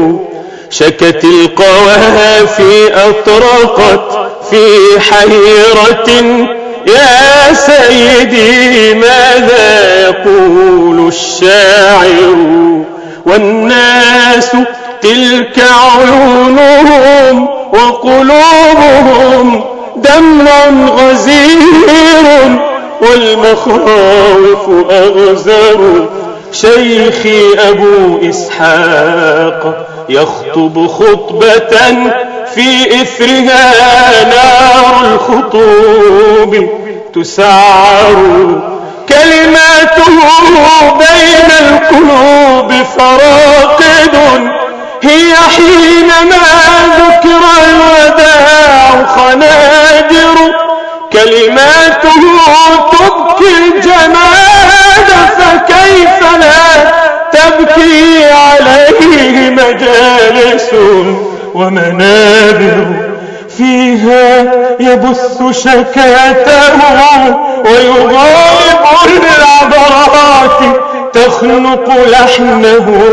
شكت القوافي أطرقت في حيرة يا سيدي ماذا يقول الشاعر والناس تلك عيونهم وقلوبهم دمع غزير والمخاوف أغزر شيخي أبو إسحاق يخطب خطبة في إثرها نار الخطوب تسعر كلماته بين القلوب فراقد هي حينما ذكر الوداع خناجر كلماته تبكي الجماد فكيف لا تبكي عليه مجالس ومنابر فيها يبث شكاته ويغالب العبرات تخنق لحنه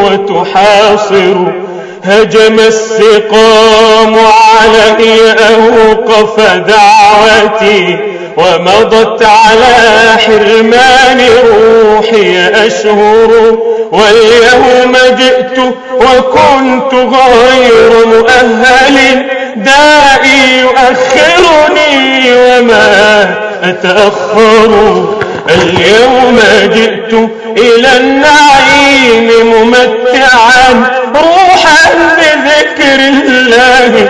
وتحاصر هجم السقام علي أوقف دعوتي ومضت على حرمان روحي أشهر واليوم جئت وكنت غير مؤهل دائي يؤخرني وما أتأخر اليوم جئت إلى النعيم ممتعا روحا بذكر الله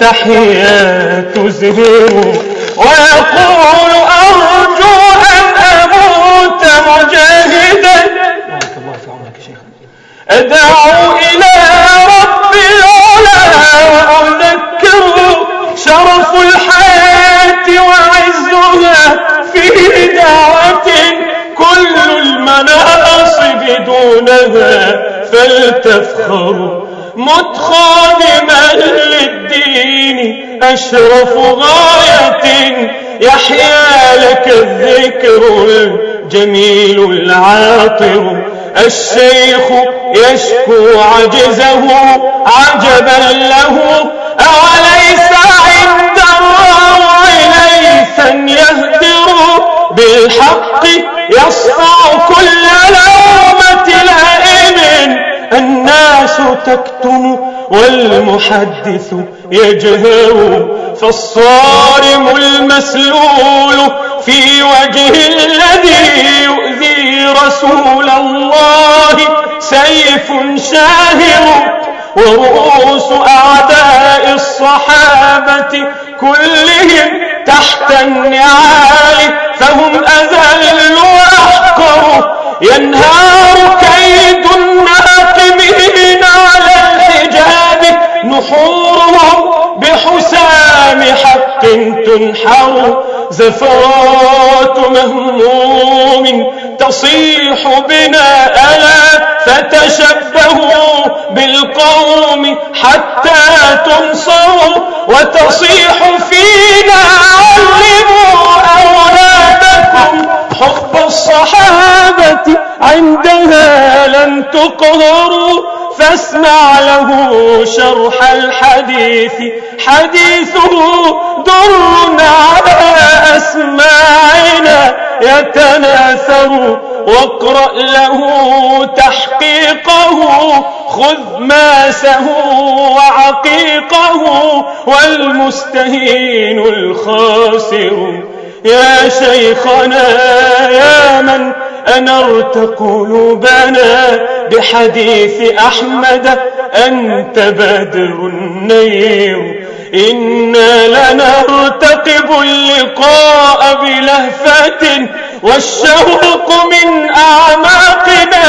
تحيات زهر ويقول أرجو أن أموت مجاهدا أدعو إلى رب العلا وأذكره شرف الحياة وعزها في دعوة كل المناصب دونها فلتفخر مت خادما للدين أشرف غاية يحيا لك الذكر الجميل العاطر الشيخ يشكو عجزه عجبا له أوليس عند الله ليسا يهدر بالحق يصفع كل لومة لائم تكتم والمحدث يجهر فالصارم المسلول في وجه الذي يؤذي رسول الله سيف شاهر ورؤوس أعداء الصحابة كلهم تحت النعال فهم أذل وأحقر ينهار كيد الناقمين على الحجاب نحورهم بحسام حق تنحر زفرات مهموم تصيح بنا ألا فتشبهوا بالقوم حتى تنصروا وتصيح فينا علموا أولادكم حب الصحابة عندها لن تقهروا فاسمع له شرح الحديث حديثه در على أسماعنا يتناثر واقرأ له تحقيقه خذ ماسه وعقيقه والمستهين الخاسر يا شيخنا يا من أنرت قلوبنا بحديث أحمد أنت بدر النير إنا لنرتقب اللقاء بلهفة والشوق من أعماقنا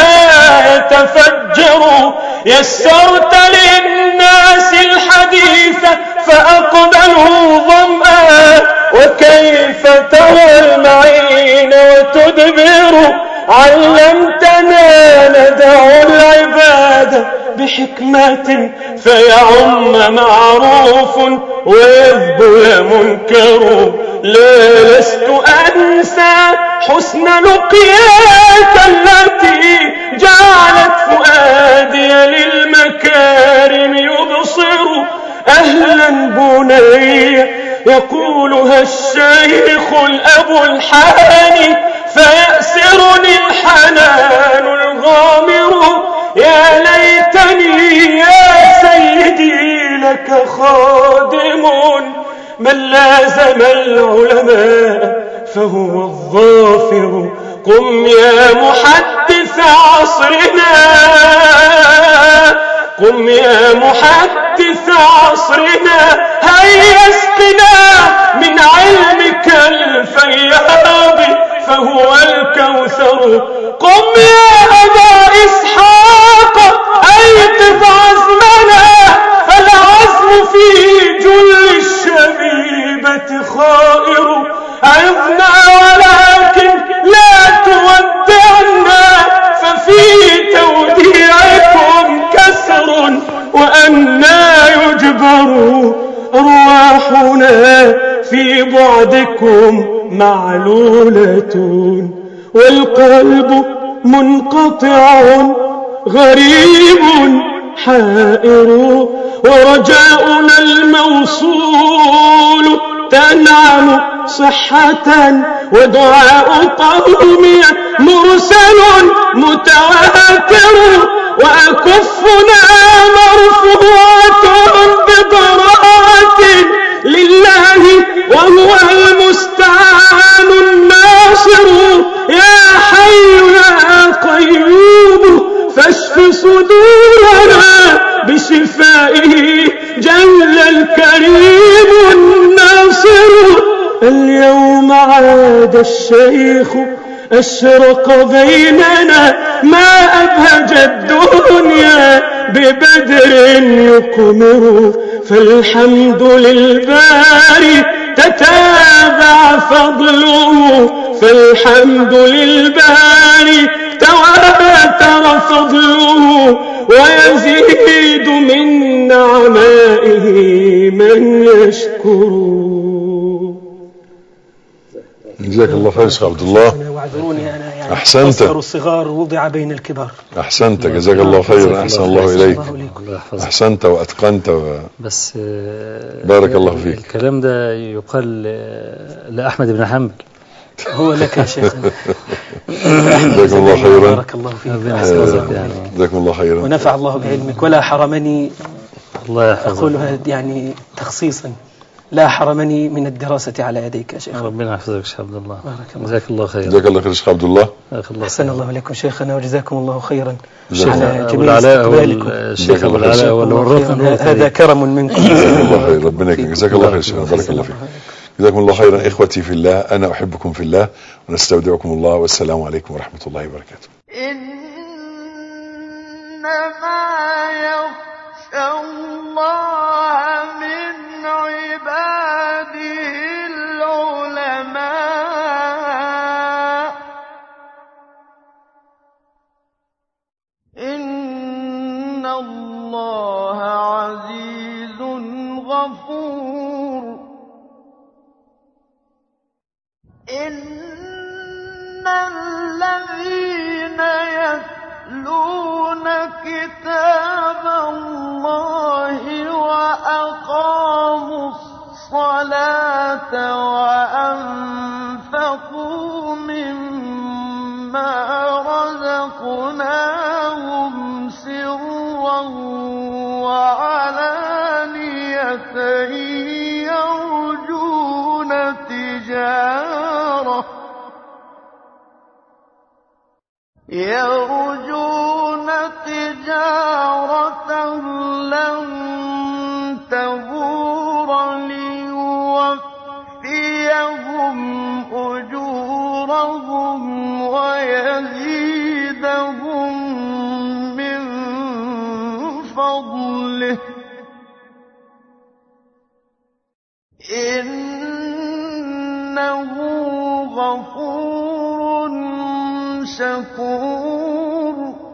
يتفجر يسرت للناس الحديث فأقبلوا ظمآ وكيف ترى المعين وتدبر علمتنا ندع العباد بحكمة فيعم معروف ويذبل منكر لا لست أنسى حسن لقياك التي جعلت فؤادي للمكارم يبصر أهلا بني يقولها الشيخ الأب الحاني فيأسرني الحنان الغامر يا ليتني يا سيدي لك خادم من لازم العلماء فهو الظافر قم يا محدث عصرنا قم يا محدث عصرنا هيا اسقنا من علمك الفياض فهو الكوثر قم يا أبا إسحاق أيقظ عزمنا فالعزم في جل الشبيبة خائر عظنا ولكن لا تودعنا ففي توديعكم كسر وأنا يجبر أرواحنا في بعدكم معلولة والقلب منقطع غريب حائر ورجاؤنا الموصول تنعم صحة ودعاء قومي مرسل متواتر وأكفنا مرفوعة بضراعة لله وهو المستعان الناصر يا حي يا قيوم فاشف صدورنا بشفائه جل الكريم الناصر اليوم عاد الشيخ أشرق بيننا ما أبهج الدنيا ببدر يقمر فالحمد للباري تتابع فضله فالحمد للباري تواتر فضله ويزيد من نعمائه من يشكر جزاك الله خير شيخ عبد الله واعذروني أنا يعني أحسنت. أصغر الصغار وضع بين الكبار أحسنت جزاك الله خيرا أحسن الله إليك الله إليكم الله يحفظك أحسنت وأتقنت و... بس آه، بارك الله فيك. الكلام ده يقال آه، لأحمد بن حنبل هو لك يا شيخنا جزاكم الله خيرا بارك الله فيك ربنا أحسن يحفظك الله يعني. إليك. جزاكم الله خيرا ونفع الله بعلمك ولا حرمني الله يحفظك أقولها يعني تخصيصا لا حرمني من الدراسة على يديك يا شيخ ربنا يحفظك شيخ عبد الله بارك الله جزاك الله خير جزاك الله خير شيخ عبد الله جزاك الله أحسن خير. الله إليكم شيخنا وجزاكم الله خيرا جزاك الشيخ الله على أبو جميل العلاء هو استقبالكم. الشيخ أبو جزاك الله العلاء هو اللي ورطنا هذا هذا كرم منكم جزاك الله خير ربنا يكرمك جزاك الله خير شيخنا بارك الله فيك جزاكم الله خيرا اخوتي في الله انا احبكم في الله ونستودعكم الله والسلام عليكم ورحمه الله وبركاته إنما يخشى الله من عباده العلماء إن الله عزيز غفور إن الذين يتلون كتاب الله وأقاموا الصلاة وأنفقوا مما رزقناهم سرا وعلانية يرجون تجارة يرجون تجارة لن تبور ليوفيهم أجورهم ويزيدهم من فضله إنه غفور شكور